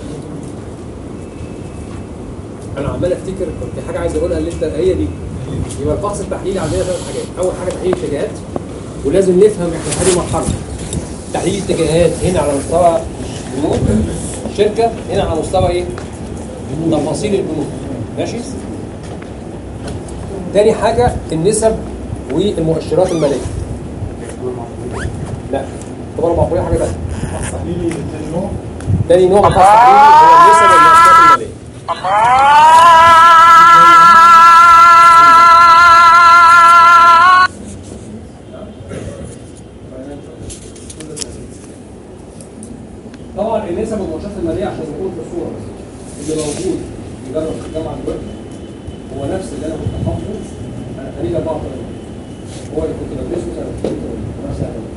Speaker 1: انا عمال افتكر كنت في حاجه عايز اقولها اللي انت هي دي يبقى الفحص التحليلي عندنا ثلاث حاجات اول حاجه تحليل اتجاهات ولازم نفهم احنا في هذه المرحله تحليل اتجاهات هنا على مستوى بنوك شركه هنا على مستوى ايه تفاصيل البنوك ماشي تاني حاجه النسب والمؤشرات الماليه لا طبعا معقوليه حاجه ثانيه
Speaker 8: تحليلي تاني نوع
Speaker 1: تاني نوع من الفحص التحليلي هو النسب والمؤشرات الماليه طبعا النسب والمؤشرات الماليه عشان نكون في الصوره بس اللي موجود في جامعه في الجامعه دلوقتي هو نفس اللي انا كنت حافظه انا خريج 84 هو اللي كنت بدرسه سنه 82 نفس الأدب.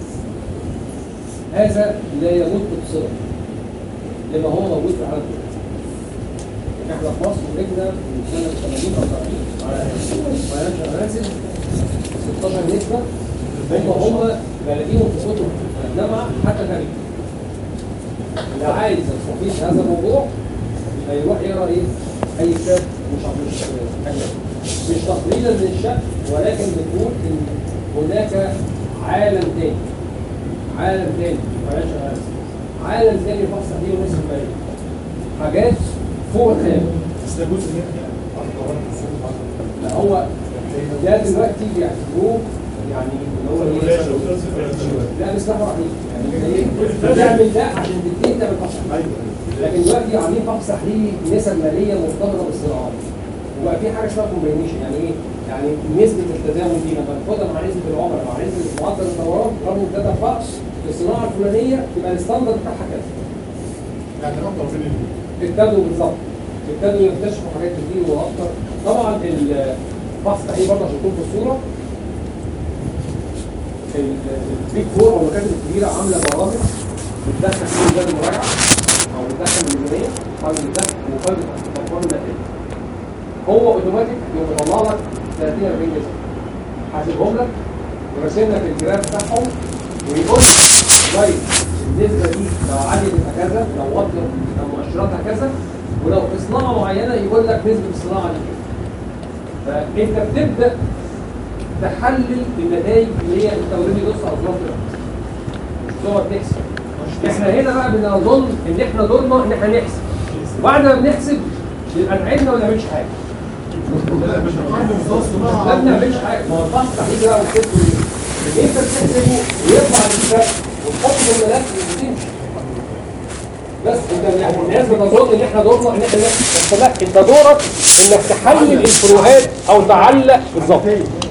Speaker 1: هذا لا يمت بصله لما هو موجود في العالم كله احنا في مصر ولجنا من سنه 80 او 70 على فاينانشال اناليسيس 16 نسبه هم هم بلاقيهم في كتب الجامعه حتى خارج اللي عايز يستفيد في هذا الموضوع يبقى يروح يقرا ايه؟ اي كتاب مش مش حاجه مش تقليلا من الشأن ولكن بتقول ان هناك عالم تاني عالم تاني financial analysis. عالم تاني فحص تحليل ونسب الماليه حاجات فوق الخيال
Speaker 8: بس ده جزء منها يعني واحد طبعا في السوق
Speaker 1: لا هو ده دلوقتي بيعتبروه يعني اللي هو ايه لا بسم الله الرحمن الرحيم يعني إيه؟ بتعمل ده عشان تبتدي تعمل فحص تحليلي. لكن دلوقتي عاملين فحص تحليلي نسب ماليه مرتبطه بالصناعات وبقى في حاجه اسمها كومبينيشن يعني ايه؟ يعني نسبه التداول دي لما تاخدها مع نسبه العملاء مع نسبه معدل الدوران رغم داتا فحص في الصناعه الفلانيه يبقى الستاندرد بتاعها كذا
Speaker 8: يعني رقم فين ال-
Speaker 1: ابتدوا بالظبط ابتدوا يكتشفوا حاجات كتير واكتر طبعا الفحص التحليلي برضه عشان يكون في الصوره البيج فور او المكاتب الكبيره عامله برامج بتدخل فيه ميزان المراجعه او بتدخل الميزانيه او بتدخل مقابل الاقوال الناتجه هو اوتوماتيك يقوم مطلع لك 30 40 نسبه حاسبهم لك وراسم لك الجراف بتاعهم ويقول لك طيب النسبه دي لو عاليه تبقى كذا لو واطيه يبقى مؤشراتها كذا ولو في صناعه معينه يقول لك نسبه الصناعه دي كده فانت بتبدا تحلل النتائج اللي هي انت اوريدي بص على الظروف مش تقعد تحسب احنا هنا بقى بنظن ان احنا دورنا ان احنا نحسب وبعد ما بنحسب يبقى تعبنا وما نعملش حاجه
Speaker 8: لا مش عنده مستوى
Speaker 1: ما
Speaker 8: الصناعه
Speaker 1: بنعملش حاجه ما هو الفحص التحليلي بقى وكتبه ايه؟ ان انت بتحسبه ويطلع الكتاب وتحطه في الملف وتمشي بس انت يعني الناس بتظن ان احنا دورنا ان احنا نحسب بس لا انت دورك انك تحلل الفروقات او تعلق بالظبط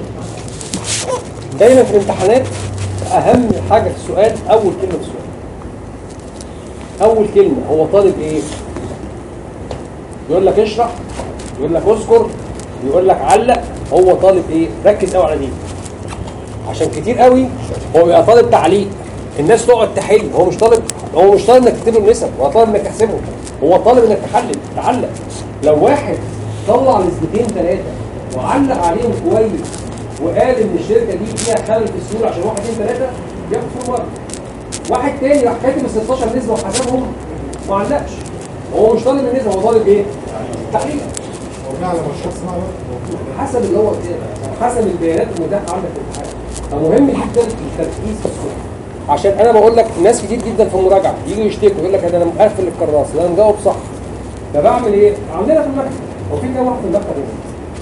Speaker 1: دايما في الامتحانات اهم حاجه في السؤال اول كلمه في السؤال اول كلمه هو طالب ايه يقول لك اشرح يقول لك اذكر يقول لك علق هو طالب ايه ركز قوي على دي عشان كتير قوي هو بيبقى طالب تعليق الناس تقعد تحل هو مش طالب هو مش طالب انك تكتب له النسب هو طالب انك تحسبه هو طالب انك تحلل تعلق لو واحد طلع نسبتين ثلاثه وعلق عليهم كويس وقال ان الشركه دي فيها خلل في السوق عشان واحد اثنين ثلاثه ياخد فول مره واحد تاني راح كاتب ال 16 نسبه وحسبهم ما علقش هو مش طالب النسبه هو طالب ايه؟ تحليل
Speaker 8: هو على مشروع صناعه برضه.
Speaker 1: حسب اللي هو حسب البيانات المتاحه عندك في الامتحان فمهم جدا التركيز في الصوره عشان انا بقول لك ناس كتير جدا في المراجعه يجوا يشتكوا يقول لك انا مقفل الكراس انا مجاوب صح فبعمل ايه؟ عندنا في المكتب هو في كام واحد في المكتب هنا؟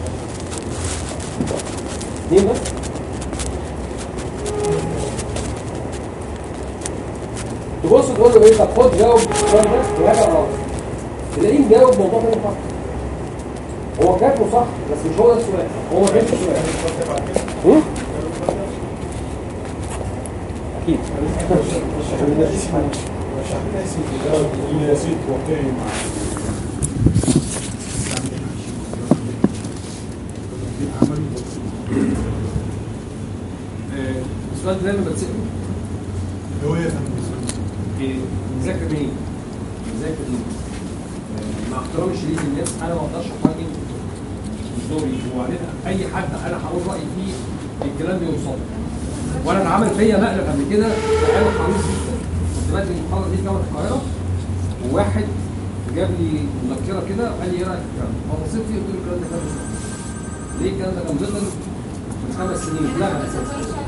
Speaker 1: مين بس؟ تبص تقول له ايه طب خد جاوب السؤال ده وراجع غلط تلاقيه مجاوب موضوع تاني خالص هو كاتبه صح بس مش هو ده السؤال هو ما كانش السؤال هم؟ اكيد آه، السؤال ده لما بتسأله
Speaker 8: هو ايه يا فندم؟
Speaker 1: إيه، مذاكر مين؟ مذاكر مين؟ آه، مع احترامي الشديد للناس انا ما اقدرش اقيم دوري وبعدين اي حد انا هقول رايي فيه الكلام بيوصل وانا اتعمل فيا مقلب قبل كده انا حريص جدا كنت بدي المحاضره دي في جامعه القاهره وواحد جاب لي مذكره كده قال لي ايه رايك في الكلام ده؟ فبصيت فيه قلت له الكلام ده كان بيحصل. ليه الكلام ده كان بيطل من خمس سنين اتلغى اساسا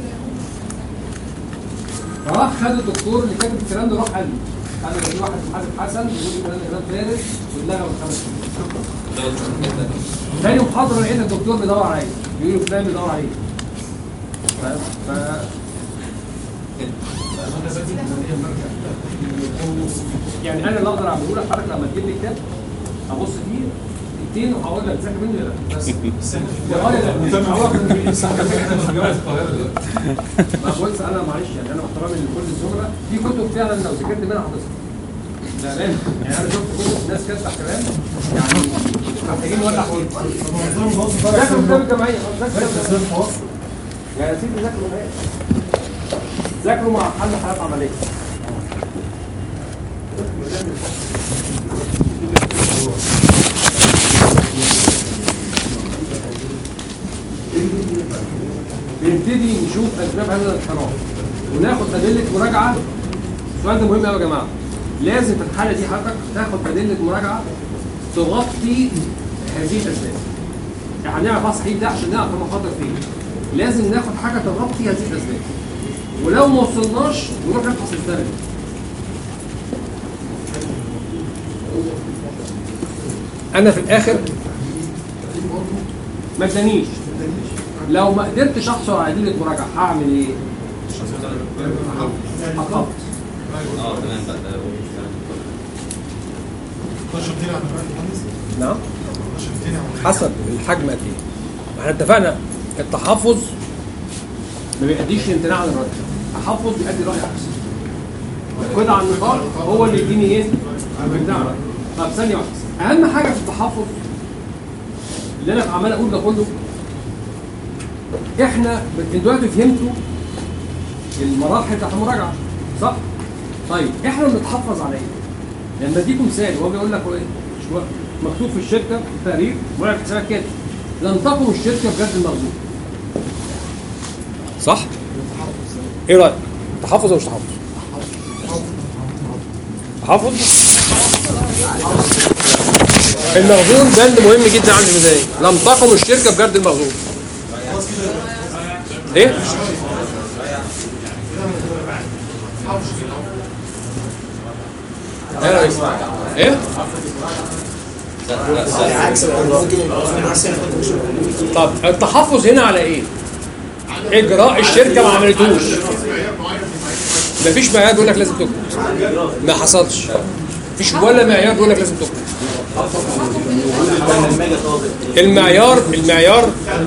Speaker 1: فراح خد الدكتور اللي كاتب الكلام ده راح قال لي انا في واحد محاسب حسن بيقول لي الكلام ده كلام فارغ واتلغى من خمس سنين تاني محاضرة لقيت الدكتور بيدور عليا بيقول لي فلان بيدور عليا ف... ف... يعني انا اللي اقدر اعمله لك حضرتك لما تجيب لي كتاب ابص فيه كتابين وهقول لك ذاكر منه ولا لا بس والله لا مش هقول لك ما بقولش انا معلش يعني انا احترامي لكل الزملاء في كتب فعلا لو ذاكرت منها حافظها لا لا يعني انا شفت كتب ناس كاتبه كلام يعني محتاجين نولع فيه ذاكروا كتاب الجمعيه ذاكروا يا سيدي ذاكروا معايا ذاكروا مع حل حالات عمليه بنبتدي نشوف اسباب هذا الانحراف وناخد ادله مراجعه السؤال ده مهم قوي يا جماعه لازم في الحاله دي حضرتك تاخد ادله مراجعه تغطي هذه الاسباب احنا هنعرف بقى صحيح ده عشان نعرف المخاطر فين لازم ناخد حاجه تغطي هذه الاسباب ولو ما وصلناش نروح نفحص الدرجه انا في الاخر ما ادانيش لو ما قدرتش احصل على ادله مراجعه هعمل ايه؟ هخبط
Speaker 3: اه تمام بقى ده
Speaker 8: تشرب تاني عن المهندس؟
Speaker 1: نعم
Speaker 8: تشرب تاني عن
Speaker 1: حسب الحجم قد ايه احنا اتفقنا التحفظ ما بيأديش لامتناع عن الرد التحفظ بيأدي رأي عكسي القيد على النقاط هو اللي يديني ايه؟ امتناع عن الرد طب ثانية واحدة أهم حاجة في التحفظ اللي أنا عمال أقول ده كله احنا انتوا دلوقتي فهمتوا المراحل بتاعت المراجعة صح؟ طيب احنا بنتحفظ على ايه؟ لما اديكم مثال هو بيقول لك هو ايه؟ مش هو مكتوب في الشركه في التقرير مراجعه حسابات كده لم تقم الشركه بجد المخزون صح؟ ايه رايك؟ تحفظ ولا مش تحفظ؟ تحفظ المخزون بند مهم جدا عند الميزانيه لم تقم الشركه بجد المخزون ايه؟ ايه رأيك؟ ايه؟
Speaker 7: عكس ممكن يبقى في احسن
Speaker 1: طب التحفظ هنا على ايه؟ اجراء الشركه ما عملتوش مفيش معيار بيقول لك لازم تكتب ما حصلش مفيش ولا معيار بيقول لك لازم تكتب المعيار المعيار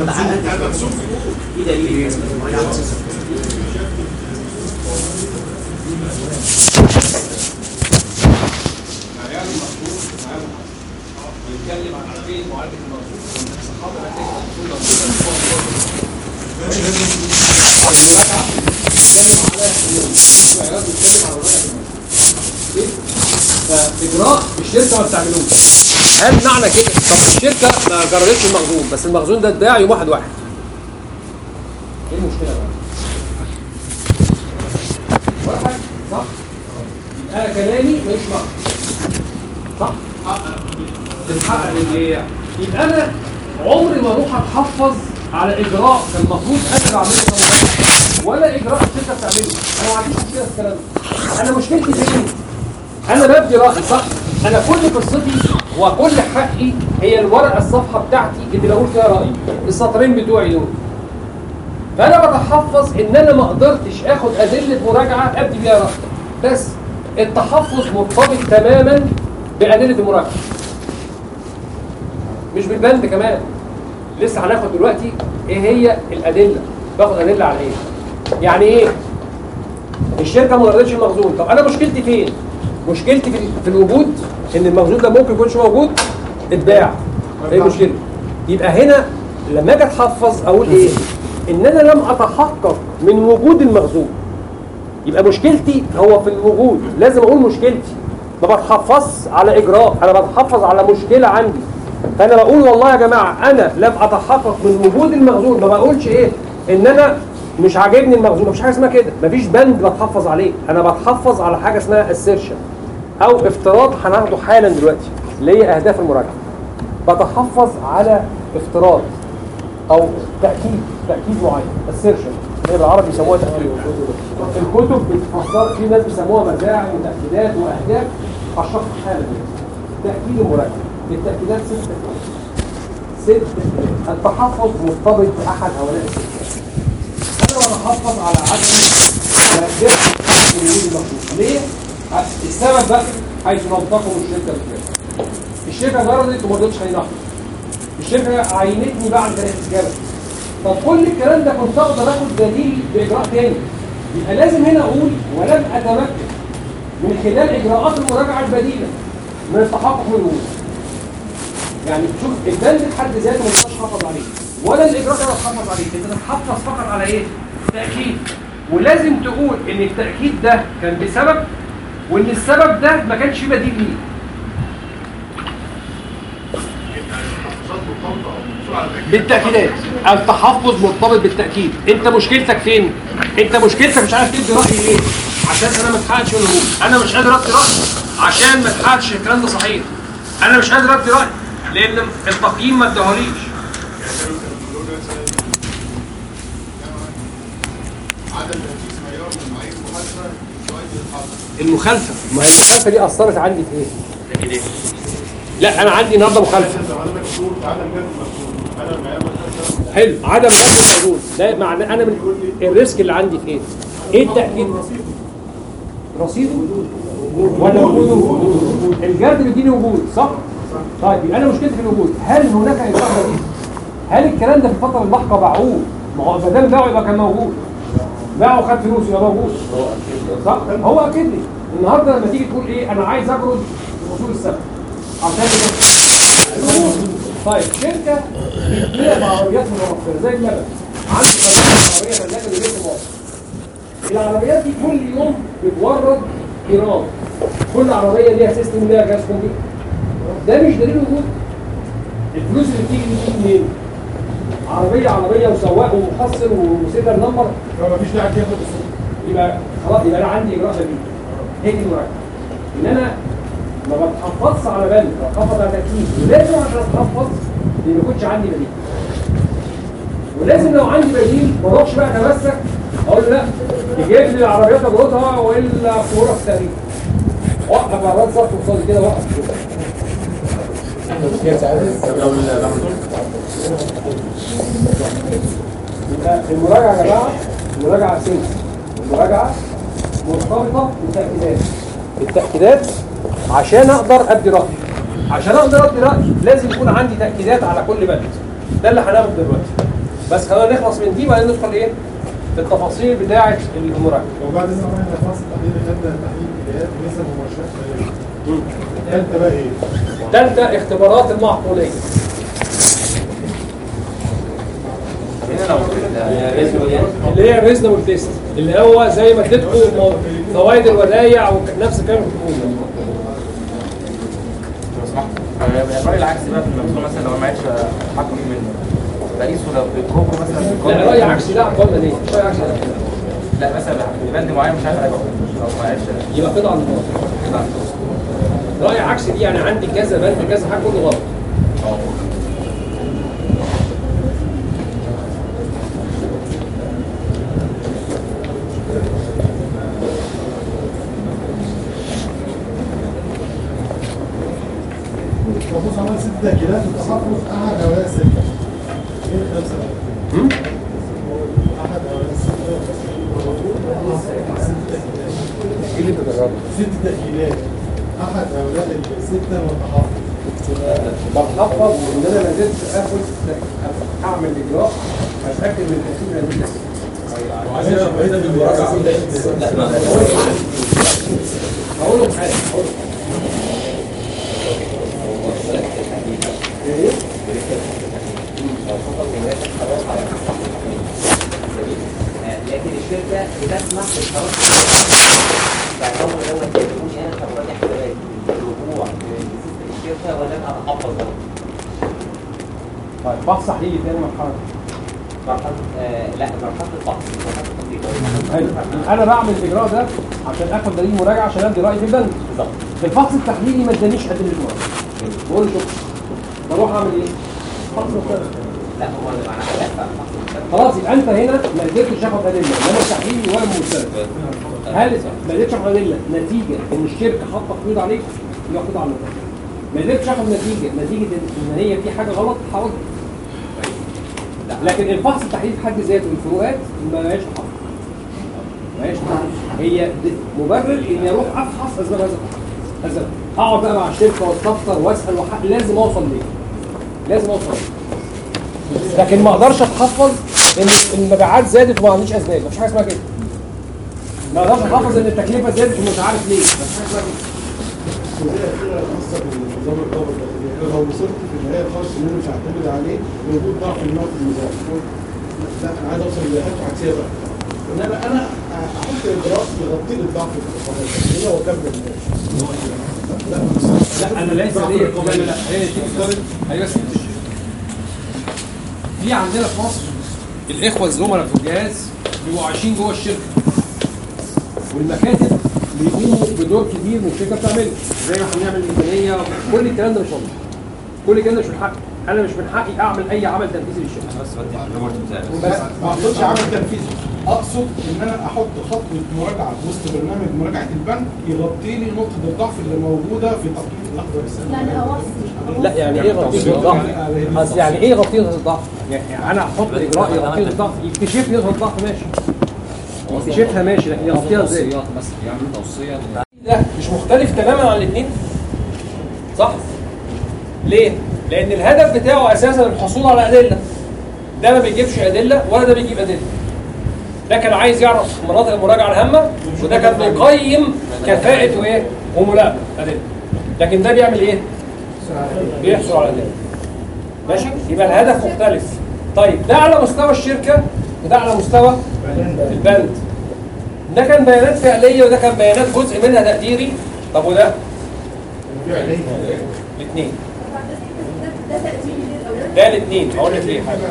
Speaker 1: معيار المخصوص معيار بيتكلم عن عمليه معالجه المخصوص الصحابه فاجراء الشركه ما بتعملوش هل معنى كده طب الشركه ما جربتش المخزون بس المخزون ده اتباع يوم واحد واحد ايه المشكله بقى؟ واحد صح يبقى انا كلامي مش مخزون صح تتحقق البيع يبقى انا عمري ما اروح اتحفظ على اجراء كان المفروض انا بعمله كمدرس ولا اجراء الشركه بتعمله انا ما عنديش مشكله في الكلام ده انا مشكلتي فين انا ببدي رايي صح انا كل قصتي وكل حقي هي الورقه الصفحه بتاعتي اللي بقول فيها رايي السطرين بتوعي دول فانا بتحفظ ان انا ما قدرتش اخد ادله مراجعه ابدي بيها رايي بس التحفظ مرتبط تماما بادله المراجعه مش بالبند كمان لسه هناخد دلوقتي ايه هي الادله باخد ادله على ايه يعني ايه الشركه ما وردتش المخزون طب انا مشكلتي فين مشكلتي في, في الوجود ان المخزون ده ممكن يكونش موجود اتباع ايه المشكله يبقى هنا لما اجي اتحفظ اقول ايه ان انا لم اتحقق من وجود المخزون يبقى مشكلتي هو في الوجود لازم اقول مشكلتي ما بتحفظش على اجراء انا بتحفظ على مشكله عندي فانا بقول والله يا جماعه انا لم اتحقق من وجود المخزون ما بقولش ايه ان انا مش عاجبني المخزون مفيش حاجه اسمها كده مفيش بند بتحفظ عليه انا بتحفظ على حاجه اسمها assertion او افتراض هناخده حالا دلوقتي اللي هي اهداف المراجعه بتحفظ على افتراض او تاكيد تاكيد معين assertion هي بالعربي يسموها تاكيد الكتب بتفسر في ناس بيسموها مزاعم وتاكيدات واهداف هشرحها حالا تاكيد المراجعه التاكيدات ست ست التحفظ مرتبط باحد هؤلاء الست انا بتحفظ على عدم مقدرة وجود المخزون ليه؟ السبب بقى حيث ننتقم الشركه بالكامل الشركه جربت وما رضتش هينحط الشركه عينتني بعد ثلاث اجابه طب كل الكلام ده كنت اقدر اخد دليل باجراء تاني يبقى لازم هنا اقول ولم اتمكن من خلال اجراءات المراجعه البديله من التحقق من الوجود يعني شوف البند بحد ذاته ما تقدرش تحافظ عليه ولا الاجراء ده تحافظ عليه انت تتحفظ فقط على ايه؟ تاكيد ولازم تقول ان التاكيد ده كان بسبب وان السبب ده ما كانش فيه بديل ليه بالتاكيدات التحفظ مرتبط بالتاكيد انت مشكلتك فين انت مشكلتك مش عارف تدي راي ايه عشان انا ما اتحققش من الوجود انا مش قادر ادي راي عشان ما اتحققش الكلام ده صحيح انا مش قادر ادي راي لان التقييم ما اداهوليش
Speaker 8: عدم تنفيذ معيار من معايير المحاسبه يؤدي للحظر
Speaker 1: المخالفه ما هي المخالفه دي اثرت عندي في ايه لا انا عندي النهارده مخالفه
Speaker 8: عدم المفروض عدم جد المفروض عدم معيار المحاسبه
Speaker 1: حلو عدم جد الموجود ده معنى انا من الريسك اللي عندي في ايه ايه التاكيد رصيد ولا وجود الجرد بيديني وجود صح طيب يبقى انا مشكلتي في الوجود هل هناك اجراء بديل هل الكلام ده في الفتره اللاحقه باعوه ما هو ما دام باعوا يبقى كان موجود باعوا خد فلوس يبقى موجود صح هو اكيد لي النهارده لما تيجي تقول ايه انا عايز اجرد اصول السبت عشان كده طيب شركه بتبيع عربيات متوفره زي اللبن عندي عربيه ثلاجه بيت مصر العربيات دي كل يوم بتورد ايراد كل عربيه ليها سيستم ليها جهاز كمبيوتر ده مش دليل وجود الفلوس اللي بتيجي دي منين؟ عربيه عربيه وسواق ومحصل وسيدر نمبر
Speaker 8: لو مفيش داعي ياخد الصوت
Speaker 1: يبقى خلاص يبقى انا عندي اجراء بديل هي دي المراجعه ان انا ما بتحفظش على بند بتحفظ على تركيز ولازم عشان اتحفظ ما يكونش عندي بديل ولازم لو عندي بديل ما اروحش بقى اتمسك اقول له لا يجيب لي العربيات اجرتها والا فورة تقريبا وقف عربيات صف وصل كده وقف يبقى المراجعه يا جماعه المراجعه سنس المراجعه مرتبطه بالتاكيدات التاكيدات عشان اقدر ادي راي عشان اقدر ادي راي لازم يكون عندي تاكيدات على كل بند ده اللي هناخده دلوقتي بس خلينا نخلص من دي وبعدين ندخل ايه في التفاصيل بتاعه المراجعه
Speaker 8: وبعد ذلك احنا خلاص التحليل خدنا تحليل بدايات ونسب ومؤشرات الثالثه بقى ايه؟
Speaker 1: ثالثه اختبارات المعقوليه
Speaker 3: هنا لو
Speaker 1: اللي هي الريزنبل تيست اللي هو زي ما اديتكم فوائد الودايع ونفس الكلام اللي بتقوله
Speaker 3: لو سمحت آه، الرأي العكسي بقى في المخزون مثلا لو ما عادش حقق منه بقيسه لو بالكوبرو مثلا
Speaker 1: لا
Speaker 3: بالكوبرو
Speaker 1: راي عكسي لا قلنا ليه راي عكسي لا.
Speaker 3: لا مثلا بند معين مش عارف اجيبه لو ما عادش
Speaker 1: يبقى قطع النظام راي عكسي دي يعني عندي كذا بند كذا حاجه كله غلط
Speaker 8: المفروض عمل ست تأكيدات وتحفظ أحد هؤلاء الستة. إيه الخمسة بقى؟ أحد هؤلاء الستة. ست تأكيدات.
Speaker 1: ايه اللي بتجربه
Speaker 8: ست تأكيدات. أحد هؤلاء الستة والتحفظ.
Speaker 1: بتحفظ ان انا ما قدرتش اخد اعمل اجراء اتاكد من تاثير هذه هقول لهم حاجه هقول لهم ايه
Speaker 3: لكن الشركه بتسمح بالخلاص فهو دوت يكون انا خبرات احتمالات الرجوع لسيستم الشركه ولا انا اتحفظ ده
Speaker 1: طيب فحص تحليلي تاني مرحله
Speaker 3: مرحله آه لا مرحله الفحص مش مرحله التطبيق
Speaker 1: حلو انا بعمل الاجراء ده عشان اخد دليل مراجعه عشان ادي رايي في البنك
Speaker 3: بالظبط
Speaker 1: في الفحص التحليلي ما ادانيش ادله المراجعه بقول له شكرا بروح اعمل ايه؟ فحص مختلف
Speaker 3: لا هو انا لا فحص المختلف.
Speaker 1: خلاص يبقى انت هنا ما قدرتش اخد ادله لا تحليلي ولا مستند هل ما قدرتش اخد ادله نتيجه ان الشركه حاطه قيود عليك يبقى قيود على المكان ما قدرتش اخد نتيجه نتيجه ان هي في حاجه غلط حاول لكن الفحص التحليلي في حد ذاته الفروقات ما لهاش حق ما لهاش حق هي د- مبرر اني اروح افحص اسباب هذا الفحص اسباب اقعد بقى مع الشركه واستفسر واسال وحق لازم اوصل ليه لازم اوصل ليه لكن ما اقدرش اتحفظ ان المبيعات زادت وما عنديش اسباب مفيش حاجه اسمها كده ما اقدرش اتحفظ ان التكلفه زادت ومش عارف ليه مفيش حاجه اسمها كده
Speaker 2: جزئيه كده خاصه بالنظام الطاقه الداخليه انا لو وصلت في النهايه خالص ان انا مش هعتمد عليه وجود ضعف النقد في الميزان لا انا عايز اوصل لحته عكسيه بقى ان انا انا احط اجراء يغطي لي الضعف في الطاقه الداخليه واكمل لا
Speaker 1: لا انا ليس ليا لا لا هي دي ايوه بس في عندنا في مصر الاخوه الزملاء في الجهاز بيبقوا عايشين جوه الشركه والمكاتب بيقوموا بدور كبير من الشركه بتعمله زي ما احنا بنعمل الميزانيه كل الكلام ده مش موجود كل الكلام ده مش من حقي انا مش من حقي اعمل اي عمل تنفيذي للشركه
Speaker 3: بس بدي على الريبورت بتاعي
Speaker 2: بس ما اقصدش عمل تنفيذي اقصد ان انا احط خطوه مراجعه في وسط برنامج مراجعه البنك يغطي لي نقطه الضعف اللي موجوده في تقييم الاخضر السنوي
Speaker 6: يعني اوصي
Speaker 1: لا يعني ايه غطيه الضعف؟ أصل يعني ايه غطيه الضعف؟ يعني انا احط اجراء يغطي الضعف يكتشف لي الضعف ماشي يكتشفها ماشي لكن يغطيها ازاي؟
Speaker 10: مثلا يعمل توصيه
Speaker 1: ده مش مختلف تماما عن الاثنين صح ليه لان الهدف بتاعه اساسا الحصول على ادله ده ما بيجيبش ادله ولا ده بيجيب ادله ده كان عايز يعرف مناطق المراجعه الهامه وده كان بيقيم كفاءه وايه وملاءه ادله لكن ده بيعمل ايه بيحصل على ادله ماشي يبقى الهدف مختلف طيب ده على مستوى الشركه وده على مستوى البند ده كان بيانات فعليه وده كان بيانات جزء منها تقديري طب وده الاثنين
Speaker 6: ده تقديم للاولاد
Speaker 1: ده الاثنين هقول لك ليه حاجه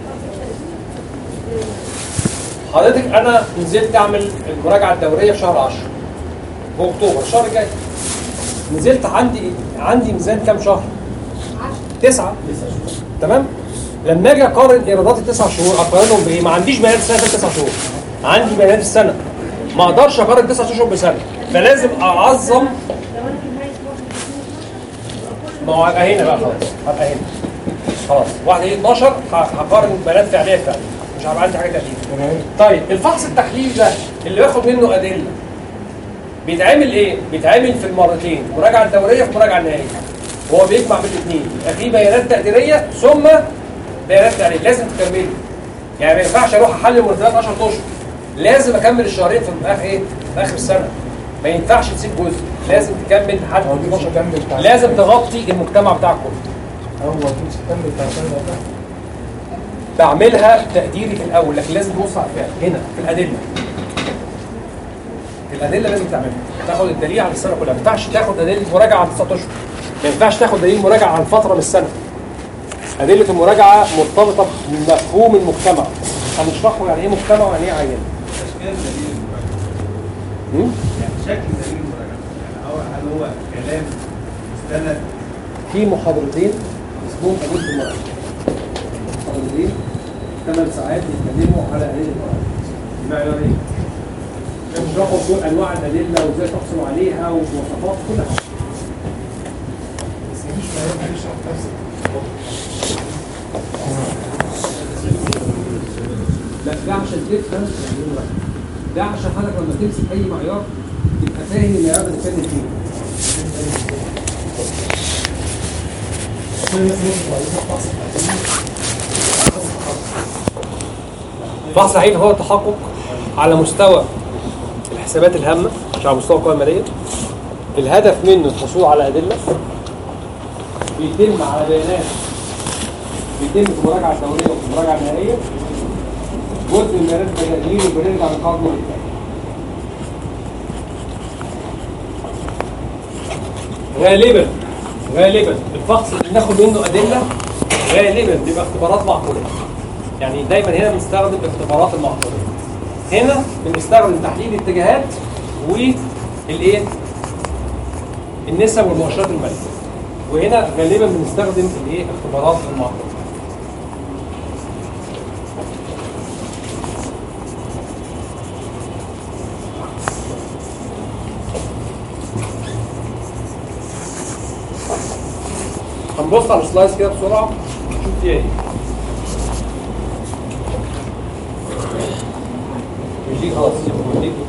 Speaker 1: حضرتك انا نزلت اعمل المراجعه الدوريه في شهر 10 في اكتوبر الشهر الجاي نزلت عندي عندي ميزان كام شهر؟ تسعة تمام؟ لما اجي اقارن ايرادات التسع شهور اقارنهم بايه؟ ما عنديش بيانات السنه في التسع شهور عندي بيانات السنه ما اقدرش اقارن تسع شهور بسنه فلازم اعظم
Speaker 6: لو انا في نهايه واحد
Speaker 1: ما هو هبقى هنا بقى خلاص هبقى هنا خلاص واحد ايه 12 ه- هقارن بيانات فعليه فعلا مش هبقى عندي حاجه تقليل طيب الفحص التحليلي ده اللي باخد منه ادله بيتعمل ايه؟ بيتعمل في المرتين مراجعه دوريه في مراجعه نهائيه وهو بيجمع بين الاثنين يبقى في بيانات تقديريه ثم بيانات فعليه لازم تكملي يعني ما ينفعش اروح احلل مرتبات 10 اشهر لازم اكمل الشهرين في اخر ايه؟ في اخر السنه ما ينفعش تسيب جزء لازم تكمل لحد 12 لازم تغطي المجتمع بتاعك كله
Speaker 2: هو مش هتكمل بتاع سنه ده
Speaker 1: بعملها تقديري في الاول لكن لازم تبص على الفعل هنا في الادله في الادله لازم تعملها تاخد الدليل عن السنه كلها ما ينفعش تاخد ادله مراجعه عن 9 اشهر ما ينفعش تاخد دليل مراجعه عن فتره من السنه ادله المراجعه مرتبطه بمفهوم المجتمع هنشرحه يعني ايه مجتمع ويعني ايه عيان
Speaker 9: اشكال دليل المراجعه
Speaker 1: م?
Speaker 9: يعني شكل دليل المراجعه يعني هو هل هو كلام مستند
Speaker 1: في محاضرتين اسمهم ادله المراجعه محاضرتين ثمان ساعات بيتكلموا على ادله المراجعه بمعنى ايه؟ يشرحوا كل انواع الادله وازاي تحصل عليها ومواصفات كل حاجه
Speaker 2: بس مفيش فاهم معلش على نفسك
Speaker 1: لا ده عشان تفهم ده عشان حضرتك لما تمسك اي معيار تبقى فاهم المعيار ده بتتكلم فيه فحص صحيح هو التحقق على مستوى الحسابات الهامة مش على مستوى القوائم المالية الهدف منه الحصول على أدلة بيتم على بيانات بيتم في المراجعة الدورية وفي المراجعة النهائية جزء من البيانات التقديرية وبنرجع نقارنه بالتاني غالبا غالبا الفحص اللي بناخد منه ادله غالبا بيبقى اختبارات معقوله يعني دايما هنا بنستخدم اختبارات المعقوله هنا بنستخدم تحليل الاتجاهات والايه النسب والمؤشرات الماليه وهنا غالبا بنستخدم الايه اختبارات المعقوله هنبص على السلايس كده بسرعه نشوف فيها ايه مش دي خلاص مش دي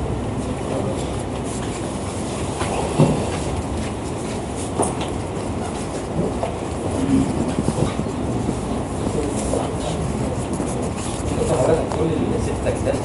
Speaker 3: كل الست اجزاء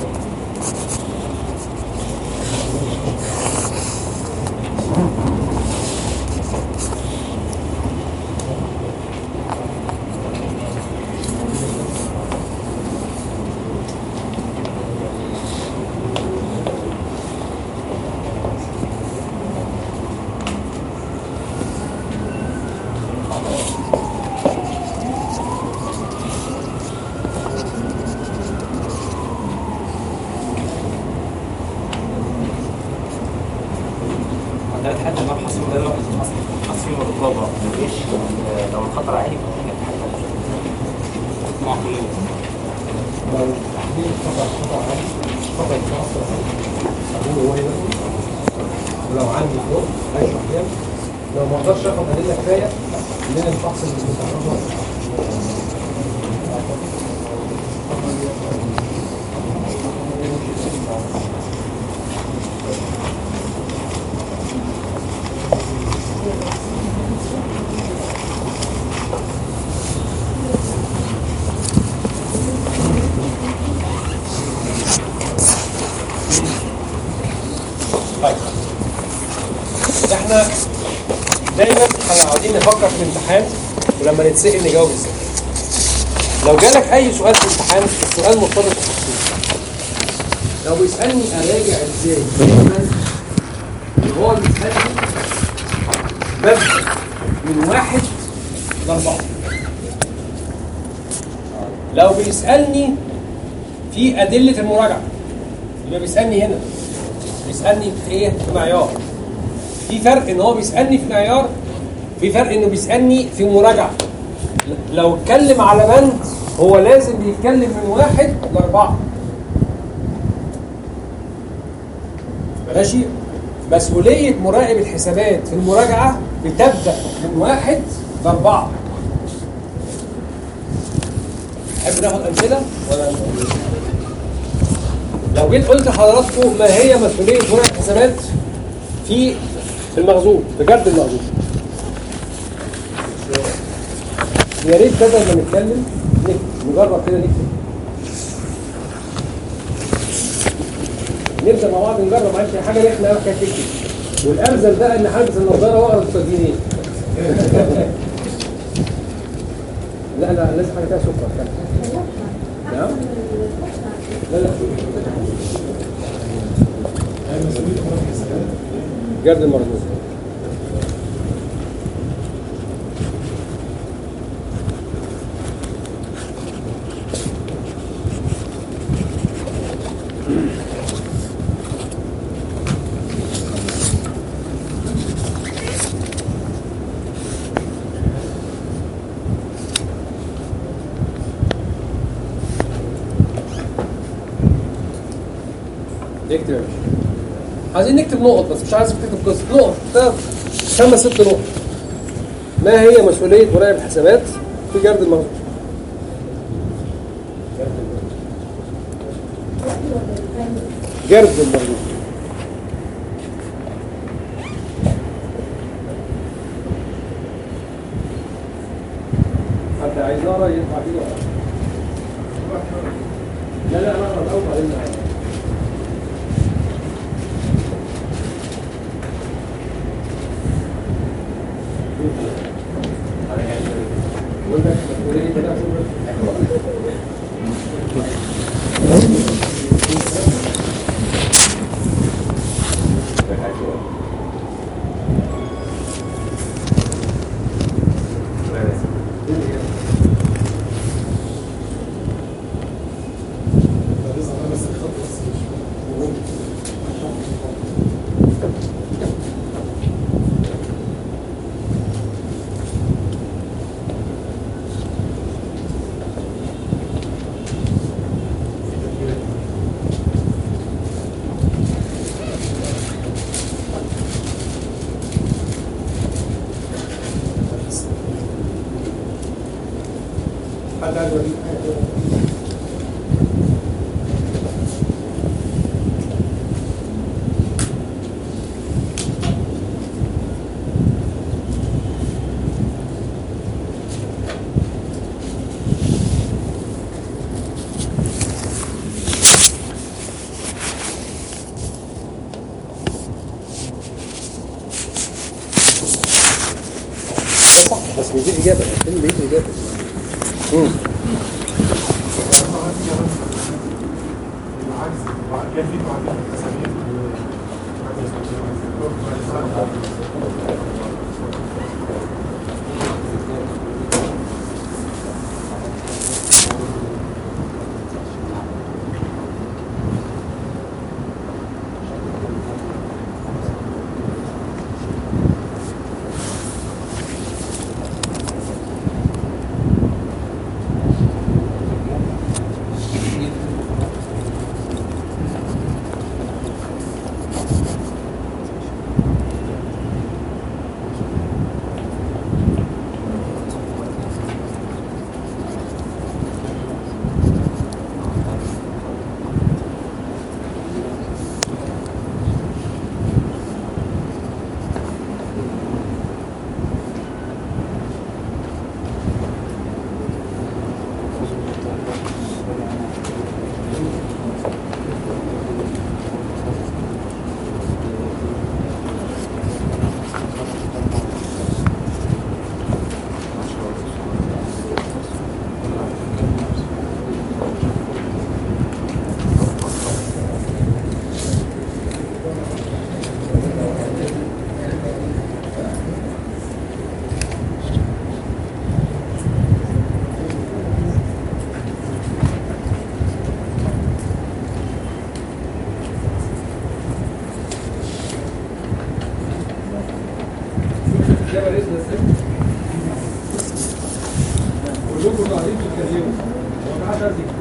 Speaker 10: ده حتى لو حصل ده لو حصل حصل فيه مرتبط مفيش لو الخطر عالي ممكن يتحكم معقولين
Speaker 1: ولو عندي فوق اي احيان لو ما اقدرش اخد ادله كفايه من الفحص اللي بيتعرض طيب احنا دايما احنا عاوزين نفكر في الامتحان ولما نتسال نجاوب ازاي لو جالك اي سؤال في الامتحان السؤال مرتبط بالتفصيل لو بيسالني اراجع ازاي دايما اللي هو بيسالني ببدا من واحد لاربعه لو بيسالني في ادله المراجعه يبقى بيسالني هنا بيسالني في ايه في معيار في فرق ان هو بيسالني في معيار في فرق انه بيسالني في مراجعه لو اتكلم على بند هو لازم بيتكلم من واحد لاربعه ماشي مسؤوليه مراقب الحسابات في المراجعه بتبدا من واحد لاربعه تحب ناخد امثله ولا لو جيت قلت لحضراتكم ما هي مسؤوليه مراقب الحسابات في المخزون في جرد المخزون يا ريت بدل ما نتكلم نكتب نجرب كده نكتب نبدا مع بعض نجرب معلش حاجه اللي احنا كانت تكتب والارزل بقى ان حاجز النظاره واقرا التسجيل ايه لا لا لازم حاجه فيها سكر كده نعم لا لا جرد المخزون اكتب يا باشا عايزين نكتب نقط بس مش عايز تكتب قصه نقط ثلاث خمس ست نقط ما هي مسؤوليه مراقب الحسابات في جرد المخزون جرد المخزون الاول وبعدين نعيد
Speaker 2: حد عايز يوريك حاجة؟
Speaker 1: بس بيجيب اجابه الفيلم بيجيب اجابه
Speaker 8: العجز كان في معدل التسامير
Speaker 1: الاجابه لسه لسه كلكم قاعدين تتكلموا هو في حد عايز يتكلم؟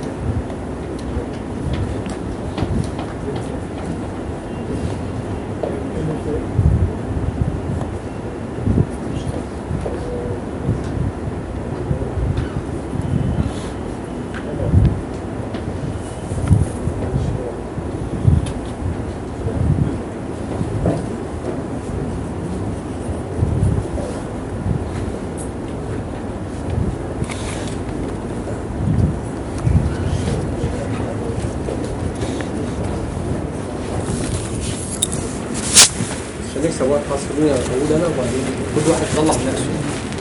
Speaker 1: عشان نكسب وقت خاص خليني اقول انا وبعدين كل واحد يطلع من نفسه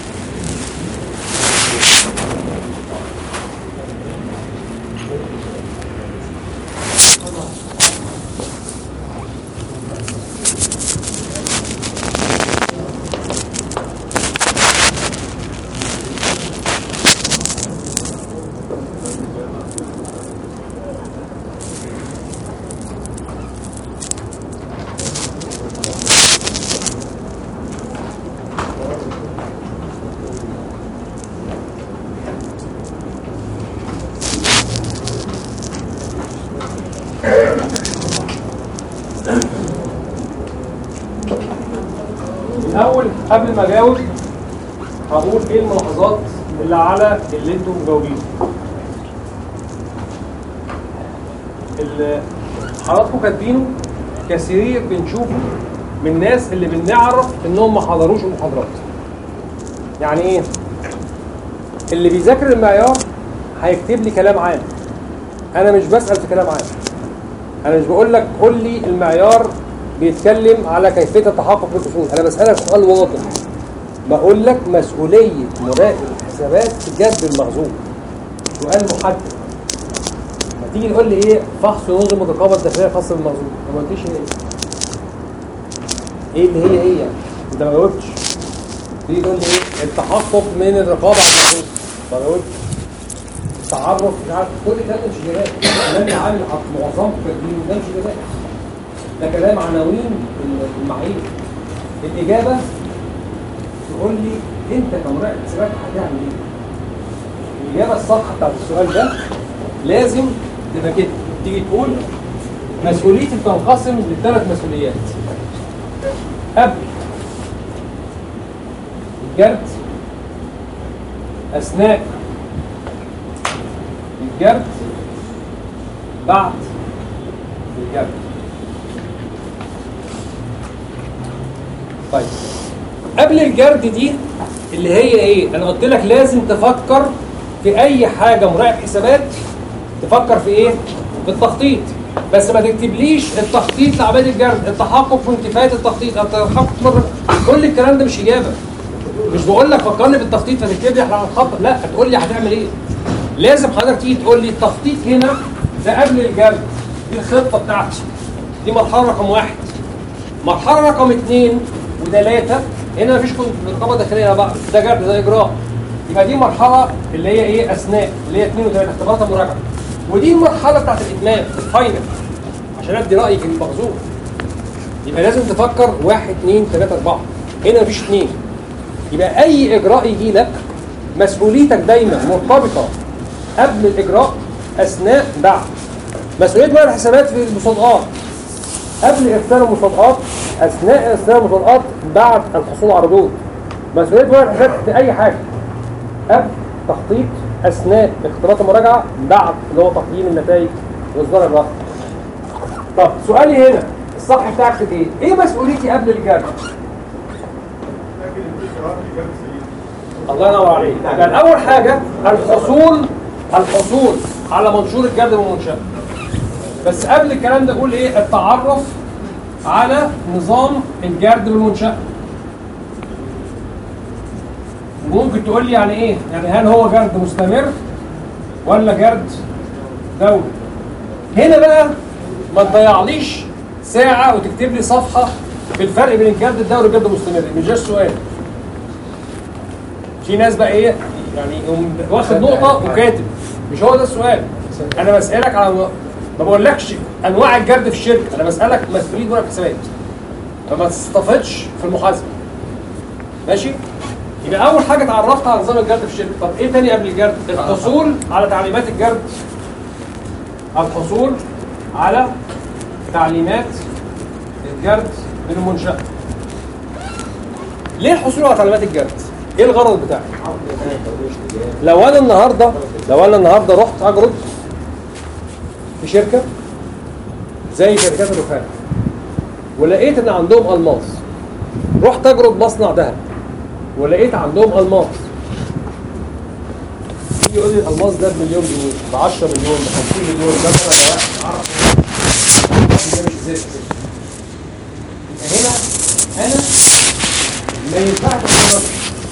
Speaker 1: الاول قبل ما اجاوب هقول ايه الملاحظات اللي على اللي انتم مجاوبينه اللي حضراتكم كاتبينه كثير بنشوفه من الناس اللي بنعرف انهم ما حضروش المحاضرات يعني ايه اللي بيذاكر المعيار هيكتب لي كلام عام انا مش بسال في كلام عام انا مش بقول لك قول لي المعيار بيتكلم على كيفيه التحقق بالاصول انا بسالك سؤال واضح بقول لك مسؤوليه مراقب الحسابات في جذب المخزون سؤال محدد ما تيجي تقول لي ايه فحص نظم الرقابه الداخليه الخاصه بالمخزون ما قلتليش هي ايه ايه اللي هي ايه يعني انت ما جاوبتش تيجي تقول لي ايه التحقق من الرقابه على المخزون ما جاوبتش تعرف مش عارف كل ده مش اجابات كلام يعامل معظمه كاتبين ده مش اجابات ده كلام عناوين المعايير الاجابه تقول لي انت كمراقب حسابات هتعمل ايه الاجابه الصح بتاعت السؤال ده لازم تبقى كده تيجي تقول مسؤوليتي بتنقسم لثلاث مسؤوليات قبل الجرد اثناء الجرد بعد الجرد طيب قبل الجرد دي اللي هي ايه انا قلت لك لازم تفكر في اي حاجه مراقب حسابات تفكر في ايه في التخطيط بس ما تكتبليش التخطيط لعمليه الجرد التحقق من كفايه التخطيط التحقق من كل الكلام ده مش اجابه مش بقول لك فكرني بالتخطيط فتكتب لي احنا هنخطط لا تقول لي هتعمل ايه لازم حضرتك تيجي تقول لي التخطيط هنا ده قبل الجرد دي الخطه بتاعتي دي مرحله رقم واحد مرحله رقم اثنين وثلاثه هنا مفيش رقابه داخليه بقى ده جرد ده اجراء يبقى دي مرحله اللي هي ايه اثناء اللي هي اثنين وثلاثه اختبارات المراجعه ودي المرحله بتاعت الاتمام الفاينل عشان ادي رايي في المخزون يبقى لازم تفكر واحد اثنين ثلاثه اربعه هنا مفيش اثنين يبقى اي اجراء يجي لك مسؤوليتك دايما مرتبطه قبل الاجراء اثناء بعد مسؤوليه بقى الحسابات في المصادقات قبل ارسال المصادقات اثناء ارسال المصادقات بعد الحصول على ردود مسؤوليه بقى الحسابات في اي حاجه قبل تخطيط اثناء اختبارات المراجعه بعد اللي هو تقييم النتائج واصدار الرقم طب سؤالي هنا الصح بتاعك في ايه؟ ايه مسؤوليتي قبل الجرد؟ الله ينور عليك يعني اول حاجه الحصول الحصول على منشور الجرد والمنشاه بس قبل الكلام ده اقول ايه التعرف على نظام الجرد والمنشاه ممكن تقول لي يعني ايه يعني هل هو جرد مستمر ولا جرد دوري هنا بقى ما تضيعليش ساعه وتكتب لي صفحه في الفرق بين الجرد الدوري والجرد المستمر مش ده السؤال في ناس بقى ايه يعني يقوم واخد نقطه وكاتب مش هو ده السؤال انا بسالك على ما بقولكش انواع الجرد في الشركه انا بسالك مسؤوليه ورق حسابات فما تستفدش في المحاسبه ماشي يبقى اول حاجه اتعرفت على نظام الجرد في الشركه طب ايه تاني قبل الجرد الحصول على تعليمات الجرد الحصول على تعليمات الجرد من المنشاه ليه الحصول على تعليمات الجرد ايه الغرض بتاعي لو انا النهارده لو انا النهارده رحت اجرد في شركه زي شركات الرخام ولقيت ان عندهم الماس رحت اجرد مصنع ذهب ولقيت عندهم الماس يجي يقول لي الالماس ده بمليون جنيه ب 10 مليون ب 50 مليون ده انا اعرف ده مش ازاي يبقى هنا انا ما ينفعش أتصرف.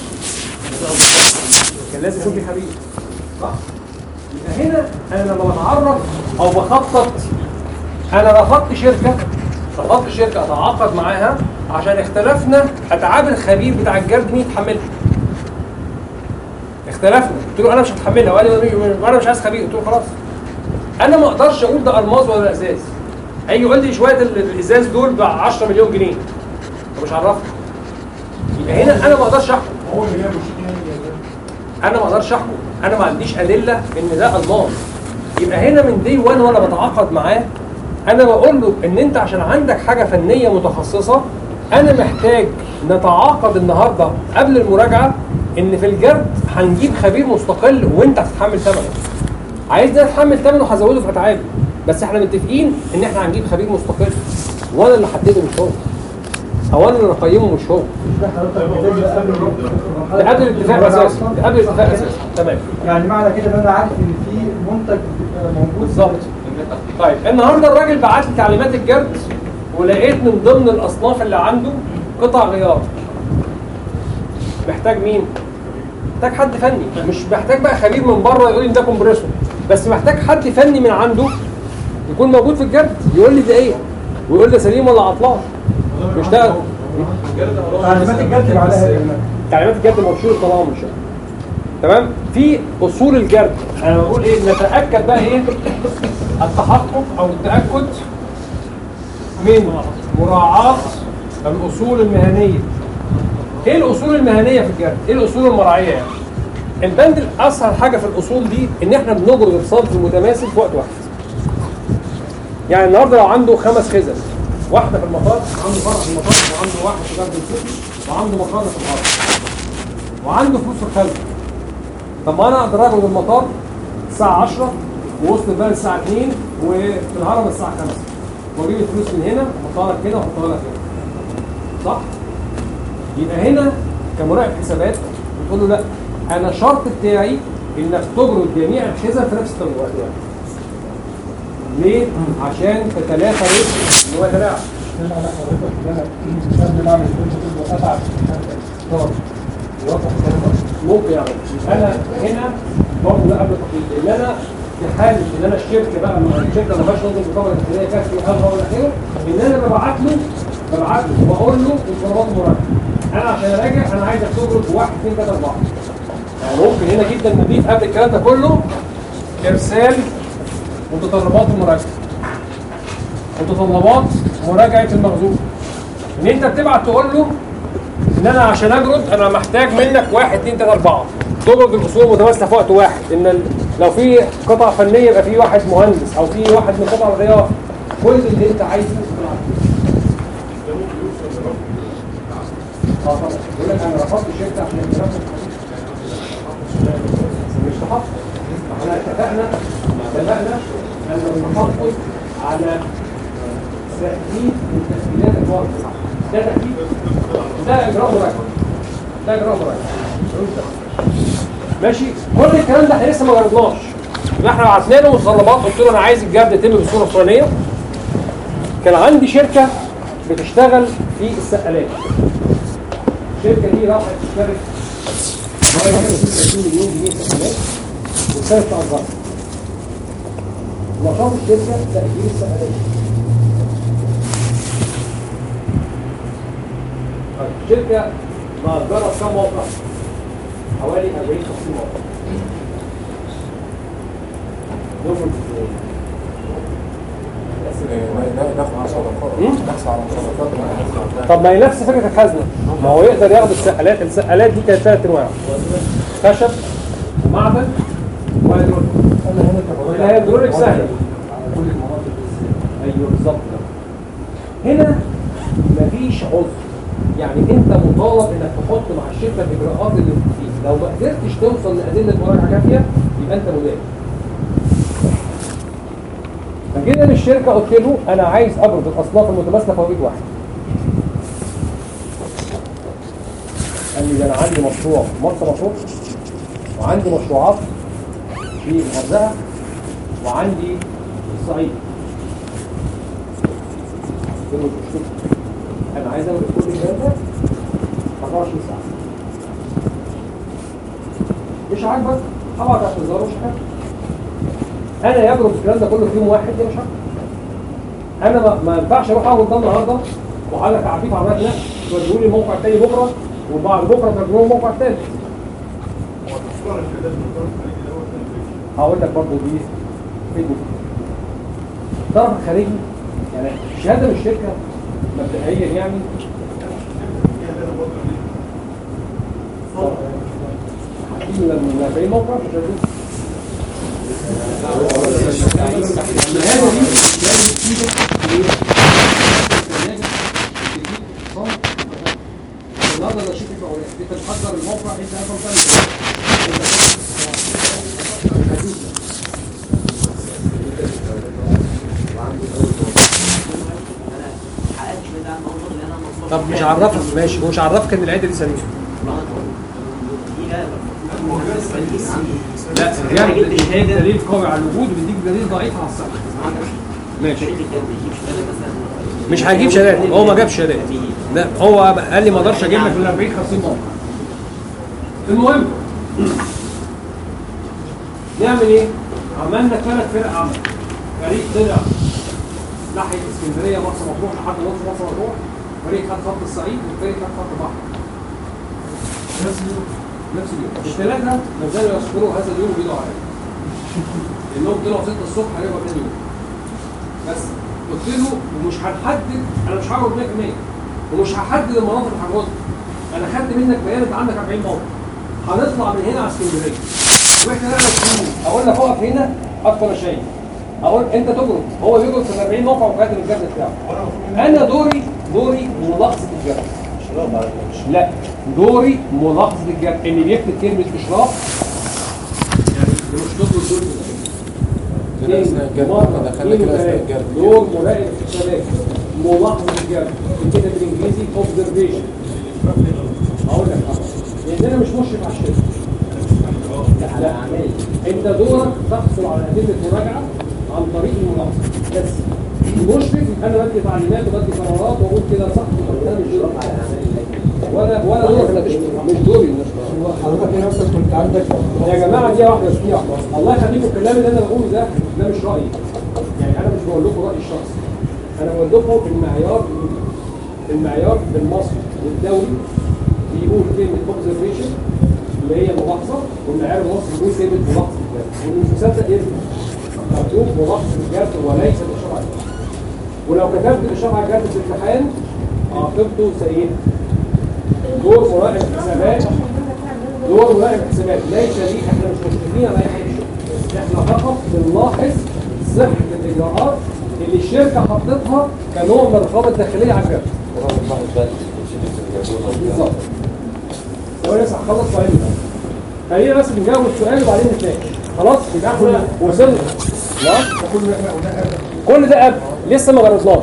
Speaker 1: كان لازم يكون في حبيب صح يبقى هنا انا لما بتعرف او بخطط انا رفضت شركه رفضت شركه اتعاقد معاها عشان اختلفنا اتعاب الخبير بتاع الجرد مين يتحملها اختلفنا قلت له انا مش هتحملها وقال لي وانا مش عايز خبير قلت له خلاص انا ما اقدرش اقول ده الماظ ولا ازاز هيجي يقول لي شويه ال- الازاز دول ب 10 مليون جنيه طب مش عرفت يبقى هنا انا ما اقدرش احكم
Speaker 8: هو اللي جاب
Speaker 1: انا ما اقدرش احكم انا ما عنديش ادله ان ده الماظ يبقى هنا من دي وان وانا بتعاقد معاه انا بقول له ان انت عشان عندك حاجه فنيه متخصصه انا محتاج نتعاقد النهارده قبل المراجعه ان في الجرد هنجيب خبير مستقل وانت هتتحمل ثمنه عايز ده اتحمل ثمنه هزوده في اتعابي بس احنا متفقين ان احنا هنجيب خبير مستقل وانا اللي حدده مش هو هو انا اللي اقيمه مش هو ده قبل الاتفاق اساسا ده قبل الاتفاق اساسا تمام
Speaker 11: يعني معنى كده ان انا عارف ان في منتج موجود
Speaker 1: بالظبط طيب النهارده الراجل بعت لي تعليمات الجرد ولقيت من ضمن الاصناف اللي عنده قطع غيار محتاج مين؟ محتاج حد فني مش محتاج بقى خبير من بره يقول لي ده كومبريسور بس محتاج حد فني من عنده يكون موجود في الجرد يقول لي ده ايه ويقول لي سليم ولا عطلان بيشتغل
Speaker 11: تعليمات الجد عليها ايه؟
Speaker 1: تعليمات الجرد موصول طالما مش تمام في اصول الجرد انا بقول ايه نتاكد بقى ايه التحقق او التاكد من مراعاه الاصول المهنيه ايه الاصول المهنيه في الجرد ايه الاصول المراعيه يعني البند الاسهل حاجه في الاصول دي ان احنا بنجرد الصنف المتماثل في وقت واحد يعني النهارده لو عنده خمس خزن واحده في المطار عنده فرع في المطار وعنده واحد في جرد السيتي وعنده مقر في الارض وعنده فلوس في الخزنه طب ما انا اقدر اخد المطار الساعه 10 ووسط البلد الساعه 2 وفي الهرم الساعه 5 واجيب الفلوس من هنا واحطها لك كده واحطها لك هنا صح؟ يبقى هنا كمراقب حسابات بتقول له لا انا شرط بتاعي انك تجرد جميع الخزن في نفس الوقت يعني. ليه؟ عشان تتلافى رزق ان هو يتلاعب
Speaker 11: انا على حضرتك ان انا قبل ما اعمل كنت تبقى اتعب واضح
Speaker 1: ممكن يعني انا هنا برضه لا قبل التقييد لان انا في حاله ان انا الشركه بقى ما الشركه ما فيهاش نظم مقابله داخليه كافيه او الى اخره ان انا ببعت له ببعت له واقول له الطلبات مرتب انا عشان اراجع انا عايزك تجرد واحد اثنين ثلاثه اربعه يعني ممكن هنا جدا نضيف قبل الكلام ده كله ارسال متطلبات المراجعه متطلبات مراجعه المخزون ان انت بتبعت تقول له ان انا عشان اجرد انا محتاج منك واحد اثنين ثلاثه اربعه تجرد الاصول المتماثله في وقت واحد ان ال- لو في قطع فنيه يبقى في واحد مهندس او في واحد من قطع الغيار كل اللي انت عايزه تبعته. اه طبعا يقول لك انا رفضت الشركه عشان الكلام ده. مش تحفظ احنا اتفقنا اتفقنا ان التحفظ على تأكيد من تسجيلات الواقع ده تأكيد ده إجراء مراجعة ده إجراء مراجعة ماشي كل الكلام ده احنا لسه ما جربناش يبقى احنا بعتنا له متطلبات قلت له انا عايز الجرد يتم بالصوره الفلانيه كان عندي شركه بتشتغل في السقالات الشركه دي راحت تشترك معايا 30 مليون جنيه سقالات وكانت تعذرها نشاط الشركه تأجيل السقالات طيب الشركه مأجرة كم موقع؟ حوالي 40 50 موقع دول طب ما هي نفس فكره الخزنه ما هو يقدر ياخد السقالات السقالات دي كانت ثلاث انواع خشب ومعدن وهيدروليك الهيدروليك سهل ايوه بالظبط كده. هنا مفيش عذر يعني انت مطالب انك تحط مع الشركه الاجراءات اللي فيه لو ما قدرتش توصل لادله مراجعه كافيه يبقى انت مدان فجينا للشركه قلت له انا عايز اجرد الاصناف المتماثله في توقيت واحد قال لي ده انا عندي مشروع في مرسى مطروح وعندي مشروعات في الغردقه وعندي في الصعيد قلت له مش مشكله انا عايز اعمل كل الكلام ده 24 ساعه مش عاجبك ابعت اعتذار ومش حاجه انا يجرب الكلام ده كله في يوم واحد دي مش عارف انا ما, ما ينفعش اروح اخد ده النهارده وعلى تعريف عربيات نقل تودوا لي الموقع التاني بكره وبعد بكره تودوا الموقع التاني هقول لك برضه دي فيديو الطرف الخارجي يعني الشهاده من الشركه مبدئيا يعني حكيم لما في موقع مش هتدوس الشهاده دي لازم تفيدك ايه؟ لازم تديك صمت النهارده ده شيء يبقى قليل انت بتحضر الموقع انت اصلا
Speaker 12: حققت كده الموضوع اللي انا المفروض
Speaker 1: طب مش عرفك ماشي ومش عرفك ان العده دي سليمه لا يعني بيديك دليل قوي على الوجود وبيديك دليل ضعيف على الصحه ماشي مش هجيب شهادات هو ما جابش شهادات لا هو قال لي ما اقدرش اجيب لك من 40 50 موقع المهم نعمل ايه؟ عملنا ثلاث فرق عمل فريق طلع ناحيه اسكندريه مرسى مطروح لحد نص مرسى مطروح فريق خد خط الصعيد والفريق خد خط البحر نفس اليوم نفس اليوم الثلاثه ما زالوا يذكروا هذا اليوم وبيدعوا عليه انهم طلعوا 6 الصبح هيبقى تاني يوم بس قلت له ومش هنحدد انا مش هقعد 100% ومش هحدد المناطق اللي هنقعدها انا خدت منك بيان انت عندك 40 موقع هنطلع من هنا على اسكندريه واحنا نعمل سيول اقول لك اقف هنا اقف انا شايف اقول انت تجرد هو بيجرد في 40 موقع وكاتب الجرد بتاعه انا دوري دوري ملاحظه الجرد لا دوري ملاحظه الجرد اللي بيكتب كلمه اشراف يعني مش تجرد دول
Speaker 4: كده أثناء الجرد،
Speaker 1: مرة،
Speaker 4: ده خلى
Speaker 1: اتنين،
Speaker 4: كده أثناء
Speaker 1: وتلاتة.
Speaker 4: الجرد.
Speaker 1: دور مراقب الحسابات ملاحظه الجرد الكتاب بالانجليزي اوبزرفيشن هقول لك لان انا مش مشرف على الشركه لا لا انت دورك تحصل على ادله مراجعه عن طريق الملاحظه بس المشرف انا بدي تعليمات وبدي قرارات واقول كده صح وده مش دورك على ولا ولا دورك انك تشرف مش دوري انك تشرف.
Speaker 11: حضرتك نفسك كنت عندك
Speaker 1: يا جماعه دي واحده دي واحده الله يخليكم الكلام اللي انا بقوله ده ده مش رايي يعني انا مش بقول لكم رايي الشخصي انا بقول لكم المعيار المعيار المصري والدولي بيقول كلمه اوبزرفيشن اللي هي ملاحظه والمعيار المصري بيقول كلمه ملاحظه الجرد واللي مش مصدق يرجع مكتوب ملاحظه الجرد وليس الاشاره على الجرد ولو كتبت الاشاره على الجرد في الامتحان عاقبته سيئه دور مراقب حسابات دور مراقب حسابات ليس لي احنا مش مشرفين على اي حاجه احنا فقط بنلاحظ صحه الاجراءات اللي الشركه حطتها كنوع من الرقابه الداخليه على الجرد بالظبط لو لسه هخلص سؤالي ده خلينا بس نجاوب السؤال وبعدين نتناقش خلاص يبقى احنا وصلنا لا كل ده قبل لسه ما جربناش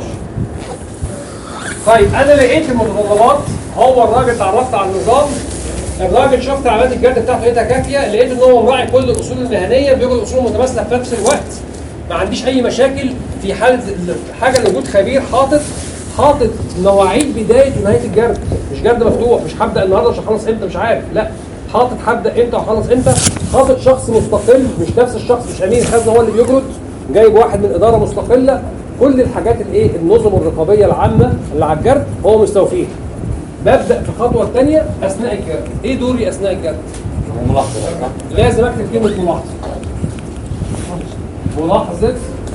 Speaker 1: طيب انا لقيت المتطلبات هو الراجل اتعرفت على النظام الراجل شفت علامات الجرد بتاعته لقيتها كافيه لقيت ان هو مراعي كل الاصول المهنيه بيجري الاصول المتماثله في نفس الوقت ما عنديش اي مشاكل في حاله حاجه لوجود خبير حاطط حاطط مواعيد بدايه ونهايه الجرد مش جرد مفتوح مش هبدا النهارده مش هخلص امتى مش عارف لا حاطط هبدا امتى وهخلص امتى حاطط شخص مستقل مش نفس الشخص مش امين خزنه هو اللي بيجرد جايب واحد من اداره مستقله كل الحاجات الايه النظم الرقابيه العامه اللي على الجرد هو مستوفيها ببدا في الخطوه الثانيه اثناء الجرد ايه دوري اثناء الجرد
Speaker 3: ملاحظه
Speaker 1: لازم اكتب كلمه ملاحظه ملاحظه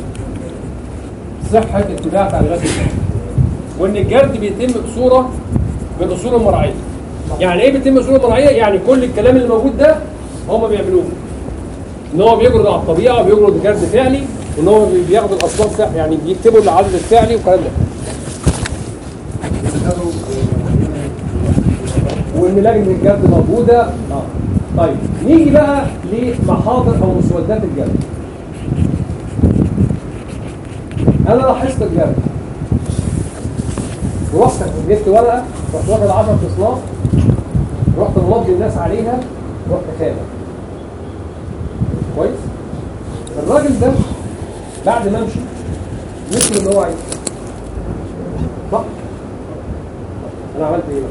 Speaker 1: صحه اتباع تعليمات الجرد وان الجرد بيتم بصوره من الاصول المرعيه يعني ايه بيتم بصوره مرعيه يعني كل الكلام اللي موجود ده هم بيعملوه ان هو بيجرد على الطبيعه وبيجرد جرد فعلي وان هو بياخدوا الاصناف فعلي يعني بيكتبوا العدد الفعلي والكلام ده وان لجنه الجرد موجوده اه طيب نيجي بقى لمحاضر او مسودات الجرد انا لاحظت الجرد ورحت جبت ورقه رحت واخد 10 اصناف رحت مضي الناس عليها رحت خانق كويس الراجل ده بعد ما امشي مثل اللي هو عايزه صح انا عملت ايه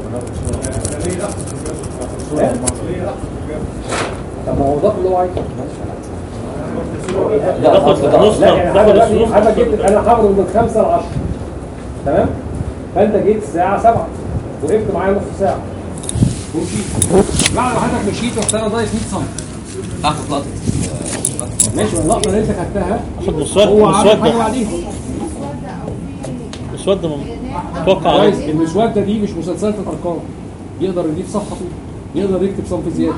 Speaker 1: بقى؟ إيه؟ طب ما هو ده اللي هو عايزه
Speaker 5: ده دخل في النص
Speaker 1: لا يعني
Speaker 5: دخل
Speaker 1: انا
Speaker 5: في
Speaker 1: دلوقتي
Speaker 5: النص
Speaker 1: انا جبت انا حاضر من 5 ل 10 تمام فانت جيت الساعه 7 وقفت معايا نص ساعه ومشيت بعد ما حضرتك مشيت رحت انا ضايف 100 سم
Speaker 3: تاخد لقطه
Speaker 1: ماشي اللقطه اللي انت خدتها
Speaker 5: خد مسود
Speaker 1: هو عامل
Speaker 5: مسود
Speaker 1: حاجه بعديها
Speaker 5: مسود اتوقع
Speaker 1: كويس المسوده دي مش مسلسلات الارقام يقدر يضيف صفحه فيه يقدر يكتب صنف زياده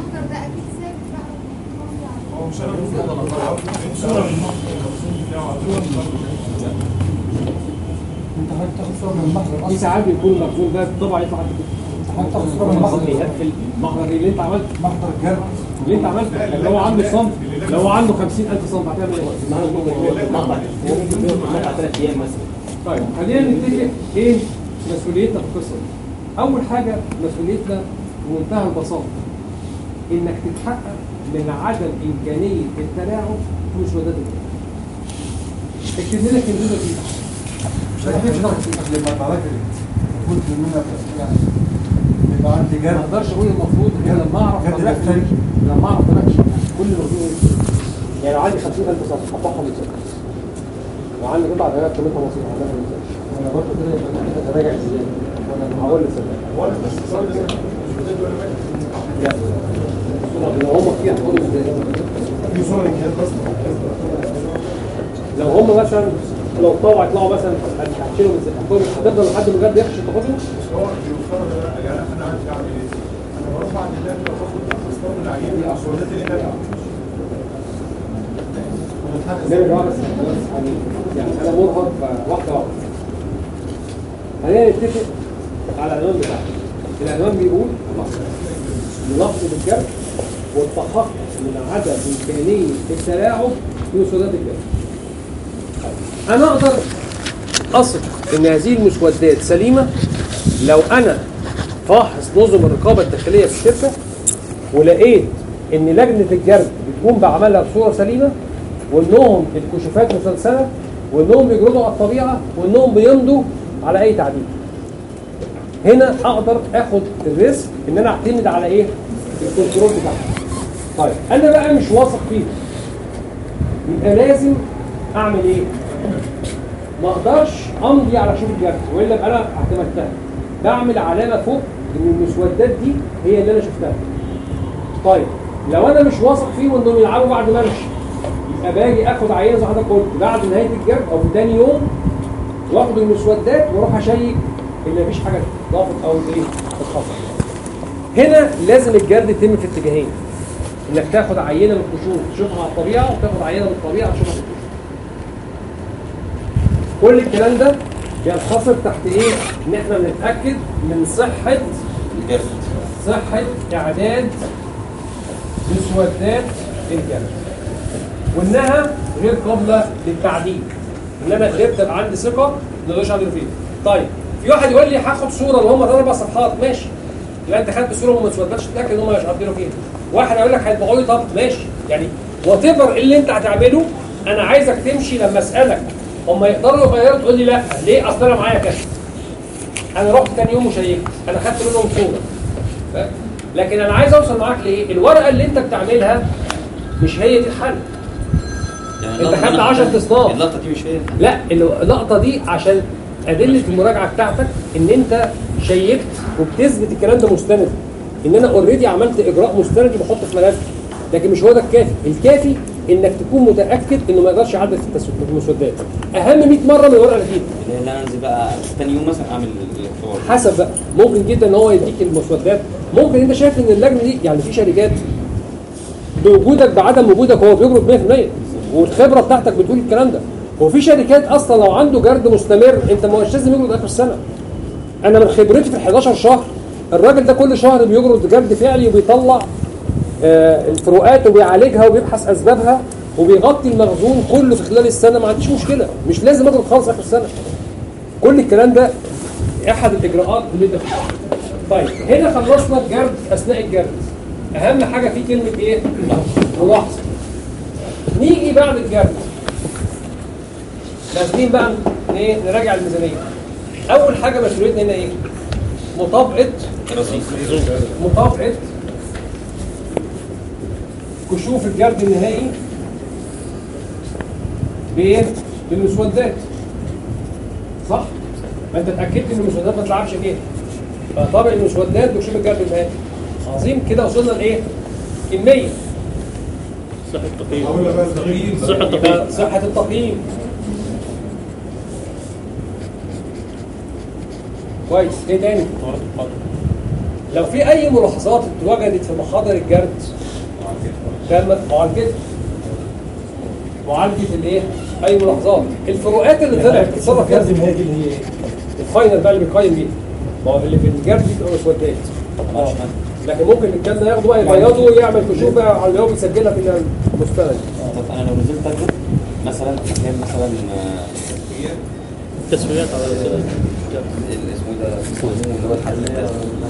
Speaker 11: انت حضرتك تاخد صوره من المحضر
Speaker 1: في
Speaker 11: اصلا
Speaker 1: ساعات بيكون المخزون ده طبعا يطلع قد كده
Speaker 11: انت حضرتك تاخد صوره من المحضر
Speaker 1: بيقفل المحضر اللي انت عملته
Speaker 11: محضر الجرد
Speaker 1: اللي انت عملته لو هو عنده صنف لو هو عنده 50000 صنف هتعمل ايه؟
Speaker 10: مقطع ثلاث ايام مثلا
Speaker 1: طيب خلينا نتفق ايه مسؤوليتنا في القصه دي اول حاجه مسؤوليتنا بمنتهى البساطه انك تتحقق من عدم امكانيه التلاعب في مسودات الدولة. اكتب لنا الكلمه دي
Speaker 9: مش هتمشي قبل ما المراكز تكون منها يعني يبقى عندي
Speaker 1: ما
Speaker 9: جرد
Speaker 1: اقدرش اقول المفروض غير لما اعرف
Speaker 9: جرد
Speaker 1: طبيعة
Speaker 9: دفتري.
Speaker 1: لما اعرف طبيعه الشغل. كل الموضوع يعني لو عندي 50000 صفحه اطبعهم ازاي؟ وعندي قطعه غيرت قيمتها بسيطه عندها ازاي؟ وانا برضه كده يبقى كده راجع ازاي؟ وانا هقول لك لا لو هم فيها هتقول ازاي؟
Speaker 8: في صورة الجهاز بس
Speaker 1: لو هم مثلا لو طلعوا يطلعوا مثلا هتشيلهم ازاي؟ هتقول- هتفضل لحد ما الجد يخشى تاخدهم؟
Speaker 8: هو بيفترض إن- يعني انا عايز اعمل ايه؟ انا برفع عن الله لو باخد اصدار من العجيب الاسودات اللي كانت
Speaker 1: زي ما بس بس يعني يعني انا مرهق فواحده واحده خلينا نتفق على العنوان بتاعنا العنوان بيقول ملاحظه الجرد والتحقق من عدم امكانيه التلاعب في مسودات الجرد طيب. انا اقدر اثق ان هذه المسودات سليمه لو انا فاحص نظم الرقابه الداخليه في الشركه ولقيت ان لجنه الجرد بتقوم بعملها بصوره سليمه وانهم الكشوفات مسلسله وانهم بيجردوا على الطبيعه وانهم بيمضوا على اي تعديل. هنا اقدر اخد الريسك ان انا اعتمد على ايه؟ الكنترول بتاعهم. طيب انا بقى مش واثق فيه. يبقى لازم اعمل ايه؟ ما اقدرش امضي على شوف الجرد والا يبقى انا اعتمدتها. بعمل علامه فوق ان المسودات دي هي اللي انا شفتها. طيب لو انا مش واثق فيهم انهم يلعبوا بعد ما امشي يبقى باجي اخد عينه زي ما حضرتك قلت بعد نهايه الجرد او في تاني يوم واخد المسودات واروح اشيك ان مفيش حاجه ضافت او ايه اتخصص. هنا لازم الجرد يتم في اتجاهين انك تاخد عينه من القشور تشوفها على الطبيعه وتاخد عينه من الطبيعه تشوفها في القشور. كل الكلام ده بينحصر تحت ايه؟ ان احنا بنتاكد من صحه
Speaker 3: الجرد
Speaker 1: صحه اعداد مسودات الجرد وانها غير قابله للتعديل ان انا قدرت ابقى عندي ثقه ان ملوش عدل فيه طيب في واحد يقول لي هاخد صوره اللي هم اربع صفحات ماشي يبقى انت خدت صوره وما تثبتش تتاكد ان هم مش عدلوا فيها واحد هيقول لك هيطبعوا لي طب ماشي يعني وات ايفر اللي انت هتعمله انا عايزك تمشي لما اسالك هم يقدروا يغيروا تقول لي لا ليه اصل انا معايا كذا انا رحت تاني يوم وشيكت انا خدت منهم صوره فاهم؟ لكن انا عايز اوصل معاك لايه الورقه اللي انت بتعملها مش هي دي الحل
Speaker 3: يعني
Speaker 1: انت
Speaker 3: اللقطة
Speaker 1: خدت
Speaker 3: اللي أنا
Speaker 1: 10
Speaker 3: بعملها-
Speaker 1: تصناف.
Speaker 3: اللقطه دي مش هي
Speaker 1: لا اللقطه دي عشان ادله المراجعه بتاعتك ان انت شيكت وبتثبت الكلام ده مستند ان انا اوريدي عملت اجراء مستند بحطه في ملف لكن مش هو ده الكافي الكافي انك تكون متاكد انه ما يقدرش يعدل في التسو- في المسودات اهم 100 مره من الورقه اللي فيه
Speaker 3: اللي انا انزل بقى تاني يوم مثلا اعمل الاختبار
Speaker 1: حسب بقى ممكن جدا ان هو يديك المسودات ممكن انت شايف ان اللجنه دي يعني في شركات بوجودك بعدم وجودك هو بيجرد 100% والخبره بتاعتك بتقول الكلام ده وفي شركات اصلا لو عنده جرد مستمر انت مش لازم يجرد اخر السنه انا من خبرتي في ال 11 شهر الراجل ده كل شهر بيجرد جرد فعلي وبيطلع آه، الفروقات وبيعالجها وبيبحث اسبابها وبيغطي المخزون كله في خلال السنه ما عنديش مشكله مش لازم اجرد خالص اخر السنه كل الكلام ده احد الاجراءات اللي انت فيها. طيب هنا خلصنا الجرد اثناء الجرد اهم حاجه فيه كلمه ايه ملاحظه نيجي بعد الجرد لازمين بقى ن- ايه نراجع الميزانيه اول حاجه مسؤوليتنا هنا ايه مطابقه مطابقه كشوف الجرد النهائي بايه بالمسودات صح ما انت اتاكدت ان المسودات ما تلعبش فيها فطابق المسودات بكشوف الجرد النهائي عظيم كده وصلنا لايه كميه
Speaker 5: صحة التقييم
Speaker 8: اقول لك بقى التقييم
Speaker 5: صحة التقييم
Speaker 1: يبقى صحه التقييم كويس ايه تاني لو في اي ملاحظات اتوجدت في محاضر الجرد كان معالجتها معالجه الايه اي ملاحظات الفروقات اللي طلعت تتصرف فيها
Speaker 11: لازم هي دي اللي هي ايه؟
Speaker 1: الفاينل بقى اللي بيقيم بيه ما هو اللي في الجرد دي بتبقى مسودات اه لكن ممكن الكلام ده ياخده بقى يبيضه ويعمل كشوف بقى على اللي هو بيسجلها في المستند
Speaker 3: طب انا لو نزلت اكتب مثلا مكان مثلا آه،
Speaker 5: تسويات على الرسالة
Speaker 3: ال- اسمه إيه ده اسمه اللي هو الحديد ده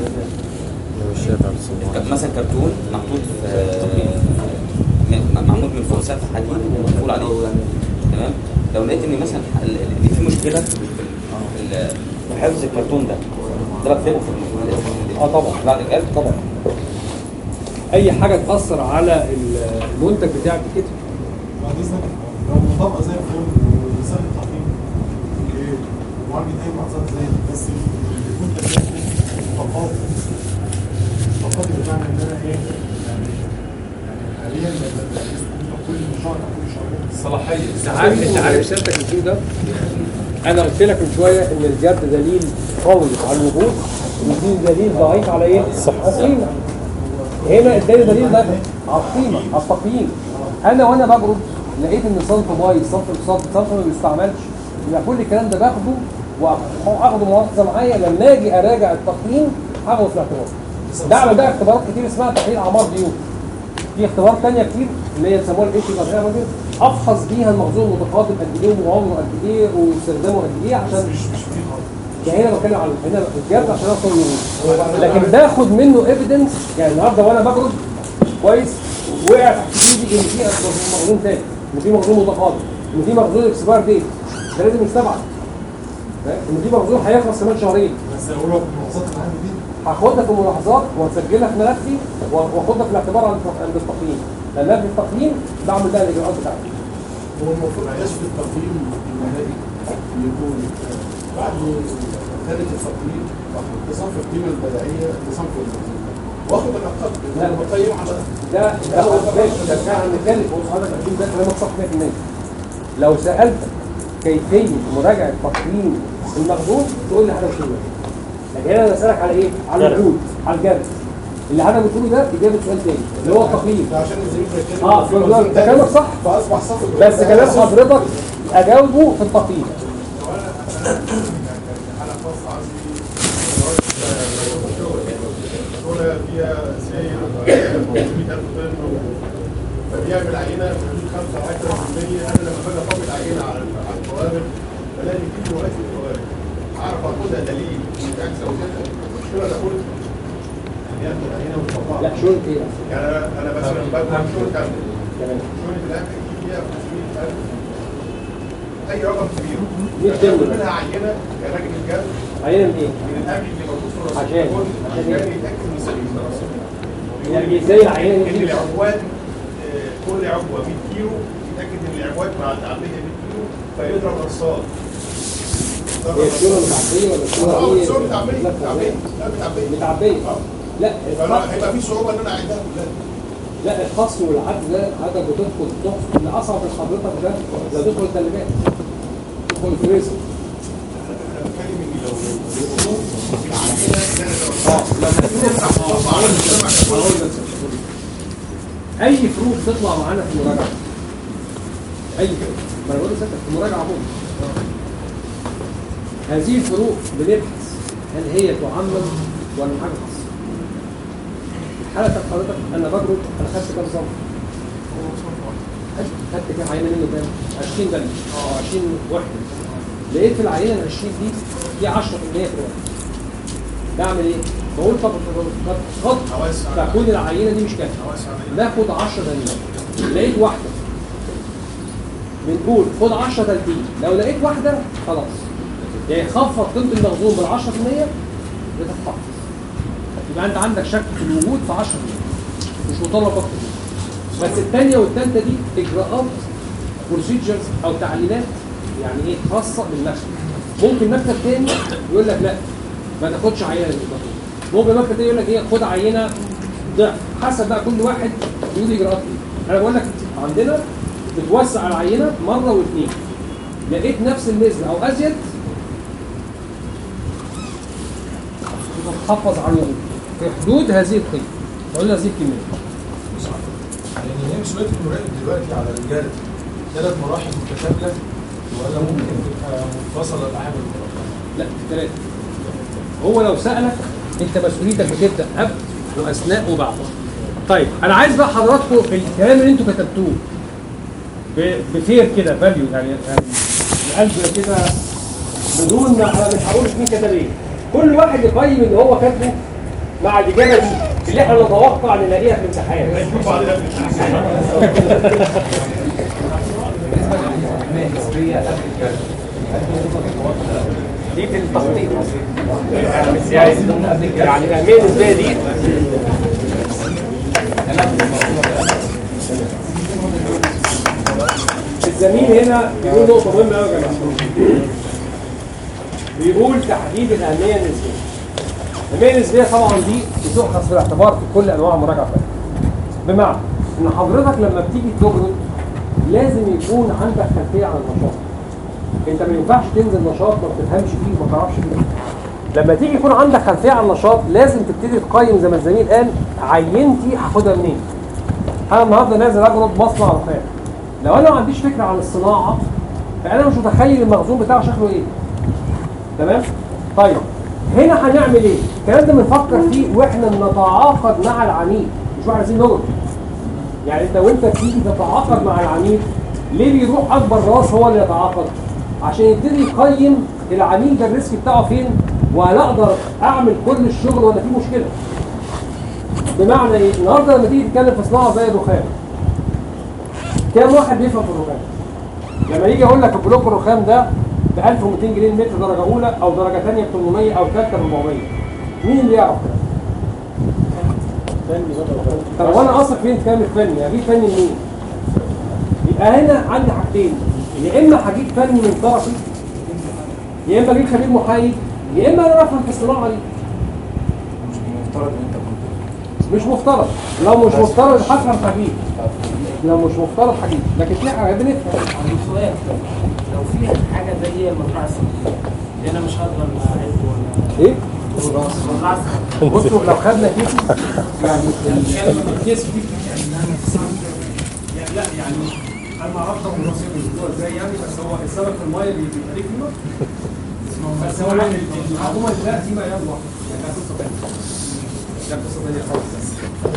Speaker 3: ك- مثلا كرتون محطوط في م- معمول من فرسات حديد ومقفول عليه تمام لو لقيت ان مثلا ال- ال- في مشكله في ال- في ال- في حفظ الكرتون ده ده بكتبه في ال-
Speaker 1: اه طبعا
Speaker 3: بعد الجلد
Speaker 1: طبعا اي حاجه تاثر على المنتج بتاعك كده
Speaker 8: بعد اذنك لو مطابقه زي الفل ورساله التعقيم ومعالجه اي معصات زي بس المنتج نفسه مطبقات مطبقات بمعنى ان انا ايه يعني يعني حاليا لما كل شهر او كل شهرين
Speaker 1: صلاحيه انت عارف انت عارف سيادتك الفيل ده انا قلت لك من شويه ان الجد دليل قوي على الوجود ودي دليل ضعيف على ايه؟ على القيمه هنا اداني دليل ده على القيمه على التقييم انا وانا ببرد لقيت ان صنف بايظ صنف صنف صنف ما بيستعملش يبقى كل الكلام ده باخده واخده مؤاخذه معايا لما اجي اراجع التقييم هاخده في الاعتبار بعمل بقى اختبارات كتير اسمها تحليل اعمار ديون في اختبارات تانية كتير اللي هي بيسموها الايش افحص بيها المخزون المتقاطب قد ايه وعمره قد ايه واستخدامه قد ايه عشان
Speaker 8: مش مش فيه خالص
Speaker 1: يعني هنا بتكلم على هنا الجد عشان اوصل للوجود لكن باخد منه ايفيدنس يعني النهارده وانا ببرد كويس وقع في ايدي ان في مخزون تاني ان في مخزون متقاطب ان في مخزون اكسباير ديت ده لازم يستبعد فاهم؟ ان في مخزون هيخلص كمان شهرين
Speaker 8: بس اقول لك المواصفات اللي عندي دي
Speaker 1: هاخدها في ملاحظات واسجلها في ملفي واخدها في الاعتبار عند عند التقييم لما ابني التقييم بعمل بقى الاجراءات بتاعتي
Speaker 2: هو المفروض كشف التقييم المالي يكون بعد ثالث التقييم بصنف القيمه البدائيه لصنف المخزون واخد العقد
Speaker 1: لا.
Speaker 2: بقيم على
Speaker 1: ده ده هو ماشي ده فعلا بنتكلم بقول حضرتك التقييم ده كلامك صح 100% لو سالتك كيفيه مراجعه تقييم المخزون تقول لي حاجه مش كده لكن انا بسالك على ايه؟ على الوجود على الجرد اللي حضرتك بتقوله ده اجابه سؤال تاني اللي هو التقييم
Speaker 2: ده عشان الزميل بيتكلم
Speaker 1: اه
Speaker 2: في مخزون
Speaker 1: ده كلامك صح
Speaker 2: فاصبح صفر
Speaker 1: بس كلام حضرتك اجاوبه في التقييم
Speaker 8: حالة خاصة عندي دولة فيها ساير 500000 طن فبيعمل عينة في حدود 5 10% أنا لما باجي أطبق العينة على على القوارب بلاقي في فروقات في القوارب أعرف أخدها دليل يعني زوجتها المشكلة ده كله يعني ياخد العينة ويطبقها
Speaker 1: لا شغل ايه؟
Speaker 8: يعني أنا أنا مثلا بفهم شغل كامل
Speaker 1: تمام
Speaker 8: شغل في الأكل فيها 500000 أي رقم كبير
Speaker 1: 100
Speaker 8: باخد
Speaker 1: دولار.
Speaker 8: منها عينة كراجل الجد
Speaker 1: عينه من ايه؟
Speaker 8: من الاكل اللي موجود في الرصيف
Speaker 1: عشان-
Speaker 8: عشان
Speaker 1: عشان إيه؟
Speaker 8: يتاكد من سلامه
Speaker 1: يعني ازاي العينه
Speaker 8: ان
Speaker 1: دي؟
Speaker 8: العبوات آه، كل عبوه 100 كيلو يتاكد ان العبوات مع التعبيه 100 كيلو فيضرب رصاص
Speaker 1: هي الشغل متعبيه ولا الشغل
Speaker 8: اه
Speaker 1: ايه؟
Speaker 8: الصور متعبيه
Speaker 1: لا
Speaker 8: متعبيه لا متعبيه
Speaker 1: متعبيه
Speaker 8: اه
Speaker 1: لا
Speaker 8: فأنا هيبقى في صعوبه ان انا اعدها كلها
Speaker 1: لا الخصم والعد ده حاجه بتدخل تدخل اللي اصعب من حضرتك ده ده تدخل الثلاجات تدخل الفريزر
Speaker 8: انا بتكلم ان لو الظروف العامله اللي انا
Speaker 1: اه
Speaker 8: درستها تطبق على المجتمع كله
Speaker 1: هقول لك اي فروق تطلع معانا في المراجعه اي فروق ما انا بقول لك في المراجعه عموما هذه الفروق بنبحث هل هي تعمم ولا حاجه خاصه الحاله بتاعت حضرتك انا بجرد انا خدت كام صنف خدت كام عينه منه كام 20 بلد اه 20 وحده لقيت في العينه ال 20 دي في 10% في الوقت بعمل ايه؟ بقول طب طب خط
Speaker 8: أوسع.
Speaker 1: تكون العينه دي مش كافيه
Speaker 8: أوسع عليها.
Speaker 1: باخد 10 دليل لقيت واحده بنقول خد 10 تلتين لو لقيت واحده خلاص يعني خفض قيمه المخزون بال 10% بتتحفظ يبقى انت عندك شك في الوجود في 10% مش مطالب اكتر بس الثانيه والثالثه دي اجراءات بروسيجرز او تعليمات يعني ايه خاصه بالمكتب ممكن مكتب تاني يقول لك لا ما تاخدش عينه للمخزون ممكن مكتب تاني يقول لك ايه خد عينه ضعف حسب بقى كل واحد يقول اجراءات ايه انا بقول لك عندنا بتوسع العينه مره واثنين لقيت نفس النسبه او ازيد تحافظ على الوجود في حدود هذه القيمه قلنا هذه الكميه
Speaker 9: يعني هي مسؤوليه المراقب دلوقتي على الرجال ثلاث مراحل متكامله ولا ممكن تبقى منفصله لحاجه المراقبه؟
Speaker 1: لا ثلاثه هو لو سالك انت مسؤوليتك بتبدا قبل واثناء وبعد طيب انا عايز بقى حضراتكم في الكلام اللي انتوا كتبتوه ب- بفير كده فاليو يعني يعني القلب كده بدون ما انا مش هقول مين كتب ايه كل واحد يقيم اللي هو كاتبه مع الاجابه دي اللي احنا نتوقع نلاقيها في الامتحان دي في التخطيط يعني الأهمية النسبية دي الزميل هنا بيقول نقطة مهمة أوي يا جماعة بيقول تحديد الأهمية النسبية الأهمية النسبية طبعا دي بتؤخذ في الاعتبار في كل أنواع المراجعة بتاعتها بمعنى إن حضرتك لما بتيجي تجرد لازم يكون عندك خلفية عن النشاط انت ما ينفعش تنزل نشاط ما بتفهمش فيه وما تعرفش فيه لما تيجي يكون عندك خلفيه عن النشاط لازم تبتدي تقيم زي ما الزميل قال عينتي هاخدها منين انا النهارده نازل اجرد مصنع رخام لو انا ما عنديش فكره عن الصناعه فانا مش متخيل المخزون بتاعه شكله ايه تمام طيب هنا هنعمل ايه الكلام ده بنفكر فيه واحنا بنتعاقد مع العميل مش واحنا عايزين نجرد يعني انت وانت بتيجي تتعاقد مع العميل ليه بيروح اكبر راس هو اللي يتعاقد عشان يبتدي يقيم العميل ده الريسك بتاعه فين وهل اقدر اعمل كل الشغل ولا في مشكله بمعنى ايه النهارده لما تيجي تتكلم في صناعه زي الرخام كام واحد بيفهم في الرخام لما يجي اقول لك البلوك الرخام ده ب 1200 جنيه المتر درجه اولى او درجه ثانيه ب 800 او ثالثه ب 400 مين اللي يعرف ده؟ طب وانا اثق فين كلام الفني اجيب فني منين يبقى هنا عندي حاجتين يا اما هجيب فني من طرفي يا اما اجيب خبير محايد يا اما انا افهم في الصناعه دي
Speaker 10: مفترض ان انت كنت
Speaker 1: مش مفترض لو مش مفترض هفهم هجيب لو مش مفترض هجيب لكن في حاجه بنفهم
Speaker 12: عندي سؤال لو في حاجه زي المزرعه السعوديه دي انا مش هقدر اعد ولا
Speaker 1: ايه
Speaker 12: المزرعه السعوديه
Speaker 1: بصوا لو خدنا كيس يعني الكيس دي يعني لا يعني انا ما اعرفش طبعا الرصيد الاسبوع ازاي يعني بس هو السبب في الميه اللي بيبقى ليه قيمه بس هو يعني العقوبه دلوقتي ما يلا يعني ده قصه ثانيه ده قصه ثانيه خالص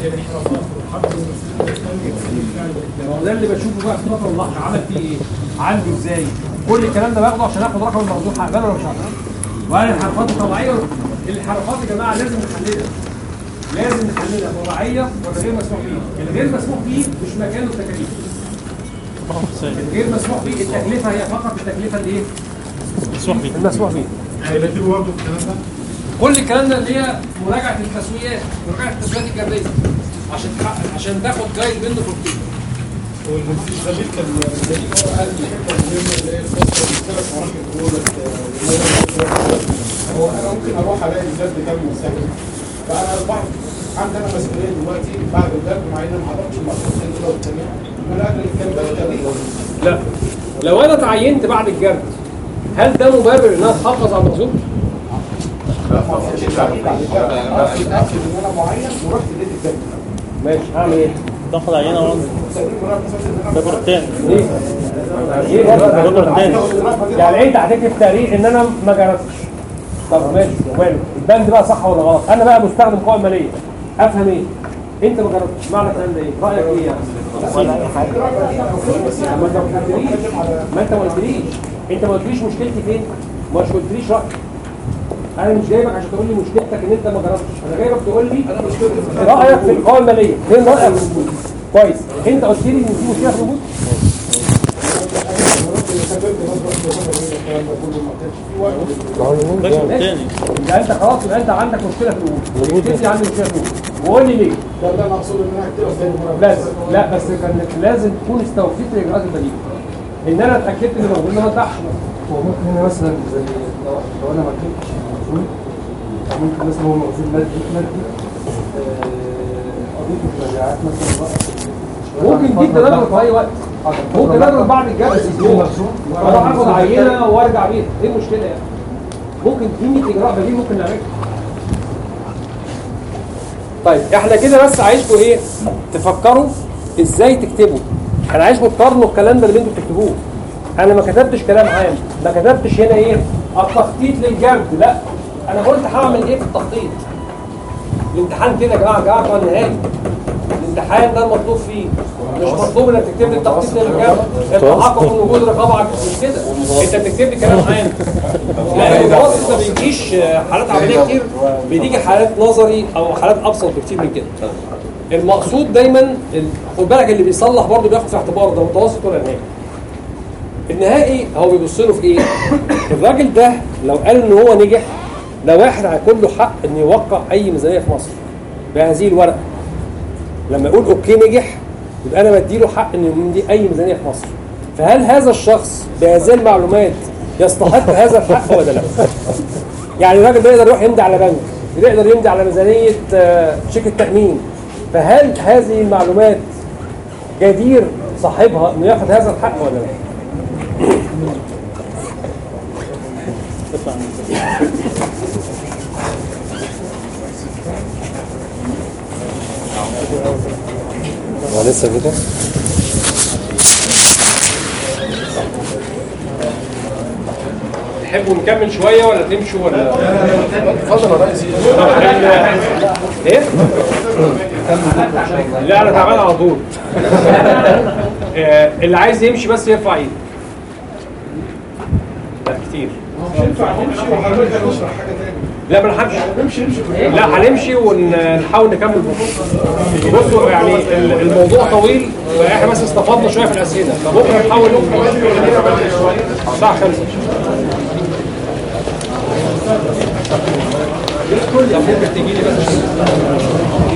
Speaker 1: ما هو ده اللي بشوفه بقى في فتره الله عمل فيه ايه؟ عنده ازاي؟ كل الكلام ده باخده عشان اخد رقم المخزون هقبله ولا مش هقبله؟ وهل الحركات الطبيعيه الحركات يا جماعه لازم نحللها لازم نحللها طبيعيه ولا غير مسموح بيه الغير مسموح بيه مش مكانه التكاليف الغير مسموح بيه التكلفه هي فقط التكلفه اللي ايه؟
Speaker 4: مسموح بيه
Speaker 1: المسموح بيه
Speaker 8: هيبقى برضه الكلام ده
Speaker 1: كل الكلام ده اللي هي مراجعه التسويات مراجعه التسويات الجبريه عشان تحقق عشان تاخد جايد منه في القيمه
Speaker 2: والزميل كان الزميل هو قال الحته المهمه اللي هي الفتره اللي ثلاث مراحل دول هو انا ممكن اروح الاقي الجد كام مسافر فانا اصبحت عندي انا مسؤوليه دلوقتي بعد الجد مع اني ما حضرتش المرحلتين الاولى والثانيه من اجل الكلام ده التاريخ
Speaker 1: لا لو انا تعينت بعد الجرد هل ده مبرر ان انا احافظ على المخزون؟
Speaker 2: لا ما حصلش بعد الجد انا اتاكد ان انا معين ورحت لقيت الجد
Speaker 1: ماشي هعمل ايه؟
Speaker 4: تاخد عينه ورا
Speaker 2: سليم ورحت اساس ان انا
Speaker 4: الدكتور التاني
Speaker 1: ليه؟ ليه؟
Speaker 4: الدكتور التاني
Speaker 1: يعني انت هتكتب تاريخ ان انا ما جربتش طب ماشي وماله البند بقى صح ولا غلط انا بقى مستخدم قوى ماليه افهم ايه انت ما جربتش معنى الكلام ده ايه رايك ايه يعني
Speaker 10: ولا اي حاجه
Speaker 1: ما انت ما قلتليش ما انت ما قلتليش انت ما قلتليش مشكلتي فين مش قلتليش رايك انا مش جايبك عشان تقول لي مشكلتك ان انت ما جربتش انا جايبك تقول لي
Speaker 2: انا مشكلتي
Speaker 1: رايك في القوى الماليه فين رايك في الوجود كويس انت قلت لي ان في مشكله في الوجود
Speaker 4: الدكتور التاني
Speaker 1: يبقى انت خلاص يبقى انت عندك مشكله في الوجود اكتب لي عندي مشكله في الوجود وقول لي ليه
Speaker 2: ده اللي انا اقصده ان انا هكتبها تاني مره
Speaker 1: لا لا بس كان لازم تكون استوفيت الاجراءات البديهه ان انا اتاكدت ان الموجود ده ما اتباعش
Speaker 11: هو ممكن هنا مثلا زي لو, لو انا ما كنتش مخزون أو ممكن مثلا هو مخزون مادي مادي آه، اضيفه في المبيعات مثلا وقت
Speaker 1: ممكن دي تدرج في اي وقت ممكن ادرج بعد الجلسه اسبوع اروح اخد عينه وارجع بيها ايه المشكله يعني ممكن في 100 اجراء بديل ممكن نعملها طيب احنا كده بس عايزكم ايه تفكروا ازاي تكتبوا انا عايزكم تقارنوا الكلام ده اللي انتوا بتكتبوه انا ما كتبتش كلام عام ما كتبتش هنا ايه التخطيط للجرد لا انا قلت هعمل ايه في التخطيط الامتحان كده يا جماعه يا جماعه بتوع النهائي الامتحان ده المطلوب فيه مش مطلوب انك تكتب لي التخطيط ده كام التحقق من وجود رقابه على مش كده انت بتكتب لي كلام عام لا المتوسط ما بيجيش حالات عمليه كتير بيجي حالات نظري او حالات ابسط بكتير من كده المقصود دايما ال- خد بالك اللي بيصلح برضه بياخد في اعتباره ده متوسط ولا نهائي النهائي هو بيبص له في ايه؟ الراجل ده لو قال ان هو نجح ده واحد هيكون له حق انه يوقع اي ميزانيه في مصر بهذه الورقه لما يقول اوكي نجح يبقى انا بديله حق انه يمضي اي ميزانيه في مصر فهل هذا الشخص بهذه المعلومات يستحق هذا الحق ولا لا؟ يعني الراجل ده يقدر يروح يمضي على بنك يقدر يمضي على ميزانيه آه، شركه تامين فهل هذه المعلومات جدير صاحبها انه ياخد هذا الحق ولا لا؟
Speaker 13: هو لسه كده
Speaker 1: تحبوا نكمل شويه ولا تمشوا ولا
Speaker 2: اتفضل يا ريس
Speaker 1: ايه؟ لا انا تعبان على طول آه، اللي عايز يمشي بس يرفع ايده لا كتير
Speaker 2: مش ينفع نمشي وحضرتك نشرح حاجه تاني
Speaker 1: لا ما نحبش
Speaker 2: نمشي نمشي
Speaker 1: لا هنمشي ونحاول نكمل بكره بصوا يعني ال- الموضوع طويل فاحنا بس استفدنا شويه في الاسئله فبكره نحاول الساعه 5 طب ممكن تيجي لي بس